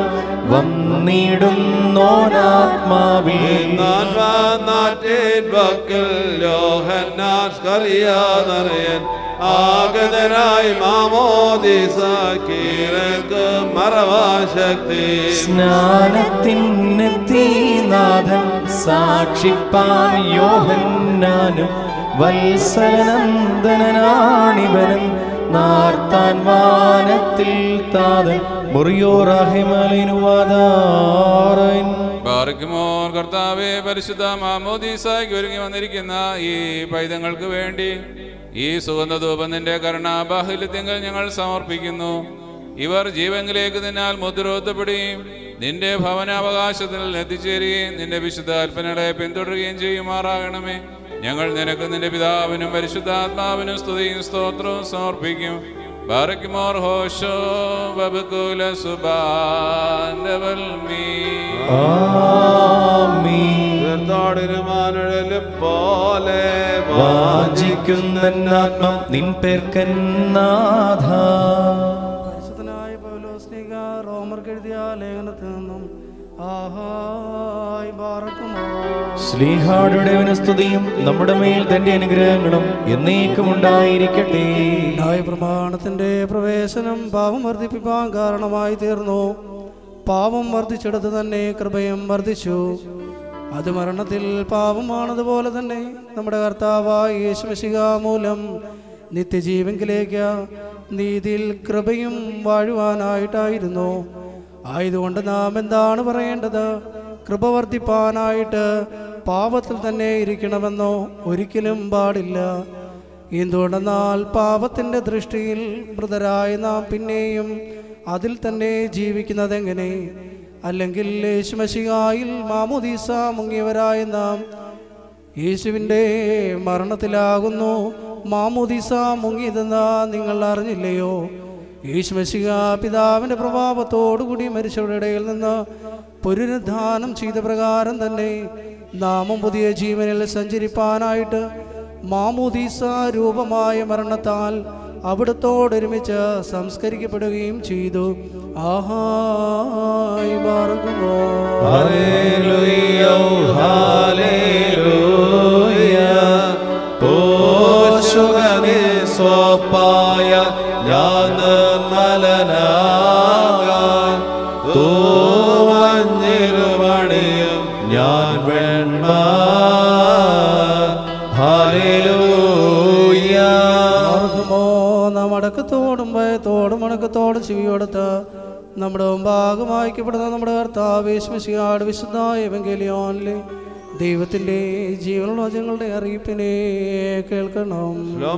വന്നിടുന്നോനാത്മാവിൽ നാൻ വന്നാറ്റേൻ വക്കൽ യോഹന്നാസ്കറിയാതനയൻ ആഗതനായി മാമോദിസാക്കീരക്ക് മറവാശക്തി സ്നാനത്തിനെത്തി നാഥൻ സാക്ഷിപ്പാൻ യോഹന്നാനും വത്സലനന്ദനാണിവനും നാർത്താൻ വാനത്തിൽ താതൻ മുറിയോറാഹിമലിനുവാദാറൻ ബാറയ്ക്കുമോർ കർത്താവെ പരിശുദ്ധ മാമോദീസായ്ക്ക് ഒരുങ്ങി വന്നിരിക്കുന്ന ഈ പൈതങ്ങൾക്ക് വേണ്ടി ഈ സുഗന്ധധൂപം നിന്റെ കരുണാബാഹുല്യത്തിങ്കൽ ഞങ്ങൾ സമർപ്പിക്കുന്നു ഇവർ ജീവങ്കിലേക്ക് നിന്നാൽ മുദ്രോത്തപ്പെടുകയും നിന്റെ ഭവനാവകാശത്തിൽ എത്തിച്ചേരുകയും നിന്റെ വിശുദ്ധ കൽപ്പനകളെ പിന്തുടരുകയും ചെയ്യുമാറാകണമേ ഞങ്ങൾ നിനക്ക് നിന്റെ പിതാവിനും പരിശുദ്ധാത്മാവിനും സ്തുതിയും സ്തോത്രവും സമർപ്പിക്കും ബാറയ്ക്കുമോർ ഹോഷോ ബബുകുല സുബാൻഡവൽമീ തീർത്ഥാടനമാനഴലും പോലെ വാഞ്ചിക്കുന്നന്നാത്മം നിൻ പേർക്കന്നാഥ പരിശുദ്ധനായ പൗലോസ്ലിക റോമർക്ക് എഴുതിയ ലേഖനത്തിൽ നിന്നും ആഹായ് ബാറക്കുമോ ശ്ലീഹാടുടെ സ്തുതിയും നമ്മുടെ മേൽ തന്റെ അനുഗ്രഹങ്ങളും എന്നേക്കും ഉണ്ടായിരിക്കട്ടെ പ്രമാണത്തിന്റെ പ്രവേശനം പാപം വർദ്ധിപ്പിക്കാൻ കാരണമായി തീർന്നു പാപം വർദ്ധിച്ചിടത്ത് തന്നെ കൃപയും വർദ്ധിച്ചു അത് മരണത്തിൽ പാപമാണതുപോലെ തന്നെ നമ്മുടെ കർത്താവായ യേശുമശിക മൂലം നിത്യജീവങ്കിലേക്ക് നീതിയിൽ കൃപയും വാഴുവാനായിട്ടായിരുന്നു ആയതുകൊണ്ട് നാം എന്താണ് പറയേണ്ടത് കൃപ വർദ്ധിപ്പാനായിട്ട് പാപത്തിൽ തന്നെ ഇരിക്കണമെന്നോ ഒരിക്കലും പാടില്ല എന്തുകൊണ്ടെന്നാൽ പാപത്തിൻ്റെ ദൃഷ്ടിയിൽ മൃതരായ നാം പിന്നെയും അതിൽ തന്നെ ജീവിക്കുന്നതെങ്ങനെ അല്ലെങ്കിൽ യേശുമശിഹായിൽ മാമുദീസ മുങ്ങിയവരായ നാം യേശുവിൻ്റെ മരണത്തിലാകുന്നു മാമുദീസ മുങ്ങിയതെന്ന് നിങ്ങൾ അറിഞ്ഞില്ലയോ യേശുമശിക പിതാവിൻ്റെ പ്രഭാവത്തോടുകൂടി മരിച്ചവരുടെ ഇടയിൽ നിന്ന് പുനരുദ്ധാനം ചെയ്ത പ്രകാരം തന്നെ നാമും പുതിയ ജീവനിൽ സഞ്ചരിപ്പാനായിട്ട് മാമുദീസ രൂപമായ മരണത്താൽ അവിടത്തോടൊരുമിച്ച് സംസ്കരിക്കപ്പെടുകയും ചെയ്തു ആഹായി മാർഗമോ ഹല്ലേലൂയ ഹല്ലേലൂയ പോഷുകനെ സ്വപ്പായ ഞാൻ നിർമ്മലനാകാൻ തൂമഞ്ഞിരുമണിയും ഞാൻ വെണ്മ ഹല്ലേലൂയ മാർഗമോ നാം അടക്കത്തോടും ഭയത്തോടും അടക്കത്തോടും ചെവിയോടത്ത് നമ്മുടെ മുമ്പാകെ വായിക്കപ്പെടുന്ന നമ്മുടെ കർത്താവേശ്മശിയാട് വിശുദ്ധ എവങ്കേലിയോനിലെ ദൈവത്തിൻ്റെ ജീവനുള്ള വചനങ്ങളുടെ അറിയിപ്പിനെ കേൾക്കണം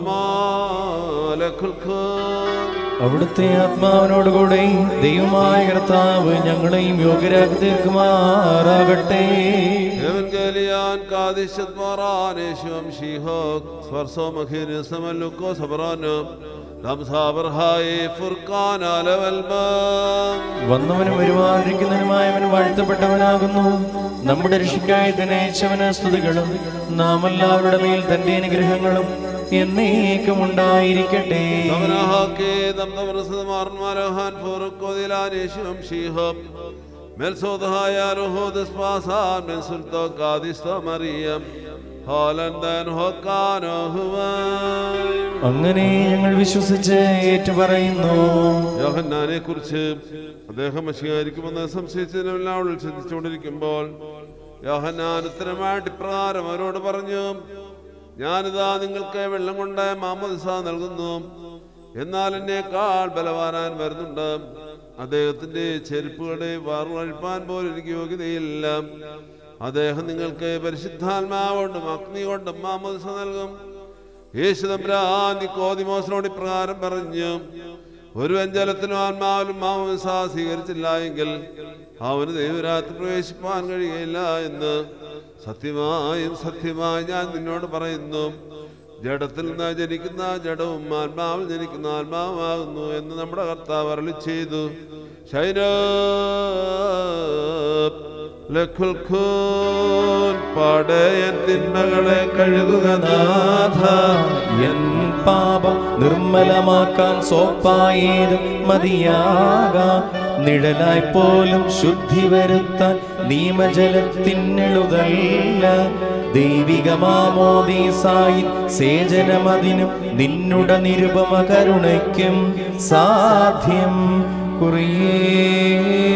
അവിടുത്തെ ആത്മാവിനോടുകൂടെ ദൈവമായ കർത്താവ് ഞങ്ങളെയും യോഗ്യരാക്കി തീർക്കുമാറാകട്ടെ Evangelion kadishat maran eshum shihok svarso makhin samalluko sabranam dam sabar hai furqan alawal വന്നവനും വരുവാനിരിക്കുന്നവനുമായവൻ വാഴ്ത്തപ്പെട്ടവനാകുന്നു നമ്മുടെ രക്ഷിക്കായി തന്നെ അയച്ചവന് സ്തുതികളും നാം എല്ലാവരുടെ മേൽ തന്റെ അനുഗ്രഹങ്ങളും എന്നേക്കും ഉണ്ടായിരിക്കട്ടെ Damnahake dam damrasad maran marahan furqo dilan eshum shihok Melsodhaya roho despasan men sulto kadista Mariam Holandan hokano huwai അങ്ങനെ ഞങ്ങൾ വിശ്വസിച്ച് ഏറ്റുപറയുന്നു യോഹന്നാനെ കുറിച്ച് അദ്ദേഹം മഷിയായിരിക്കുമെന്ന് സംശയിച്ചതിനെല്ലാം അവൾ ചിന്തിച്ചുകൊണ്ടിരിക്കുമ്പോൾ യോഹന്നാൻ ഉത്തരമായിട്ട് ഇപ്രകാരം അവരോട് പറഞ്ഞു ഞാനിതാ നിങ്ങൾക്ക് വെള്ളം കൊണ്ട് മാമദിസ നൽകുന്നു എന്നാൽ എന്നേക്കാൾ ബലവാനാൻ വരുന്നുണ്ട് അദ്ദേഹത്തിന്റെ ചെരുപ്പുകളുടെ വാറുവഴിപ്പാൻ പോലും എനിക്ക് യോഗ്യതയില്ല അദ്ദേഹം നിങ്ങൾക്ക് പരിശുദ്ധാത്മാവുകൊണ്ടും അഗ്നി കൊണ്ടും മാമദിസ നൽകും യേശു തമ്പുരാൻ നിക്കോദിമോസിനോട് ഇപ്രകാരം പറഞ്ഞു ഒരു ജലത്തിലും ആത്മാവിലും മാമസ സ്വീകരിച്ചില്ല എങ്കിൽ അവന് ദൈവരാത്രി പ്രവേശിപ്പാൻ കഴിയുകയില്ല എന്ന് സത്യമായും സത്യമായി ഞാൻ നിന്നോട് പറയുന്നു ജഡത്തിൽ നിന്ന് ജനിക്കുന്ന ജഡവും ആത്മാവിൽ ജനിക്കുന്ന ആത്മാവുമാകുന്നു എന്ന് നമ്മുടെ കർത്താവ് അരളി ചെയ്തു ശൈന ലഖുൽഖൂൻ പടയൻ തിന്മകളെ കഴുകുക നാഥ എൻ പാപ നിർമ്മലമാക്കാൻ സോപ്പായേതും മതിയാകാം നിഴലായി പോലും ശുദ്ധി വരുത്താൻ നിയമജലത്തിനെഴുതല്ല ദൈവികമാമോദീസായി സേചനമതിനും നിന്നുട നിരുപമ കരുണയ്ക്കും സാധ്യം കുറിയേ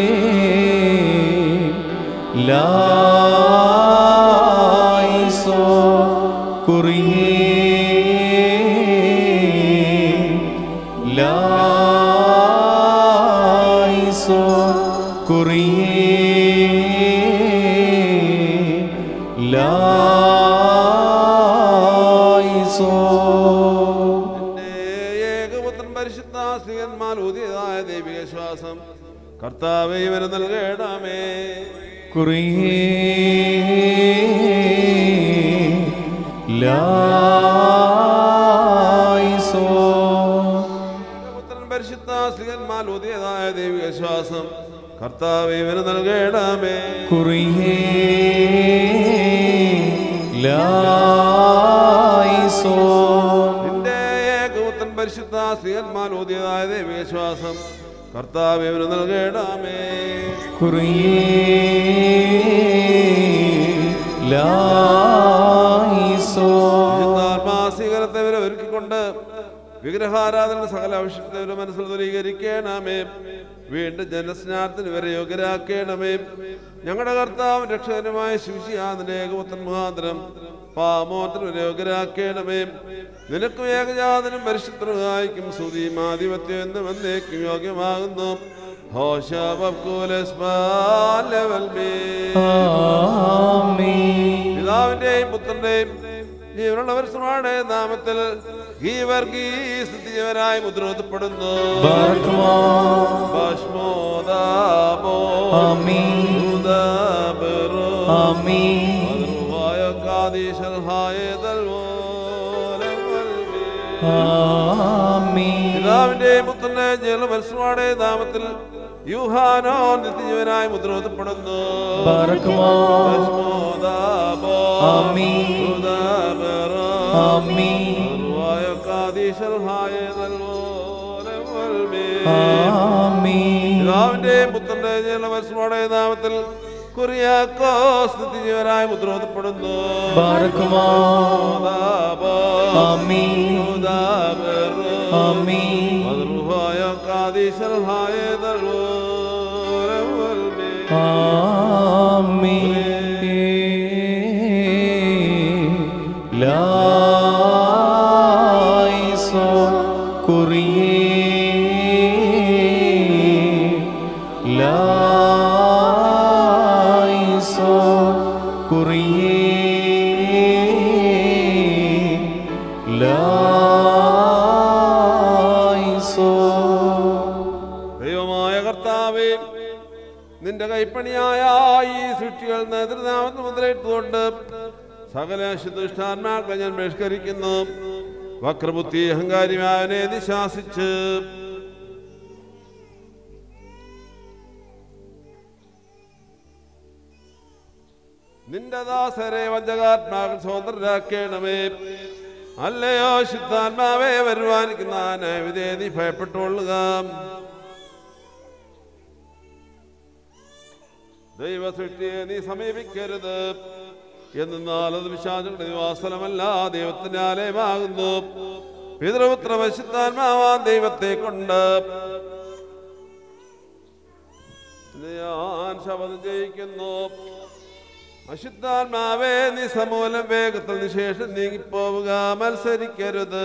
ലായിസോ കുറിയേ ലായിസോ കുറിയേ ലായിസോ ഏകപുത്രൻ പരിശുദ്ധ സ്ത്രീയന്മാർ ഊതിയതായ ദൈവിക ശ്വാസം കർത്താവെ ഇവന് നൽകേണമേ ലായിസോ പുത്രൻ പരിശുദ്ധ സ്ത്രീയന്മാർ ഊതിയതായ ദൈവിക ശ്വാസം കർത്താവെ ഇവന് നൽകേണമേ ലായിസോ നിന്റെ ഏകപുത്രൻ പരിശുദ്ധ സ്ത്രീയന്മാർ ഊതിയതായ ദൈവിക ശ്വാസം കർത്താവെ ഇവന് നൽകേണമേ ലായിസോ ആത്മാസീകരത്തെ ഇവരെ ഒരുക്കിക്കൊണ്ട് വിഗ്രഹാരാധന സകല ആവശ്യത്തെ ഇവരെ മനസ്സിൽ ദൂരീകരിക്കണമേ വീണ്ടും ജനസ്നാനത്തിന് ഇവരെ യോഗ്യരാക്കണമേ ഞങ്ങളുടെ കർത്താവ് രക്ഷകനുമായ ശിവശിയാതിന്റെ ഏകപുത്രൻ മുഖാന്തരം പാമോത്തിന് ഇവരെ യോഗ്യരാക്കണമേ നിനക്കും ഏകജാതനും പരിശുദ്ധനായിക്കും സ്തുതിയും ആധിപത്യം എന്നും എന്നേക്കും യോഗ്യമാകുന്നു പിതാവിന്റെയും പുത്രന്റെയും ജീവനുള്ള പരിശ്രമയുടെ നാമത്തിൽ ഈ വർഗീസ് നിത്യജീവനായി മുദ്രപ്പെടുന്നു ബാർക്കുമോ ഭസ്മോദാബോ ആമീൻ ഉദാബറോ ആമീൻ മധുരമായ കാദീശൽ ഹായദൽ വോലം വൽമീ. ആമീൻ പിതാവിന്റെയും പുത്രന്റെ ജലമത്സരയുടെ നാമത്തിൽ യൂഹാനോ നിത്യജീവനായി മുദ്രപ്പെടുന്നു ബാർക്കുമോ ഭസ്മോദാബോ ആമീൻ ഉദാബറോ ആമീൻ മധുരമായ കാദീശൽ ഹായദൽ വോലം വൽമീ. ആമീൻ പിതാവിന്റെയും പുത്രന്റെ ജലമത്സരയുടെ നാമത്തിൽ കുറിയാക്കോസ് നിത്യജീവനായി മുദ്രപ്പെടുന്നു ബാർക്കുമോ ആമീൻ ആമീൻ മധുരമായ കാദീശൽ ഹായദൽ വോലം വൽമീ. ആമീൻ ലായിസോ കുറിയേ ലായിസോ കുറിയേ ലായിസോ ദൈവമായ കർത്താവേ നിന്റെ കൈപ്പണിയായ ഈ സൃഷ്ടികൾ നേതൃനാമത്തിൽ മുദ്രയിട്ടുകൊണ്ട് സകല ശുദ്ധിഷ്ഠാന്മാക്കളെ ഞാൻ ബഹിഷ്കരിക്കുന്നു വക്രബുദ്ധി അഹങ്കാരിമാവനെ നിശാസിച്ച് നിന്റെ ദാസരെ വഞ്ചകാത്മാക്കൾ സ്വതന്ത്രരാക്കേണമേ അല്ലയോ ശുദ്ധാത്മാവേ വരുവാനിക്കുന്ന ന്യായവിധേ നീ ഭയപ്പെട്ടുകൊള്ളുക ദൈവ സൃഷ്ടിയെ നീ സമീപിക്കരുത് എന്നാൽ അത് വിശാചങ്ങളുടെ നിവാസനമല്ല ദൈവത്തിന്റെ ആലയമാകുന്നു പിതൃപുത്ര വശുദ്ധാത്മാവാൻ ദൈവത്തെ കൊണ്ട് ഞാൻ ശപഥം ചെയ്യിക്കുന്നു അശുദ്ധാത്മാവേ നീ സമൂലം വേഗത്തിൽ നിശേഷം നീങ്ങിപ്പോവുക മത്സരിക്കരുത്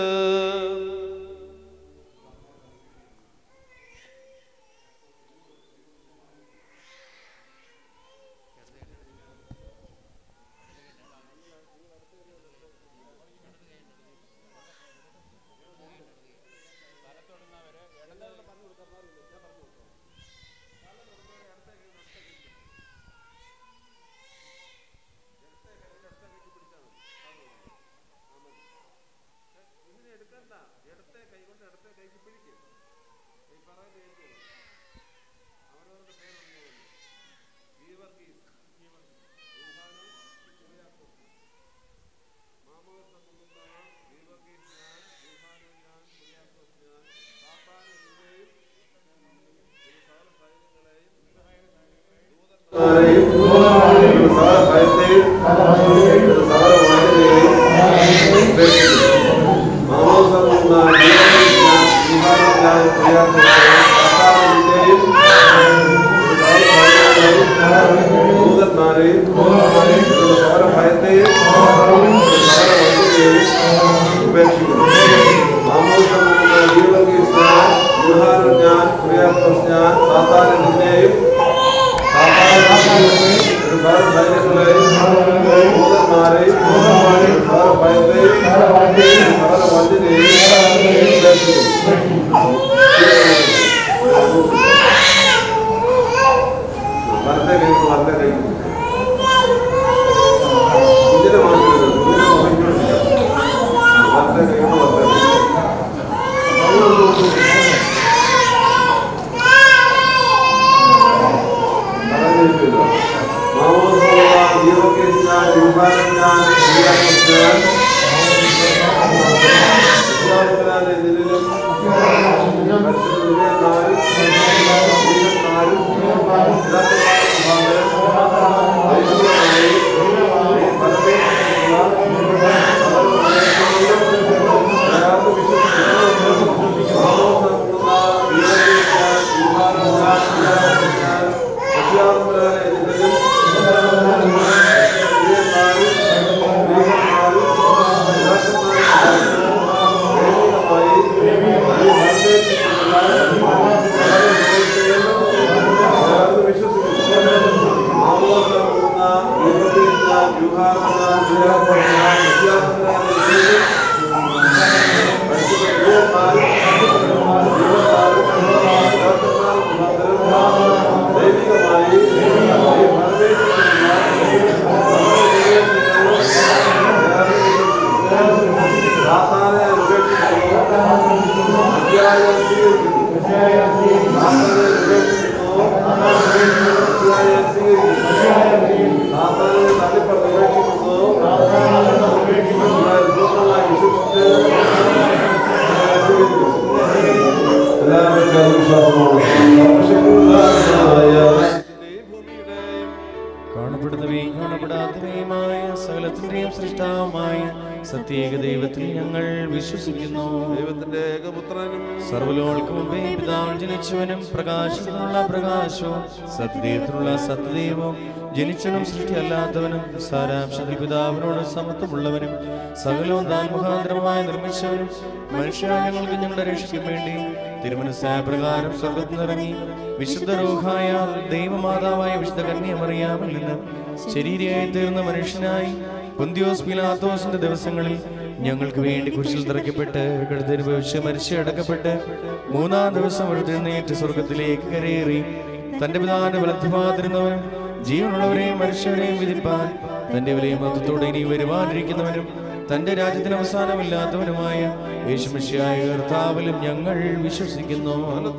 Thank you. സൃഷ്ടാവുമായ സത്യേക ദൈവത്തിൽ ഞങ്ങൾ വിശ്വസിക്കുന്നു ദൈവത്തിന്റെ ഏകപുത്രനും സർവലോകൾക്ക് മുമ്പേ പിതാവിൽ ജനിച്ചവനും പ്രകാശത്തിനുള്ള പ്രകാശവും സത്യദൈവത്തിനുള്ള സത്യദൈവവും ജനിച്ചവനും സൃഷ്ടിയല്ലാത്തവനും സാരാംശത്തിൽ പിതാവിനോട് സമത്വമുള്ളവനും സകലവും താൻ മുഖാന്തരമായി നിർമ്മിച്ചവനും മനുഷ്യരായ ഞങ്ങൾക്ക് ഞങ്ങളുടെ രക്ഷയ്ക്കും വേണ്ടി തിരുമനസ്സായ പ്രകാരം സ്വർഗത്തിൽ നിറങ്ങി വിശുദ്ധ റൂഹായ ദൈവമാതാവായ വിശുദ്ധ കന്യമറിയാമിൽ നിന്ന് ശരീരയായി തീർന്ന മനുഷ്യനായി പൊന്തിയോസ് പിലാത്തോസിന്റെ ദിവസങ്ങളിൽ ഞങ്ങൾക്ക് വേണ്ടി കുരിശിൽ തിറക്കപ്പെട്ട് കടുത്തനുഭവിച്ച് മരിച്ച് അടക്കപ്പെട്ട് മൂന്നാം ദിവസം എഴുന്നേറ്റ് സ്വർഗത്തിലേക്ക് കരയേറി തന്റെ പിതാവിന്റെ വലത്തുഭാഗത്തിരുന്നവനും ജീവനുള്ളവരെയും മനുഷ്യരെയും വിധിപ്പാൻ തന്റെ വിലയും മതത്തോടെ ഇനി വരുവാനിരിക്കുന്നവനും തന്റെ രാജ്യത്തിന് അവസാനമില്ലാത്തവനുമായ യേശുമിശിയായ കർത്താവിലും ഞങ്ങൾ വിശ്വസിക്കുന്നു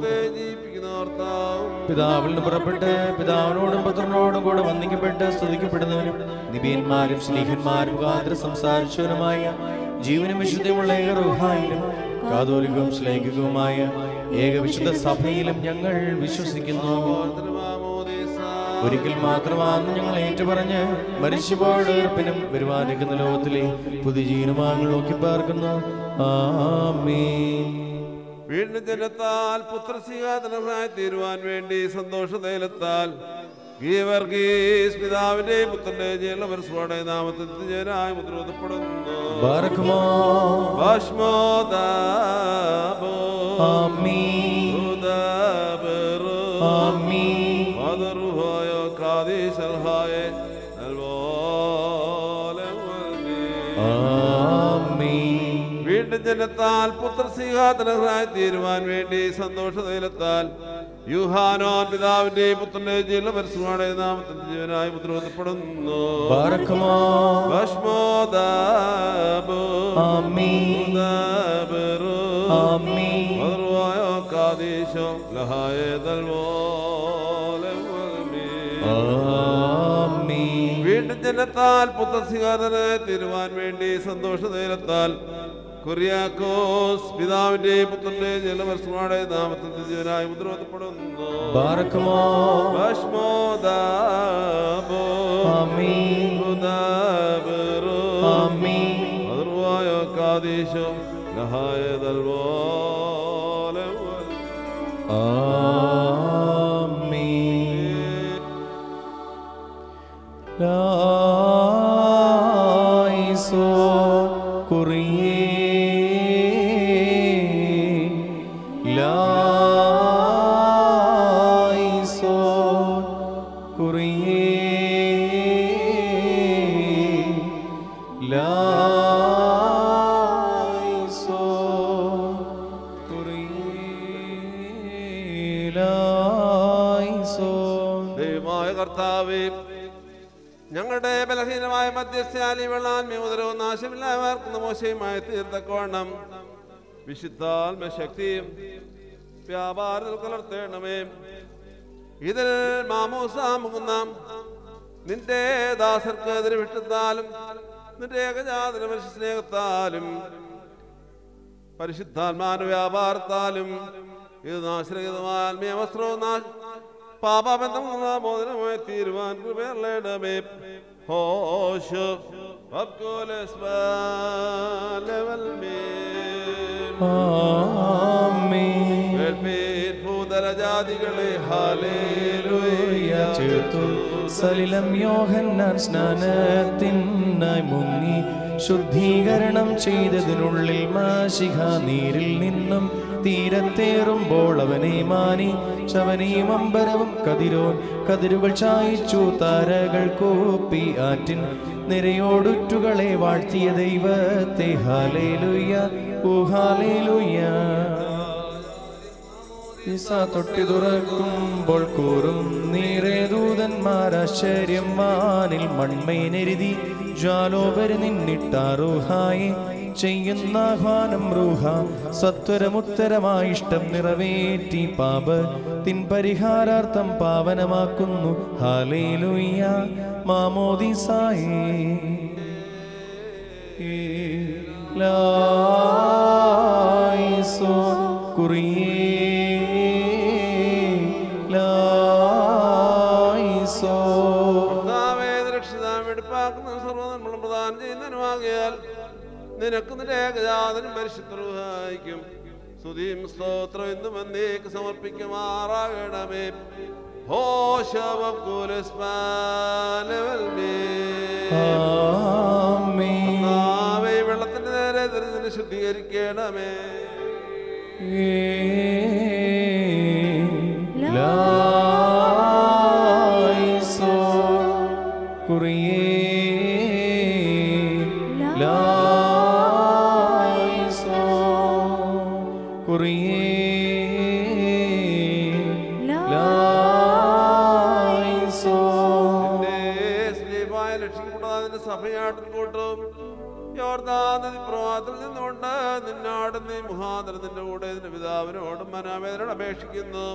പിതാവിൽ നിന്ന് പുറപ്പെട്ട് പിതാവിനോടും പുത്രനോടും കൂടെ വന്ദിക്കപ്പെട്ട് സ്തുതിക്കപ്പെടുന്നവനും നിബിയന്മാരും സ്നേഹന്മാരും മുഖാന്തരം സംസാരിച്ചവനുമായ ജീവനും വിശുദ്ധിയുമുള്ള ഏകറുഹായിലും കാതോലികവും ശ്ലൈംഗികവുമായ ഏകവിശുദ്ധ സഭയിലും ഞങ്ങൾ വിശ്വസിക്കുന്നു ഒരിക്കൽ മാത്രമാണെന്ന് ഞങ്ങൾ ഏറ്റുപറഞ്ഞ് മരിച്ചുപോടുപ്പിനും വരുവാനിരിക്കുന്ന ലോകത്തിലെ പുതുജീവനമാങ്ങൾ നോക്കി പാർക്കുന്നു ആമേൻ വീണ്ടും ജനത്താൽ പുത്രസിംഹാതനമായി തീരുവാൻ വേണ്ടി സന്തോഷതയിലെത്താൽ ഗീവർഗീസ് പിതാവിന്റെയും പുത്രന്റെയും ജീലപരസ്വാടെ നാമത്തിൽ ജനായി മുദ്രോധപ്പെടുന്നു ബാറക്കുമോ ഭസ്മോദാബോ ആമീൻ ഉദാബറു ആമീൻ മദറുഹായോ കാദീശൽഹായെ നൽവോലം ആമീൻ വീണ്ടും ജനത്താൽ പുത്രസിംഹാതനമായി തീരുവാൻ വേണ്ടി സന്തോഷതയിലെത്താൽ യുഹാനോൻ പിതാവിന്റെയും പുത്രന്റെയും ജീലപരസ്വാടെ നാമത്തിൽ ജീവനായി മുദ്രോധപ്പെടുന്നു ബാറക്കുമോ ഭസ്മോദാബോ ആമീൻ ഉദാബറു ആമീൻ മദറുഹായോ കാദീശോ ലഹായെ നൽവോലം ആമീൻ വീണ്ടും ജനത്താൽ പുത്രസിംഹാതനായി തീരുവാൻ വേണ്ടി സന്തോഷതയിലെത്താൽ കുര്യാക്കോസ് പിതാവിന്റെയും പുത്രന്റെയും ജലവർഷമാടെ നാമത്തിൽ ജീവനായി മുദ്രോധപ്പെടുന്നു ബാറക്കുമോ ഭസ്മോദാബോ ആമീൻ ഉദാബറു ആമീൻ മധുർവായോ കാദീശോ ലഹായ ദൽവോലം ആമീൻ ലായിസോ കുറിയേ ലായിസോ കുറിയേ ലായിസോ കുറിയേ ലായിസോ ദൈവമായ കർത്താവേ ഞങ്ങളുടെ ബലഹീനമായ മധ്യസ്ഥാലി വെള്ളാൻമയ മുതലവും നാശമില്ലാവർക്കുന്ന മോശയുമായി തീർത്തക്കോണം വിശുദ്ധാത്മശക്തിയും വ്യാപാരത്തിൽ കലർത്തേണമേ ഇതിൽ മാമോസാമുകുന്ന നിന്റെ ദാസർക്ക് എതിരെ വിട്ടത്താലും നിന്റെ ഏകജാതന മനുഷ്യ സ്നേഹത്താലും പരിശുദ്ധാത്മാന വ്യാപാരത്താലും ഇത് നാശരഹിതമായ ആത്മീയ വസ്ത്രവും നാശ പാപബന്ധം മോചനമായി തീരുവാൻ കൃപയല്ലേടമേ ഹോഷ് ഭൂതരജാതികളെ ഹാലേലുയ ചേർത്തു സലിലം യോഹന്നാൻ സ്നാനത്തിനായി മുങ്ങി ശുദ്ധീകരണം ചെയ്തതിനുള്ളിൽ മാശിക നീരിൽ നിന്നും തീരത്തേറുമ്പോൾ അവനെ മാനി ശവനെയും അമ്പരവും കതിരോൻ കതിരുകൾ ചായിച്ചു താരകൾ കൂപ്പി ആറ്റിൻ നിരയോടുറ്റുകളെ വാഴ്ത്തിയ ദൈവത്തെ ഹാലേലുയ്യ ഓ ഹാലേലുയ്യ ഈസ തൊട്ടി തുറക്കുമ്പോൾ കൂറും നീറേ ദൂതന്മാരാശ്ചര്യം വാനിൽ മൺമൈനെരുതി ജ്വാലോപരി നിന്നിട്ടാറുഹായി ചെയ്യുന്ന ആഹ്വാനം റൂഹ സത്വരമുത്തരമായി ഇഷ്ടം നിറവേറ്റി പാപ തിൻ പരിഹാരാർത്ഥം പാവനമാക്കുന്നു ഹാലേലുയ്യ മാമോദിസായേ ലായിസോ കുറിയേ ലായിസോ കർത്താവേ, രക്ഷിതാവേ, വെടിപ്പാക്കുന്ന സർവ്വനന്മകളും പ്രധാന പ്രദാനം ചെയ്യുന്നതിനുമാകിയാൽ നിനക്ക് നിന്റെ ഏകജാതനും പരിശുദ്ധഹായിക്കും സ്തുതിയും സ്തോത്രം എന്നും എന്നേക്ക് സമർപ്പിക്കുമാറാകണമേ ഹോശവം കുലസ്മാലവൽമേ വെള്ളത്തിന്റെ നേരെ തിരിഞ്ഞ് ശുദ്ധീകരിക്കണമേ ലായിസോ കുറിയേ ലായിസോ കുറിയേ ലായിസോ സ്ലീപായ ലക്ഷ്യപ്പെട്ടതിന്റെ സഭയാട്ടിൻ കൂട്ടും യോർദാൻ നദി പ്രവാഹത്തിൽ നിന്നുകൊണ്ട് നിന്നോട് നീ മുഹാന്തരം നിന്റെ കൂടെ നിന്റെ പിതാവിനോടും മനോവേദനോട് അപേക്ഷിക്കുന്നു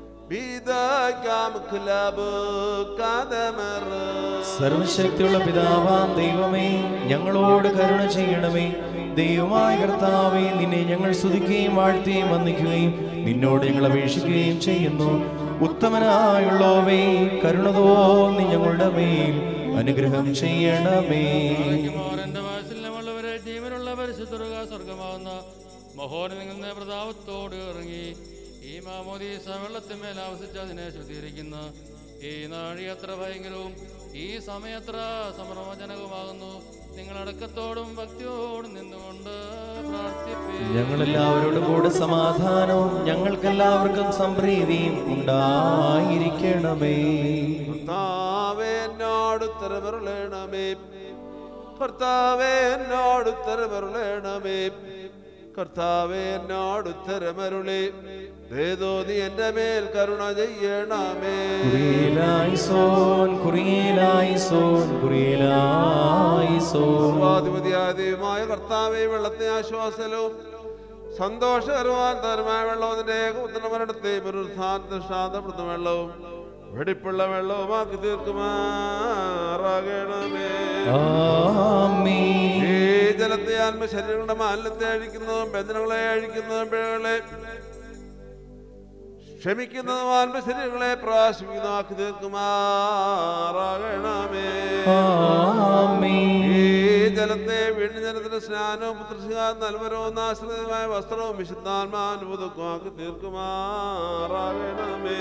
സർവശക്തിയുള്ള പിതാവാം ദൈവമേ ഞങ്ങളോട് കരുണ ചെയ്യണമേ ദൈവമായ കർത്താവേ നിന്നെ ഞങ്ങൾ സ്തുതിക്കുകയും വാഴ്ത്തുകയും വന്ദിക്കുകയും നിന്നോട് ഞങ്ങൾ അപേക്ഷിക്കുകയും ചെയ്യുന്നു ഉത്തമനായുള്ളവേ കരുണ തോന്നി ഞങ്ങളുടെ മേൽ അനുഗ്രഹം ചെയ്യണമേ എന്റെ വാത്സല്യമുള്ളവരെ ജീവനുള്ള പരിശുദ്ധരുക സ്വർഗമാവുന്ന മഹോനിൽ നിന്ന് പ്രതാപത്തോട് ഇറങ്ങി ഈ മാമോദീസ വെള്ളത്തിന്മേൽ ആവസിച്ച് അതിനെ ശുദ്ധീകരിക്കുന്ന ഈ നാഴി അത്ര ഭയങ്കരവും ഈ സമയത്ര സമർവജനകവുമാകുന്നു നിങ്ങൾ അടക്കത്തോടും ഭക്തിയോടും നിന്നുകൊണ്ട് പ്രാർത്ഥിപ്പേ ഞങ്ങളെല്ലാവരോടും കൂടെ സമാധാനവും ഞങ്ങൾക്കെല്ലാവർക്കും സംപ്രീതിയും ഉണ്ടായിരിക്കണമേ കർത്താവേ എന്നോട് ഉത്തരമരുളണമേ കർത്താവേ എന്നോട് ഉത്തരമരുളണമേ കർത്താവേ എന്നോട് ഉത്തരമരുളി ഏതോ നീ എന്റെ മേൽ കരുണ ചെയ്യണമേ കുറിയേലായിസോൻ കുറിയേലായിസോൻ കുറിയേലായിസോൻ സർവാധിപതിയായ ദൈവമായ കർത്താവേ വെള്ളത്തെ ആശ്വാസലവും സന്തോഷകരവാൻ തരമായ വെള്ളവും അതിന്റെ ഏകപുത്രമരണത്തെ പുനരുത്ഥാനത്തെ വെള്ളവും വെടിപ്പുള്ള വെള്ളവുമാക്കി തീർക്കുമാറാകണമേ ആമീൻ. ഈ ജലത്തെ ആത്മശരീരങ്ങളുടെ മാലിന്യത്തെ അഴിക്കുന്നതും ബന്ധനങ്ങളെ അഴിക്കുന്നതും പിഴകളെ ക്ഷമിക്കുന്നതും ആത്മശരീരങ്ങളെ പ്രകാശിപ്പിക്കുന്നതാക്കി തീർക്കുമാറാകണമേ ആമീൻ. ഈ ജലത്തെ വീണ്ടും ജലത്തിന്റെ സ്നാനവും പുത്രശികാരം നൽവരവും ആശ്രിതമായ വസ്ത്രവും വിശുദ്ധാത്മാനുഭൂതമാക്കി തീർക്കുമാറാകണമേ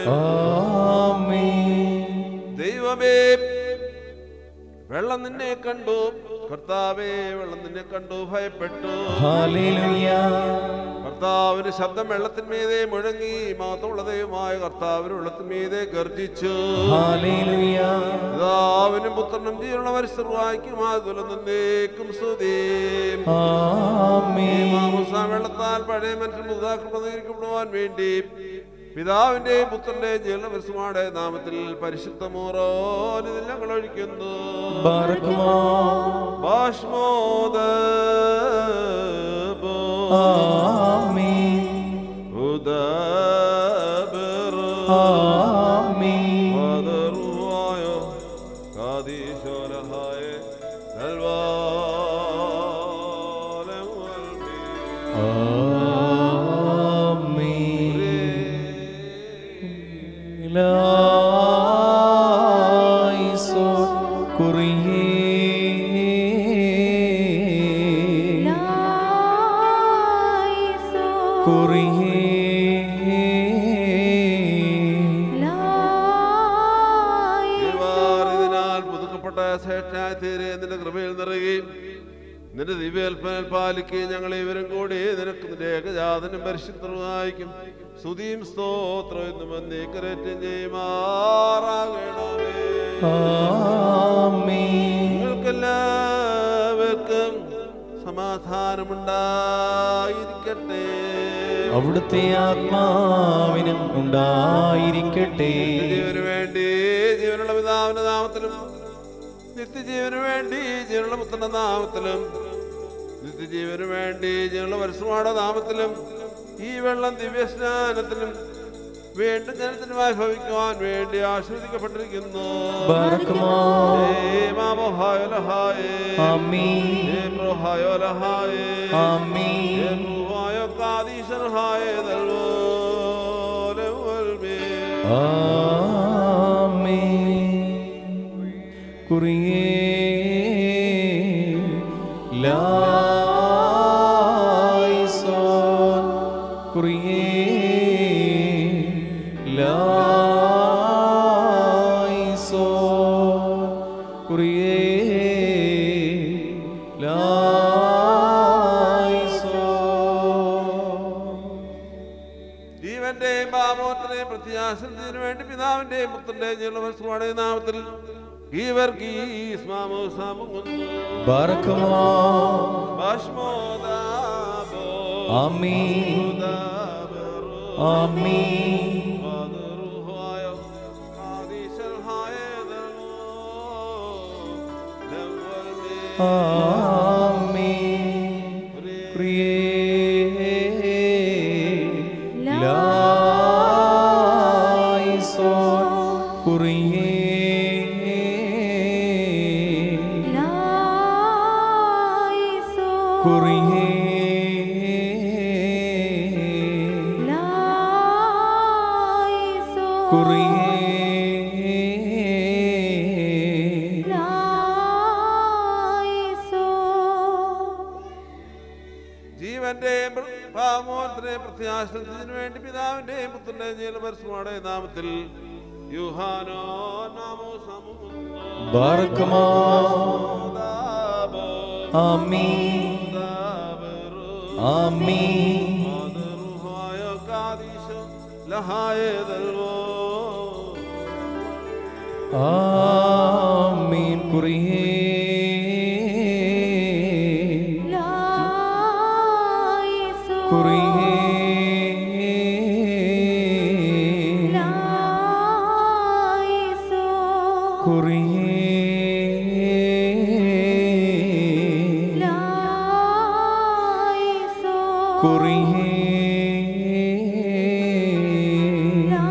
ആമീൻ. ദൈവമേ വെള്ളം നിന്നെ കണ്ടു കർത്താവേ വെള്ളം നിന്നെ കണ്ടു ഭയപ്പെട്ടു ഹല്ലേലൂയ. കർത്താവിന്റെ ശബ്ദം വെള്ളത്തിന്മീതെ മുഴങ്ങി മഹത്വമുള്ള ദൈവമായ കർത്താവിന് വെള്ളത്തിന്മീതെ ഗർജിച്ചു ഹല്ലേലൂയ. പിതാവിനും പുത്രനും ജീവനുള്ള പരിസ്ഥിതിക്കും ആകുലന്നേക്കും സ്തുതി ആമീൻ. മാമോസ വെള്ളത്താൽ പഴയ മനുഷ്യൻ മുതാക്കപ്പെടുവാൻ വേണ്ടി പിതാവിന്റെയും പുത്രന്റെയും ജീവനപരിസുമാടെ നാമത്തിൽ പരിശുദ്ധ മോറോൻ ഇതിൽ ഞങ്ങൾ ഒഴിക്കുന്നു ബാറക്കുമോ. ബാഷ്മോദ ആമീൻ. ആമീൻ. ആമീൻ. ലായിസോ കുറിയേ ഇതിനാൽ പുതുക്കപ്പെട്ട ശ്രേഷ്ഠനായ തീരെ നിന്റെ കൃപയിൽ നിറയുകയും നിന്റെ ദിവ്യൽപ്പനൽ പാലിക്കുകയും ഞങ്ങൾ ഇവരും കൂടി നിനക്ക് നിന്റെ ഏകജാതനും പരിശുദ്ധമായിരിക്കും സ്തുതിയും സ്തോത്രം എന്നും എന്നേക്കരേറ്റം ചെയ്യുമാറാകണമേ നിങ്ങൾക്കെല്ലാവർക്കും സമാധാനമുണ്ടായിരിക്കട്ടെ അവിടുത്തെ ആത്മാവിനും ഉണ്ടായിരിക്കട്ടെ ജീവന് വേണ്ടി ജീവനുള്ള പിതാവിന്റെ നാമത്തിലും നിത്യജീവന് വേണ്ടി ജീവനുള്ള പുത്രന്റെ നാമത്തിലും നിത്യജീവന് വേണ്ടി ജീവനുള്ള പരസ്യമാടെ നാമത്തിലും ഈ വെള്ളം ദിവ്യസ്നാനത്തിലും വീണ്ടും ജനത്തിനുമായി ഭവിക്കുവാൻ വേണ്ടി ആശ്രദിക്കപ്പെട്ടിരിക്കുന്നു ബാറക്കുമോ. ആമീൻ. ആമീൻ. ആമീൻ. കുറിയേ പുത്രന്റെയും ജീവനവസ്തുവാടെ നാമത്തിൽ ഈ വർഗീസ് മാമോസാമുങ്ങുന്നു ബാറക്കുമോ ഭസ്മോദാബോ ആമീൻ ആമീൻ വദറുഹായ ആദിശൽഹായ ദമോ ലവൽമേ ആമീൻ ക്രിയേ ലായിസോൻ കുറിയേ കുറിയേ കുറിയേ ജീവന്റെയും പാമോത്രയും പ്രത്യാശത്തിനു വേണ്ടി പിതാവിന്റെയും പുത്രന്റെയും ജീവനപരസ്യമായ നാമത്തിൽ യുഹാനോ നാമോ സമുങ്ങുന്നു ബാറക്കുമോ ആമീൻ ആമീൻ വദറുഹായ കാദീശോ ലഹായ ദൽവോ ആമീൻ കുറിയേ കുറിയേ കുറിയേ കുറിയേ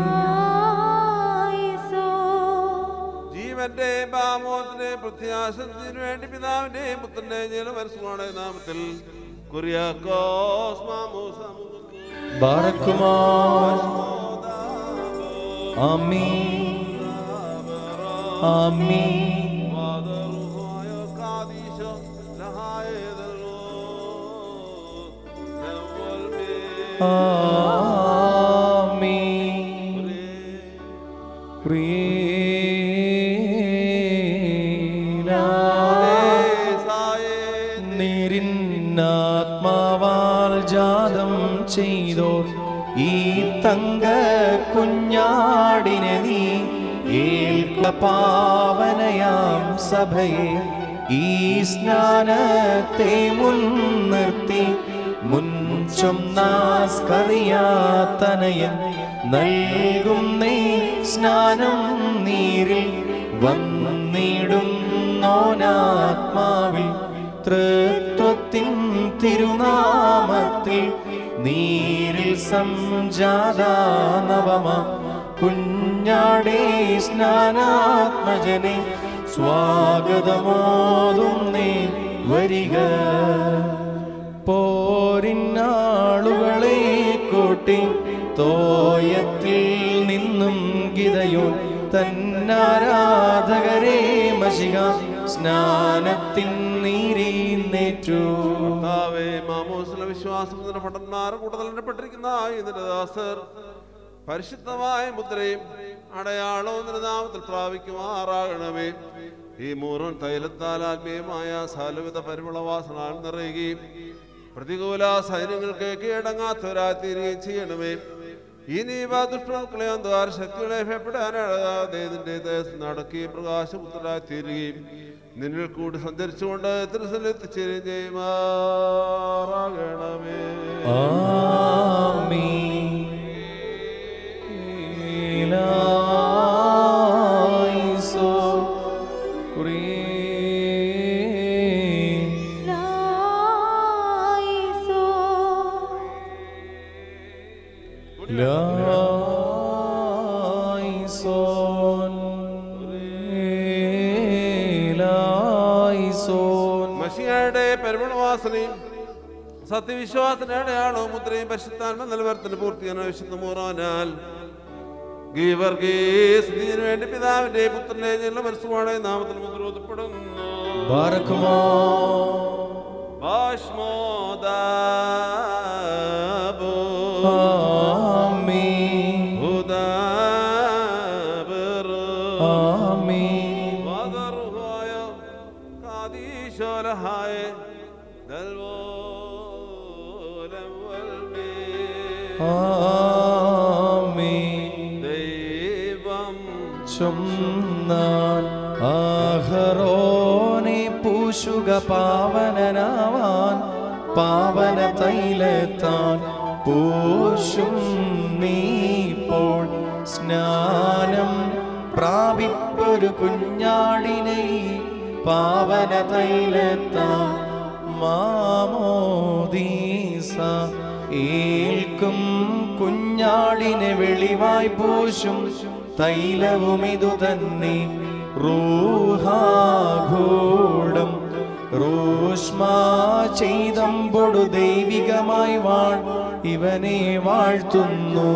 ജീവന്റെയും പാമോത്രയും പ്രത്യാശത്തിനു വേണ്ടി പിതാവിന്റെയും പുത്രന്റെയും ജീവനപരസ്യമായ നാമത്തിൽ കുര്യാക്കോസ് മാമോ സമുങ്ങുന്നു ബാറക്കുമോ ആമീൻ ആമീൻ വദറുഹായ കാദീശോ ലഹായ ദൽവോ ലവൽമേ ആമീൻ നിരിന്നാത്മാവാൽ ജാതം ചെയ്തോർ ഈ തങ്ക കുഞ്ഞാടിനെ നീ ഏൽക്ക പാവനയാം സഭയെ ഈ സ്നാനത്തെ മുൻനിർത്തി മുൻചൊം നാസ്കറിയാത്തനയൻ നൽകും നീ സ്നാനം നീരിൽ വന്നിടും നോനാത്മാവിൽ തൃത്വത്തിൻ തിരുനാമത്തിൽ നീരിൽ സംജാത നവമ കുഞ്ഞാടേ സ്നാനാത്മജനെ സ്വാഗതമോതും നീ വരിക പോരിന്നാളുകളെ കൂട്ടി തോയത്തിൽ നിന്നും ഗിതയോൻ തന്നാരാധകരെ മഷിക സ്നാനത്തിൻ നീരീന്നേറ്റു കർത്താവേ മാമോസിലെ വിശ്വാസത്തിന്റെ ഭടന്മാർ കൂടുതലിടപ്പെട്ടിരിക്കുന്ന ഇതിന്റെ ദാസർ പരിശുദ്ധമായ മുദ്രയും അടയാളവും നിന്റെ നാമത്തിൽ പ്രാപിക്കുമാറാകണമേ ഈ മൂറൻ തൈലത്താൽ ആത്മീയമായ സാലുവിധ പരിമളവാസനാൽ നിറയുകയും പ്രതികൂല സൈന്യങ്ങൾക്ക് കീഴടങ്ങാത്തവരായി തീരുകയും ചെയ്യണമേ ഇനി ദുഷ്ടമക്കളെ അന്ധകാര ശക്തികളെ ഭയപ്പെടാനാകാതെ നിന്റെ ദേശം നടക്കുകയും പ്രകാശപുത്രരായി തീരുകയും നിന്നിൽ കൂടി സഞ്ചരിച്ചുകൊണ്ട് തിരുസലെത്തിച്ചേരുകയും ചെയ്യുമാറാകണമേ ആമീൻ ഈലായിസോ കുറിയേ ലായിസോൻ ലായിസോൻ മഷിയുടെ പെരുമണവാസനയും സത്യവിശ്വാസത്തിന്റെ അടയാളവും മുദ്രയും പരിശുദ്ധാത്മ നിലവർത്തിന് പൂർത്തിയാണ് വിശുദ്ധ മൂറാനാൽ ഗീവർഗീസ്തിനു വേണ്ടി പിതാവിന്റെ പുത്രന്റെ ജല മനസ്സുമാണ് നാമത്തിൽ മുദ്രോധപ്പെടുന്നു ബാറക്കുമോ ഭാഷ്മോദാബോ ആമീൻ ഉദാബറോ ആമീൻ വദറുഹായ കാദീശോലഹായ ദൽവോലം വൽമേ ആമീൻ ദൈവം ചൊന്നാൻ ആഹറോനെ പൂശുക പാവനനാവാൻ പാവന തൈലത്താൻ പൂശും നീപ്പോൾ സ്നാനം പ്രാപിപ്പൊരു കുഞ്ഞാടിനെ പാവന തൈലത്താൻ മാമോദീസ ഏൽക്കും കുഞ്ഞാടിനെ വെളിവായി പൂശും തൈലവും ഇതു തന്നെ റൂഹാഘൂടം റൂഷ്മാ ചെയ്തമ്പൊടു ദൈവികമായി വാൾ ഇവനെ വാഴ്ത്തുന്നു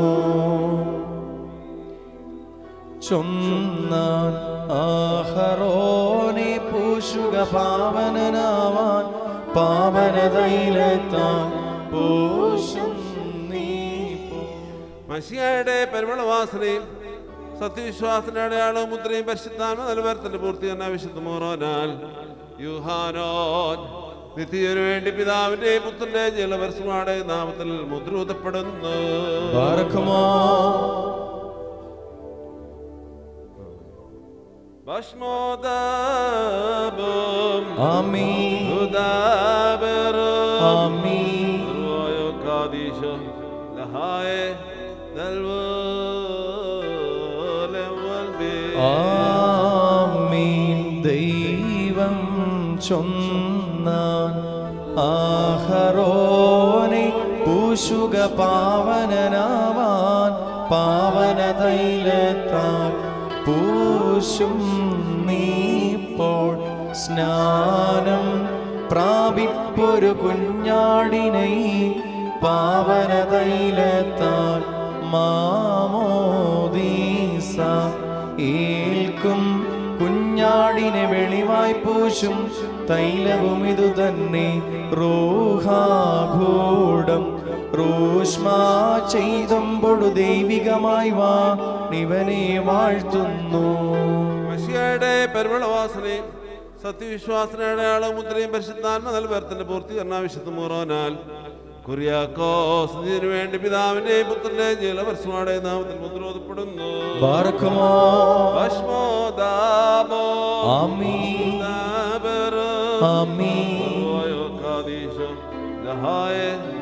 ചൊന്നാൻ ആഹറോനെ പൂശുക പാവനനാവാൻ പാവനതയിലെത്താൻ പൂശും നീ മഷിയായുടെ പരിമളവാസനയും സത്യവിശ്വാസത്തിന്റെ അടയാളവും മുദ്രയും പരിശുദ്ധാത്മ നിലവാരത്തിന്റെ പൂർത്തീകരണ വിശുദ്ധ മോറോനാൽ യുഹാനോൻ നിത്യന് വേണ്ടി പിതാവിന്റെ പുത്രന്റെ ജലവർഷമാടെ നാമത്തിൽ മുദ്രൂതപ്പെടുന്നു ബാറക്കുമോ ഭസ്മോദാപം ആമീൻ ഉദാബരം ആമീൻ റോയോ കാദീശോ ലഹായ ആമീൻ ദൈവം ചൊന്നാൻ ആഹറോനെ പൂശുക പാവനനാവാൻ പാവന തൈലത്താൻ പൂശും നീപ്പോൾ സ്നാനം പ്രാപിപ്പൊരു കുഞ്ഞാടിനെ പാവന തൈലത്താൻ മാമോദീസ ഏൽക്കും കുഞ്ഞാടിനെ വെളിവായി പൂശും തൈലവും ഇതു തന്നെ റൂഹാഘൂടം റൂഷ്മാ ചെയ്തമ്പൊടു ദൈവികമായി വാ ഇവനെ വാഴ്ത്തുന്നു മഷിയായുടെ പരിമളവാസനയും സത്യവിശ്വാസന അടയാളവും മുദ്രയും പരിശുദ്ധാത്മ നൽവർത്തിന്റെ പൂർത്തീകരണ വിശുദ്ധ മോറോനാൽ കുര്യാക്കോസ് ഇതിനു വേണ്ടി പിതാവിന്റെ പുത്രന്റെ ജലവർഷമാടെ നാമത്തിൽ മുദ്രോധപ്പെടുന്നു ബാറക്കുമോ ഭസ്മോദാപോ ആമീൻ ദാബരം ആമീൻ റോയോ കാദീശോ ലഹായ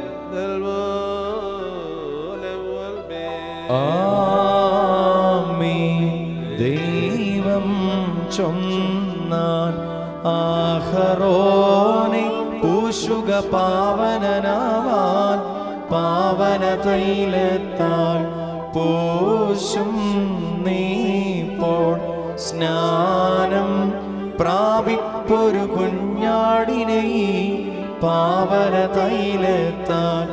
ദൽവോലവൽബേ ആമീൻ ദൈവം ചൊന്നാൻ ആഹറോനെ പൂശുക പാവനനാവാൻ പാവന തൈലത്താൽ പൂശും നീപ്പോൾ സ്നാനം പ്രാപിപ്പൊരു കുഞ്ഞാടിനെ പാവന തൈലത്താൽ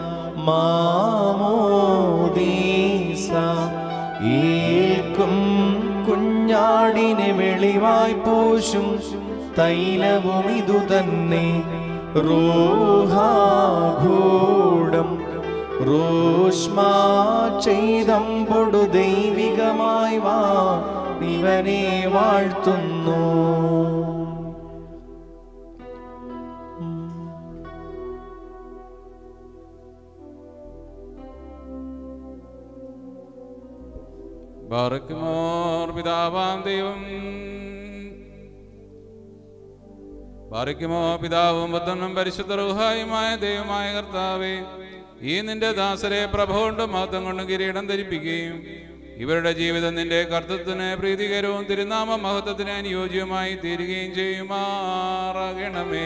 മാമോദീസ ഏൽക്കും കുഞ്ഞാടിനെ വെളിവായി പൂശും തൈലവും ഇതു തന്നെ റൂഹാഘൂടം റൂഷ്മാ ചെയ്തമ്പൊടു ദൈവികമായി വാ ഇവനെ വാഴ്ത്തുന്നു ബാറക്കുമോർ പിതാവാം ദൈവം ബാറയ്ക്കുമോ പിതാവും പുത്രനും പരിശുദ്ധ റുഹായുമായ ദൈവമായ കർത്താവേ ഈ നിന്റെ ദാസരെ പ്രഭ കൊണ്ടും മഹത്വം കൊണ്ടും കിരീടം ധരിപ്പിക്കുകയും ഇവരുടെ ജീവിതം നിന്റെ കർത്തൃത്വത്തിന് പ്രീതികരവും തിരുനാമ മഹത്വത്തിന് അനുയോജ്യമായി തീരുകയും ചെയ്യുമാറാകണമേ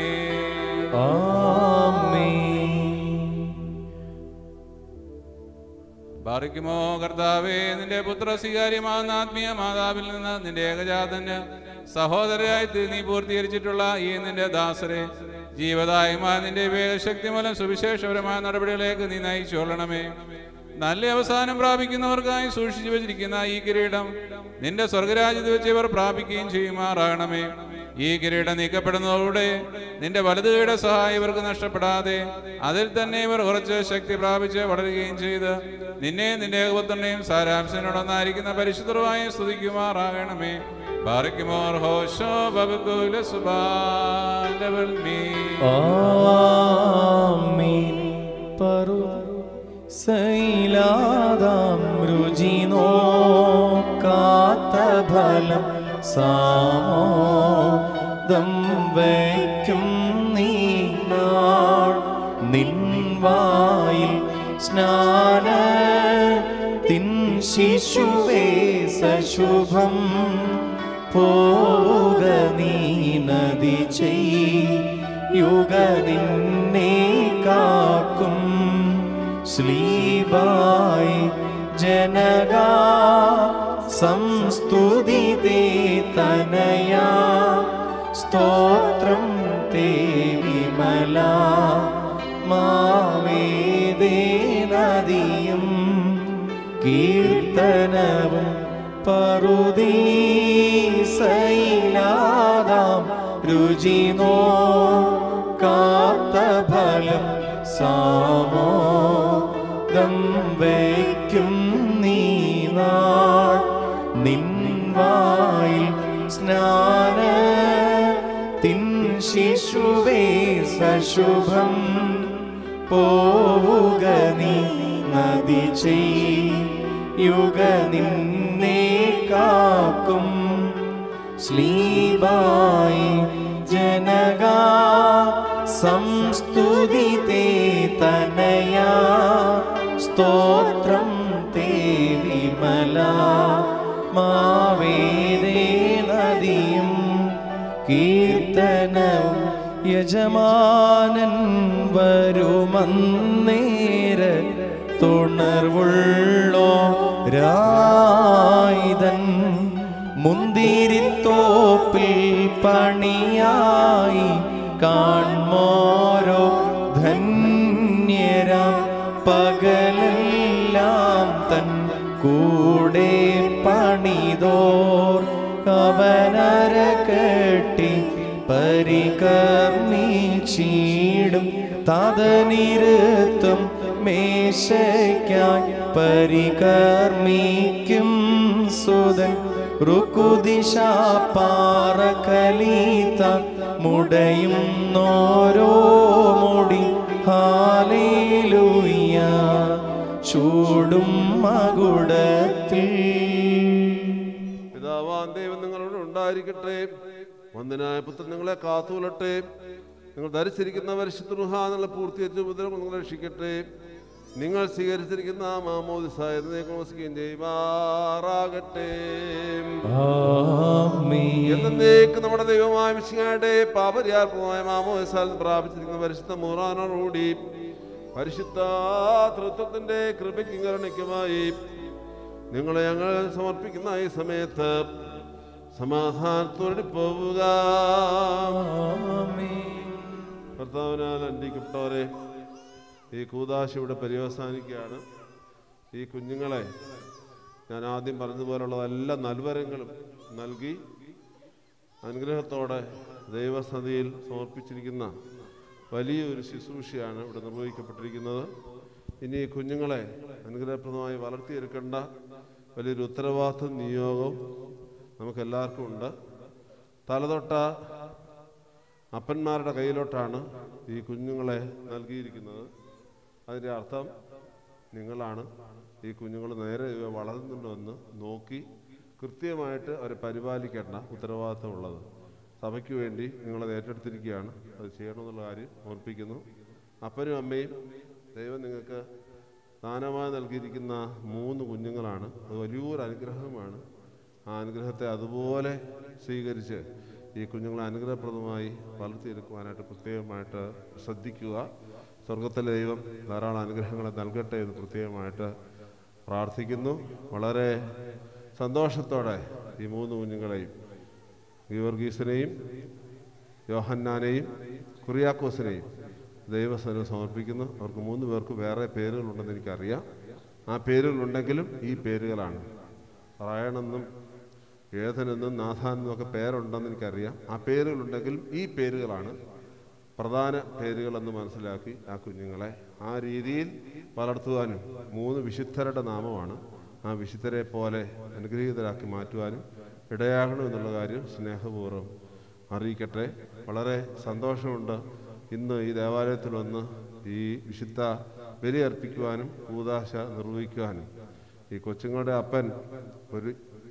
ബാറിക്കുമോ കർത്താവേ നിന്റെ പുത്ര സ്വീകാര്യമാകുന്ന ആത്മീയ മാതാവിൽ നിന്ന് നിന്റെ ഏകജാതന് സഹോദരരായി തീ- നീ പൂർത്തീകരിച്ചിട്ടുള്ള ഈ നിന്റെ ദാസരെ ജീവദായമായ നിന്റെ വേദശക്തി മൂലം സുവിശേഷപരമായ നടപടികളിലേക്ക് നീ നയിച്ചു കൊള്ളണമേ നല്ല അവസാനം പ്രാപിക്കുന്നവർക്കായി സൂക്ഷിച്ചു വെച്ചിരിക്കുന്ന ഈ കിരീടം നിന്റെ സ്വർഗരാജ്യത്ത് വെച്ച് ഇവർ പ്രാപിക്കുകയും ചെയ്യുമാറാകണമേ ഈ കിരീടം നീക്കപ്പെടുന്നതോടെ നിന്റെ വലതുകയുടെ സഹായം ഇവർക്ക് നഷ്ടപ്പെടാതെ അതിൽ തന്നെ ഇവർ ഉറച്ച് ശക്തി പ്രാപിച്ച് വളരുകയും ചെയ്ത് നിന്നെ നിന്റെ ഏകപുത്രനെയും സാരാംശനോടൊന്നായിരിക്കുന്ന പരിശുദ്ധരുമായി സ്തുതിക്കുമാറാകണമേ ബാറിക്കുമോർ ഹോഷോ ബബുക്കുല സുബാലവൽമീ ആമീൻ പരു സൈലാദാം രുചി നോക്കാത്ത ഫലം സാമോദം വയ്ക്കും നീ നാൾ നിൻവായിൽ സ്നാന തിൻ ശിശുവേ സശുഭം പോക നീ നദി ചെയ്യുക നിന്നെ കാക്കും ശ്ലീബായി ജനക സംസ്തുതി തനയാ സ്തോത്രം തേ വിമല മാവേദേ നദിയും കീർത്തനവും പറുദീസൈലാദാം രുചിനോ കാത്ത ഫലം സാമോദം വയ്ക്കും നീ നാൾ നിൻവായിൽ സ്നാന തിൻ ശിശുവേ സശുഭം പോവുക നീ നദി ചെയ്യുക നിന്നെ കാക്കും ശ്ലീബായി ജനക സംസ്തുതി തേ തനയാ സ്തോത്രം തേ വിമല മാവേദേ നദിയും കീർത്തനവും യജമാനൻ വരുമന്നേര തുണർവുള്ളോ രായുധൻ മുന്തിരിത്തോപ്പിൽ പണിയായി കാൺമോരോ ധന്യരാം പകലെല്ലാം തൻ കൂടെ പണിതോർ കവനര കെട്ടി പരികർമ്മീച്ചീടും തതനിരുത്തും മേശയ്ക്കായി പരികർമ്മിക്കും സുതൻ റുക്കുദിശ പാറകലീത്ത മുടയും നോരോ മുടി ഹാലേലൂയ ചൂടും മകുടത്തിൽ പിതാവാൻ ദൈവം നിങ്ങളോട് ഉണ്ടായിരിക്കട്ടെ വന്ദനായ പുത്രൻ നിങ്ങളെ കാത്തുകൊള്ളട്ടെ നിങ്ങൾ ധരിച്ചിരിക്കുന്ന പരിശുദ്ധ പൂർത്തീകരിച്ച ഉപദ്രവം നിങ്ങൾ രക്ഷിക്കട്ടെ നിങ്ങൾ സ്വീകരിച്ചിരിക്കുന്ന ആ മാമോദിസായ വസിക്കുകയും ചെയ്യുമാറാകട്ടെ എന്നേക്ക് നമ്മുടെ ദൈവമായ വിഷയയുടെ പാപര്യാത്മകമായ മാമോദിസാൽ പ്രാപിച്ചിരിക്കുന്ന പരിശുദ്ധ മൂറാനോടുകൂടി പരിശുദ്ധ തൃത്വത്തിന്റെ കൃപയ്ക്കും കരുണയ്ക്കുമായി നിങ്ങളെ ഞങ്ങൾ സമർപ്പിക്കുന്ന ഈ സമയത്ത് സമാധാനത്തോടെ പോവുക കർത്താവിനാൽ അന്റിക്കപ്പെട്ടവരെ ഈ കൂതാശ ഇവിടെ പര്യവസാനിക്കുകയാണ് ഈ കുഞ്ഞുങ്ങളെ ഞാൻ ആദ്യം പറഞ്ഞതുപോലുള്ള എല്ലാ നൽവരങ്ങളും നൽകി അനുഗ്രഹത്തോടെ ദൈവസന്നിധിയിൽ സമർപ്പിച്ചിരിക്കുന്ന വലിയൊരു ശുശ്രൂഷയാണ് ഇവിടെ നിർവഹിക്കപ്പെട്ടിരിക്കുന്നത് ഇനി ഈ കുഞ്ഞുങ്ങളെ അനുഗ്രഹപ്രദമായി വളർത്തിയെടുക്കേണ്ട വലിയൊരു ഉത്തരവാദിത്വ നിയോഗവും നമുക്കെല്ലാവർക്കും ഉണ്ട് തലതൊട്ട അപ്പന്മാരുടെ കയ്യിലോട്ടാണ് ഈ കുഞ്ഞുങ്ങളെ നൽകിയിരിക്കുന്നത് അതിൻ്റെ അർത്ഥം നിങ്ങളാണ് ഈ കുഞ്ഞുങ്ങൾ നേരെ ഇവ വളർന്നുണ്ടോ എന്ന് നോക്കി കൃത്യമായിട്ട് അവരെ പരിപാലിക്കേണ്ട ഉത്തരവാദിത്തമുള്ളത് സഭയ്ക്ക് വേണ്ടി നിങ്ങളത് ഏറ്റെടുത്തിരിക്കുകയാണ് അത് ചെയ്യണമെന്നുള്ള കാര്യം ഓർപ്പിക്കുന്നു അപ്പനും അമ്മയും ദൈവം നിങ്ങൾക്ക് ദാനമായി നൽകിയിരിക്കുന്ന മൂന്ന് കുഞ്ഞുങ്ങളാണ് അത് വലിയൊരു അനുഗ്രഹമാണ് ആ അനുഗ്രഹത്തെ അതുപോലെ സ്വീകരിച്ച് ഈ കുഞ്ഞുങ്ങളെ അനുഗ്രഹപ്രദമായി വളർത്തിയെടുക്കുവാനായിട്ട് പ്രത്യേകമായിട്ട് ശ്രദ്ധിക്കുക സ്വർഗത്തിലെ ദൈവം ധാരാളം അനുഗ്രഹങ്ങളെ നൽകട്ടെ എന്ന് പ്രത്യേകമായിട്ട് പ്രാർത്ഥിക്കുന്നു വളരെ സന്തോഷത്തോടെ ഈ മൂന്ന് കുഞ്ഞുങ്ങളെയും ഗീവർഗീസിനെയും യോഹന്നാനെയും കുറിയാക്കോസിനെയും ദൈവസ്ഥനം സമർപ്പിക്കുന്നു അവർക്ക് മൂന്ന് പേർക്ക് വേറെ പേരുകളുണ്ടെന്ന് എനിക്കറിയാം ആ പേരുകളുണ്ടെങ്കിലും ഈ പേരുകളാണ് റയണെന്നും ഏതനെന്നും നാഥാനെന്നും ഒക്കെ പേരുണ്ടെന്ന് എനിക്കറിയാം ആ പേരുകളുണ്ടെങ്കിലും ഈ പേരുകളാണ് പ്രധാന പേരുകളെന്ന് മനസ്സിലാക്കി ആ കുഞ്ഞുങ്ങളെ ആ രീതിയിൽ വളർത്തുവാനും മൂന്ന് വിശുദ്ധരുടെ നാമമാണ് ആ വിശുദ്ധരെ പോലെ അനുഗ്രഹീതരാക്കി മാറ്റുവാനും ഇടയാകണം എന്നുള്ള കാര്യം സ്നേഹപൂർവ്വം അറിയിക്കട്ടെ വളരെ സന്തോഷമുണ്ട് ഇന്ന് ഈ ദേവാലയത്തിൽ വന്ന് ഈ വിശുദ്ധ ബലിയർപ്പിക്കുവാനും കൂതാശ നിർവഹിക്കുവാനും ഈ കൊച്ചുങ്ങളുടെ അപ്പൻ ഒരു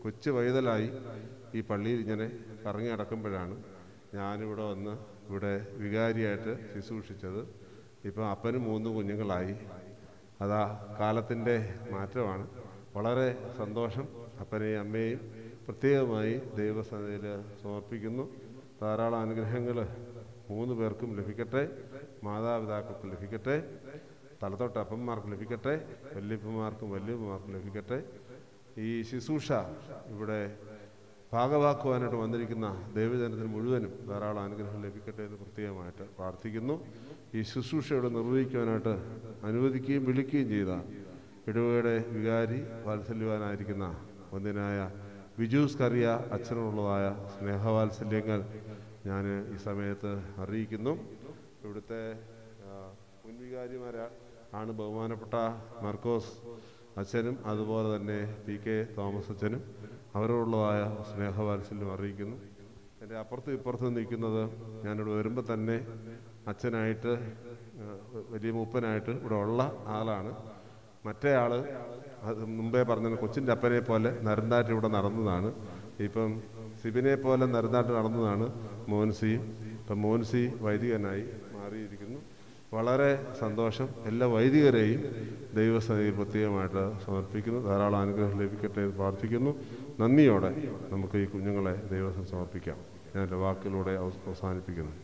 കൊച്ചു വൈതലായി ഈ പള്ളിയിൽ ഇങ്ങനെ കറങ്ങി നടക്കുമ്പോഴാണ് ഞാനിവിടെ വന്ന് ഇവിടെ വികാരിയായിട്ട് ശുശ്രൂഷിച്ചത് ഇപ്പം അപ്പനും മൂന്ന് കുഞ്ഞുങ്ങളായി അതാ കാലത്തിൻ്റെ മാറ്റമാണ് വളരെ സന്തോഷം അപ്പനെയും അമ്മയെയും പ്രത്യേകമായി ദൈവസന്നിധിയിൽ സമർപ്പിക്കുന്നു ധാരാളം അനുഗ്രഹങ്ങൾ മൂന്ന് പേർക്കും ലഭിക്കട്ടെ മാതാപിതാക്കൾക്ക് ലഭിക്കട്ടെ തലതൊട്ട് അപ്പന്മാർക്ക് ലഭിക്കട്ടെ വല്യപ്പന്മാർക്കും വല്യപ്പന്മാർക്കും ലഭിക്കട്ടെ ഈ ശുശ്രൂഷ ഇവിടെ ഭാഗവാക്കുവാനായിട്ട് വന്നിരിക്കുന്ന ദൈവജനത്തിന് മുഴുവനും ധാരാളം അനുഗ്രഹം ലഭിക്കട്ടെ എന്ന് പ്രത്യേകമായിട്ട് പ്രാർത്ഥിക്കുന്നു ഈ ശുശ്രൂഷ ഇവിടെ നിർവഹിക്കുവാനായിട്ട് അനുവദിക്കുകയും വിളിക്കുകയും ചെയ്ത ഇടവയുടെ വികാരി വാത്സല്യവാനായിരിക്കുന്ന ഒന്നിനായ ബിജൂസ് കറിയ അച്ഛനുള്ളതായ സ്നേഹവാത്സല്യങ്ങൾ ഞാൻ ഈ സമയത്ത് അറിയിക്കുന്നു ഇവിടുത്തെ ആ, മുൻവികാരിമാരാ ആണ് ബഹുമാനപ്പെട്ട മാർക്കോസ് അച്ഛനും അതുപോലെ തന്നെ പി കെ തോമസ് അച്ഛനും അവരോടുള്ളതായ സ്നേഹവാത്സല്യം അറിയിക്കുന്നു എൻ്റെ അപ്പുറത്തും ഇപ്പുറത്തും നിൽക്കുന്നത് ഞാനിവിടെ വരുമ്പോൾ തന്നെ അച്ഛനായിട്ട് ആ, വലിയ മൂപ്പനായിട്ട് ഇവിടെ ഉള്ള ആളാണ് മറ്റേ ആള് അത് മുമ്പേ പറഞ്ഞ കൊച്ചിൻ്റെ അപ്പനെ പോലെ നരന്താറ്റ് ഇവിടെ നടന്നതാണ് ഇപ്പം സിബിനെ പോലെ നരന്താട്ട് നടന്നതാണ് മോൻസി ഇപ്പം മോൻസി വൈദികനായി മാറിയിരിക്കുന്നു വളരെ സന്തോഷം എല്ലാ വൈദികരെയും ദൈവസന്നിധിയിൽ പ്രത്യേകമായിട്ട് സമർപ്പിക്കുന്നു ധാരാളം അനുഗ്രഹം ലഭിക്കട്ടെ എന്ന് പ്രാർത്ഥിക്കുന്നു നന്ദിയോടെ നമുക്ക് ഈ കുഞ്ഞുങ്ങളെ ദൈവത്തിന് സമർപ്പിക്കാം ഞാൻ എൻ്റെ വാക്കിലൂടെ അവസ്- അവസാനിപ്പിക്കുന്നു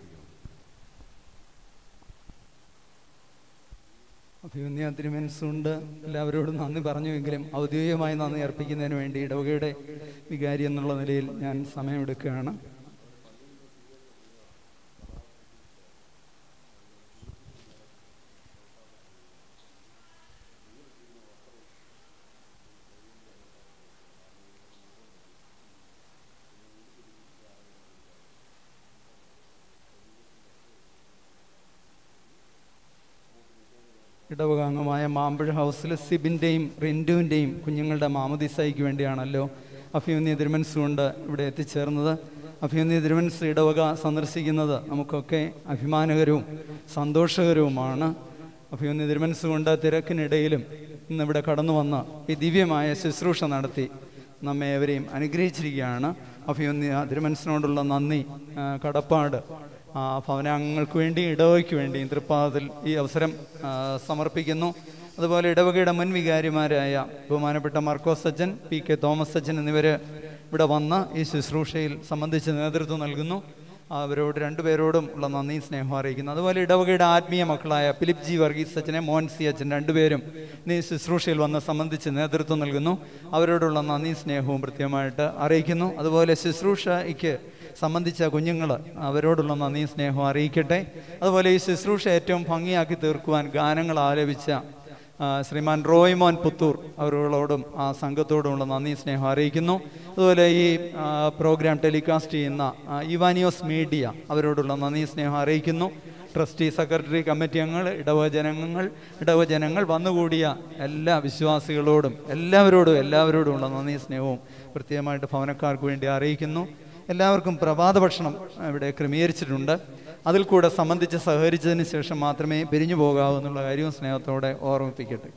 അഭിമന്യ തിരുമനസ്സുണ്ട് എല്ലാവരോടും നന്ദി പറഞ്ഞുവെങ്കിലും ഔദ്യോഗികമായി നന്ദി അർപ്പിക്കുന്നതിന് വേണ്ടി ഇടവകയുടെ വികാരി എന്നുള്ള നിലയിൽ ഞാൻ സമയമെടുക്കുകയാണ് ഇടവക അംഗമായ മാമ്പഴ ഹൗസിൽ സിബിൻ്റെയും റിൻറ്റുവിൻ്റെയും കുഞ്ഞുങ്ങളുടെ മാമദിസായിക്ക് വേണ്ടിയാണല്ലോ അഭിമന്യ തിരുമൻസ് കൊണ്ട് ഇവിടെ എത്തിച്ചേർന്നത് അഭിമന്യ തിരുമൻസ് ഇടവക സന്ദർശിക്കുന്നത് നമുക്കൊക്കെ അഭിമാനകരവും സന്തോഷകരവുമാണ് അഭിമന്യ തിരുമൻസ് കൊണ്ട് തിരക്കിനിടയിലും ഇന്നിവിടെ കടന്നു വന്ന് ഈ ദിവ്യമായ ശുശ്രൂഷ നടത്തി നമ്മെ ഏവരെയും അനുഗ്രഹിച്ചിരിക്കുകയാണ് അഭിമന്യ തിരുമനസിനോടുള്ള നന്ദി ആ, കടപ്പാട് ആ, ഭവനാംഗങ്ങൾക്ക് വേണ്ടി ഇടവയ്ക്ക് വേണ്ടി തൃപ്പാദത്തിൽ ഈ അവസരം ആ, സമർപ്പിക്കുന്നു അതുപോലെ ഇടവകയുടെ മുൻ വികാരിമാരായ ബഹുമാനപ്പെട്ട മാർക്കോസ് സജ്ജൻ പി കെ തോമസ് സജ്ജൻ എന്നിവർ ഇവിടെ വന്ന് ഈ ശുശ്രൂഷയിൽ സംബന്ധിച്ച് നേതൃത്വം നൽകുന്നു അവരോട് രണ്ടുപേരോടും ഉള്ള നന്ദി സ്നേഹം അറിയിക്കുന്നു അതുപോലെ ഇടവകയുടെ ആത്മീയ മക്കളായ ഫിലിപ്പ് ജി വർഗീസ് അച്ഛനെ മോഹൻ സി അച്ഛൻ രണ്ടുപേരും ഇന്ന് ഈ ശുശ്രൂഷയിൽ വന്ന് സംബന്ധിച്ച് നേതൃത്വം നൽകുന്നു അവരോടുള്ള നന്ദി സ്നേഹവും പ്രത്യേകമായിട്ട് അറിയിക്കുന്നു അതുപോലെ ശുശ്രൂഷയ്ക്ക് സംബന്ധിച്ച കുഞ്ഞുങ്ങൾ അവരോടുള്ള നന്ദി സ്നേഹവും അറിയിക്കട്ടെ അതുപോലെ ഈ ശുശ്രൂഷ ഏറ്റവും ഭംഗിയാക്കി തീർക്കുവാൻ ഗാനങ്ങൾ ആലപിച്ച ആ, ശ്രീമാൻ റോയ്മോൻ പുത്തൂർ അവരോടും ആ സംഘത്തോടുമുള്ള നന്ദി സ്നേഹം അറിയിക്കുന്നു അതുപോലെ ഈ ആ, പ്രോഗ്രാം ടെലികാസ്റ്റ് ചെയ്യുന്ന ആ, ഇവാനിയോസ് മീഡിയ അവരോടുള്ള നന്ദി സ്നേഹം അറിയിക്കുന്നു ട്രസ്റ്റി സെക്രട്ടറി കമ്മിറ്റി അംഗങ്ങൾ ഇടവജനങ്ങൾ ഇടവജനങ്ങൾ വന്നുകൂടിയ എല്ലാ വിശ്വാസികളോടും എല്ലാവരോടും എല്ലാവരോടുമുള്ള നന്ദി സ്നേഹവും പ്രത്യേകമായിട്ട് ഭവനക്കാർക്ക് വേണ്ടി അറിയിക്കുന്നു എല്ലാവർക്കും പ്രഭാത ഭക്ഷണം ഇവിടെ ക്രമീകരിച്ചിട്ടുണ്ട് അതിൽ കൂടെ സംബന്ധിച്ച് സഹകരിച്ചതിന് ശേഷം മാത്രമേ പിരിഞ്ഞു പോകാവൂ എന്നുള്ള കാര്യവും സ്നേഹത്തോടെ ഓർമ്മിപ്പിക്കട്ടെ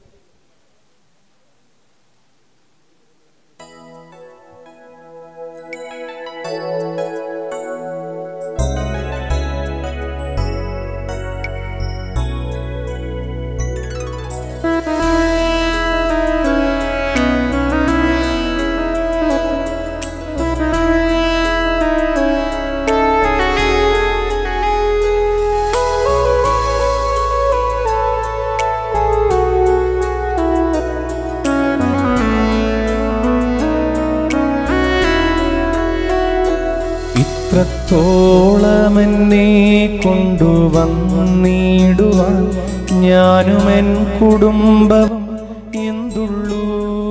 ഇത്രത്തോളമെന്നെ കൊണ്ടുവന്നിടുവാൻ ഞാനുമെൻ കുടുംബവും എന്തുള്ളൂ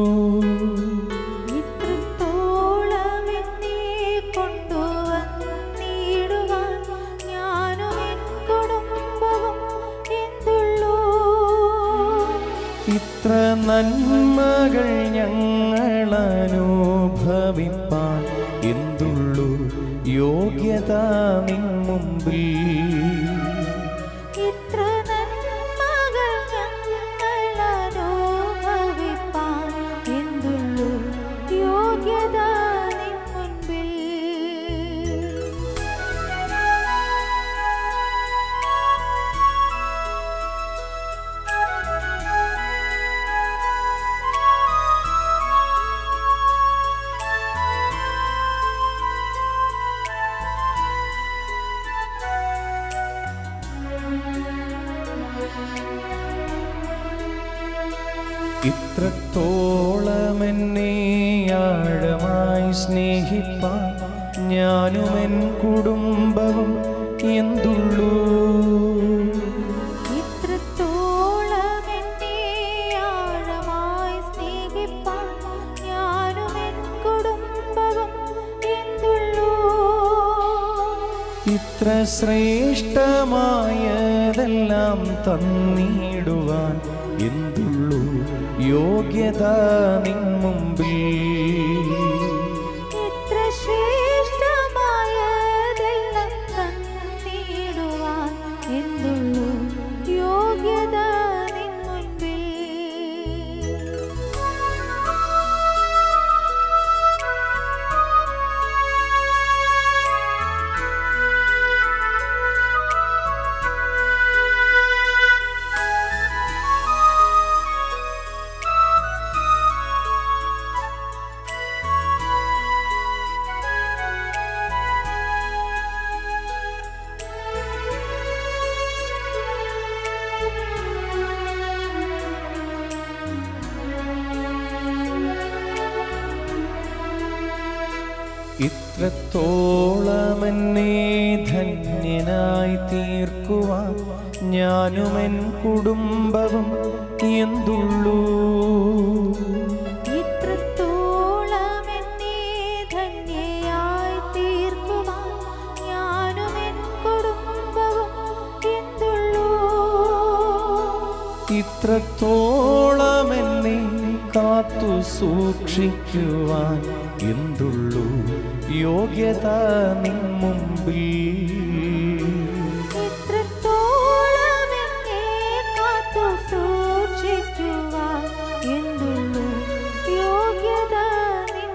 ഇത്ര നന്മകൾ ഞങ്ങൾ അനുഭവിപ്പാൻ എന്തുള്ളൂ യോഗ്യത നിൻ മുമ്പിൽ ഇത്ര നന്മകൾ ഞങ്ങൾ അനുഭവിപ്പാൻ എന്തുള്ളൂ യോഗ്യത ഇത്രത്തോളം എന്നെ ആഴമായി സ്നേഹിപ്പാൻ ഞാനും എൻ കുടുംബവും എന്തുള്ളൂ ഇത്രത്തോളം എന്നെ ആഴമായി സ്നേഹിപ്പാൻ ഞാനും എൻ കുടുംബവും എന്തുള്ളൂ ഇത്ര ശ്രേഷ്ഠമായതെല്ലാം തന്നിടുവാൻ എന്തുള്ളൂ യോഗ്യത നിൻ മുമ്പിൽ ഇത്ര ശ്രേഷ്ഠമായതെല്ലാം തന്നിടുവാൻ എന്തുള്ളൂ യോഗ്യത നിൻ മുൻപിൽ ഇത്രത്തോളം എന്നെ ധന്യനായി തീർക്കുവാൻ ഞാനും എൻ കുടുംബവും എന്തുള്ളൂ ഇത്രത്തോളം എന്നെ ധന്യയായി തീർക്കുവാൻ ഞാനും എൻ കുടുംബവും എന്തുള്ളൂ ഇത്രത്തോളം എന്നെ കാത്തു സൂക്ഷിക്കുവാൻ എന്തുള്ളൂ യോഗ്യത നിൻ മുമ്പിൽ ഇത്രത്തോളം എന്നെ കാത്തു സൂക്ഷിക്കുവാൻ എന്തുള്ളൂ യോഗ്യത നിൻ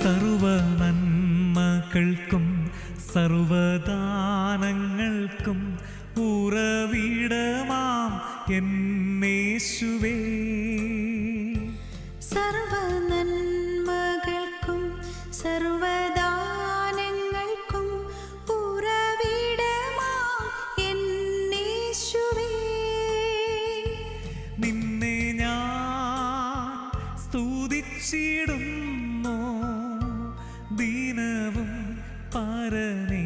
സർവ നന്മകൾക്കും സർവദാനങ്ങൾക്കും ഉറവിടമാം എന്നേശുവേ സർവ നന്മകൾക്കും സർവദാനങ്ങൾക്കും ഉറവിടമാം എന്നേശുവേ നിന്നെ ഞാൻ സ്തുതിച്ചിടുന്നു ദീനവും പരനേ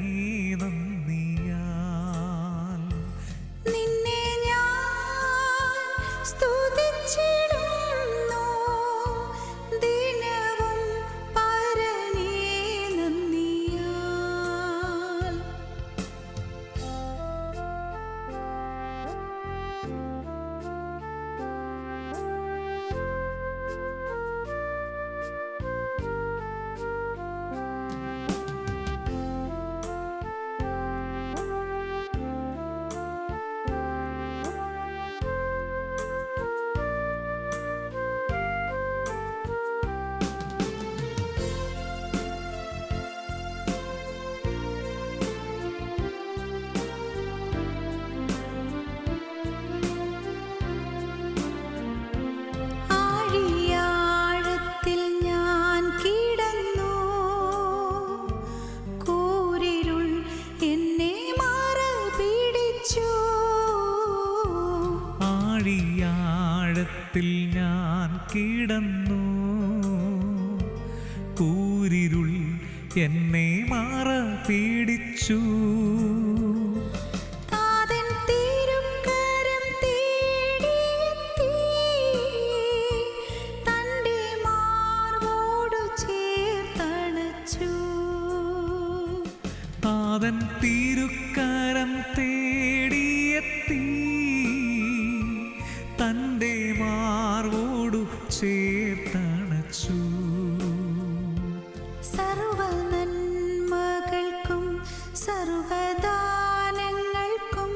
നന്ദിയാൽ നിന്നെ ഞാൻ സ്തുതിച്ചിടുന്നു ദിനവും പരനേ നന്ദിയാൽ ആഴിയാഴത്തിൽ ഞാൻ കിടന്നു കൂരിരുൾ എന്നെ മാറ പിടിച്ചു ആഴിയാഴത്തിൽ ഞാൻ കിടന്നു കൂരിരുൾ എന്നെ മാറ പീഡിച്ചു താതൻ തിരുക്കരം തേടിയെത്തി തന്റെ മാർവോടു ചേർത്തണച്ചു താതൻ തിരുക്കരം തേടിയെത്തി തൻ്റെ മാർവോടു ചേർത്തണച്ചു സർവ നന്മകൾക്കും സർവദാനങ്ങൾക്കും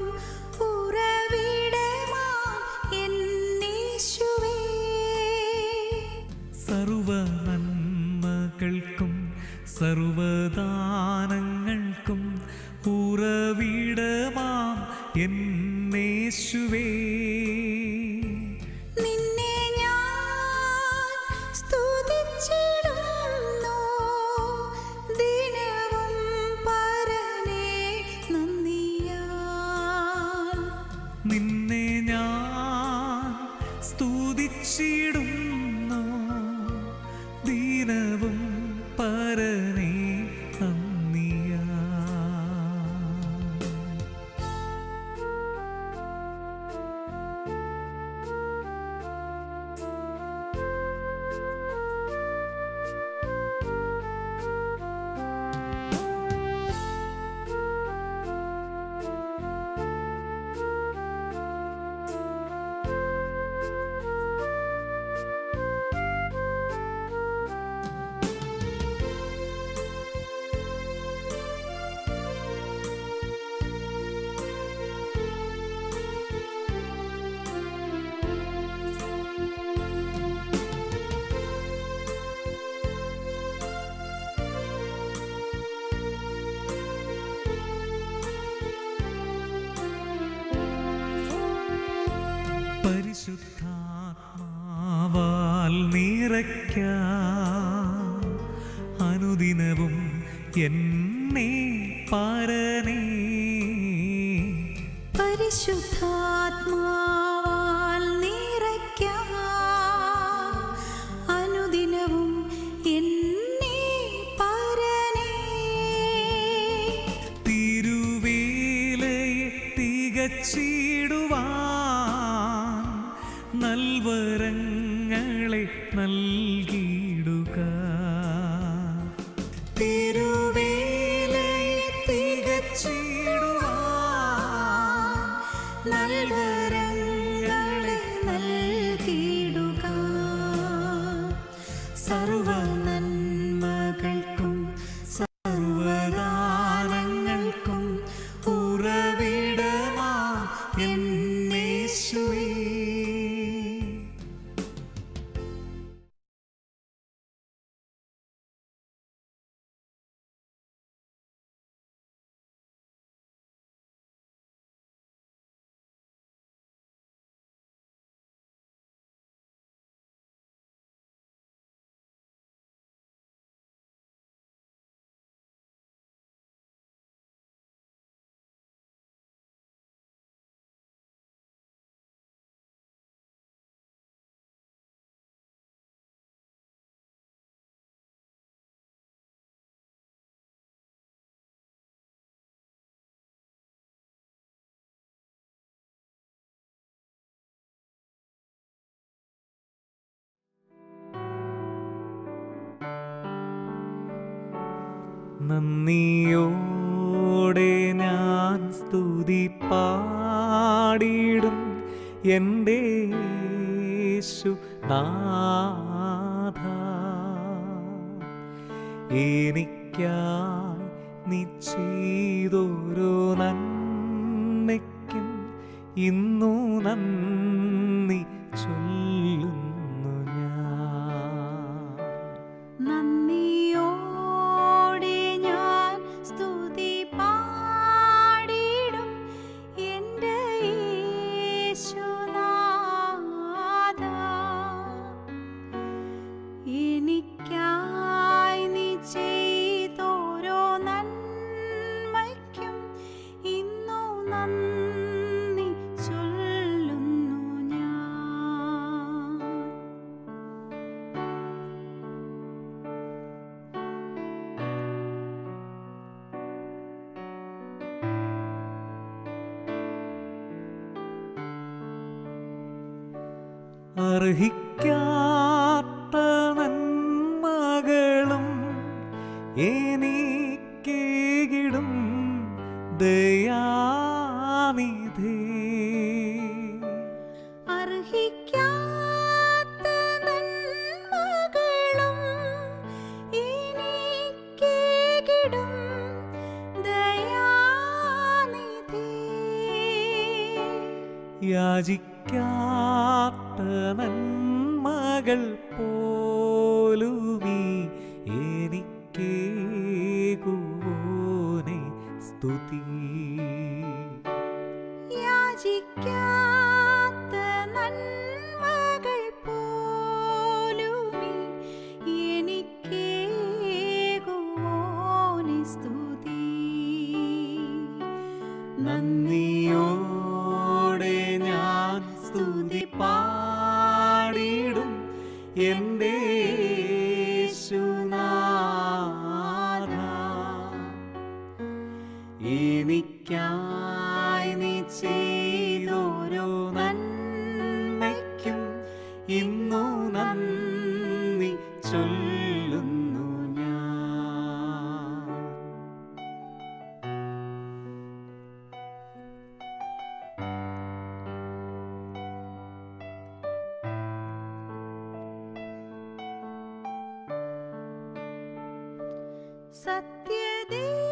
ഉറവിടമാം എന്നീശുവേ സർവ നന്മകൾക്കും സർവദാനങ്ങൾക്കും ഉറവിടമാം എന്നേശുവേ നിന്നെ ഞാൻ സ്തുതിച്ചിടുന്നു ദിനവും പരനേ നന്ദിയാൽ നിന്നെ ഞാൻ സ്തുതിച്ചിടുന്നു ദീനവും പരനേ നന്ദിയാ പരിശുദ്ധാത്മാവാൽ നിറയ്ക്ക അനുദിനവും എന്നെ പരനേ പരിശുദ്ധാത്മാവാൽ നിറയ്ക്കാം അനുദിനവും എന്നെ പരനേ തിരുവേലയെ തികച്ചിടുവാൻ നൽവരങ്ങളെ നൽകിയിടുക തിരുവേലയെ തികച്ചിടുവാൻ നൽവരങ്ങളെ നൽകിയിടുക സർവ നന്മകൾക്കും സർവദാനങ്ങൾക്കും ഉറവിടമാ എന്നേശുവേ നന്ദിയോടെ ഞാൻ സ്തുതി പാടിടും എൻ്റെ യേശു നാഥ എനിക്കായി നീ ചെയ്തോരോ നന്മയ്ക്കും ഇന്നു നന്ദി ചൊല്ലുന്നു ഞാൻ നന്ദിയോടെ ഞാൻ സ്തുതി പാടിടും എൻ്റെ യേശുനാഥ എനിക്കായി നീ ചെയ്തോരോ നന്മയ്ക്കും ഇന്നു നന്ദി ചൊല്ലുന്നു ഞാൻ അർഹിക്കാത്ത നന്മകളും എനിക്കേകിടും ദയാനിധേ അർഹിക്കാത്ത നന്മകളും എനിക്കേകിടും ദയാനിധി യാചിക്കാത്ത നന്മകൾ പോലുമീ എനിക്കേകുവോനെ സ്തുതി യാചിക്കാത്ത നന്മകൾ പോലുമീ എനിക്കേകുവോനെ സ്തുതി നന്ദിയോടെ ഞാൻ സ്തുതി പാടിടും എൻ്റെ യേശുനാഥ എനിക്കായി നീ ചെയ്തോരോ നന്മയ്ക്കും ഇന്നു നന്ദി ചൊല്ലുന്നു ഞാൻ സത്യദേ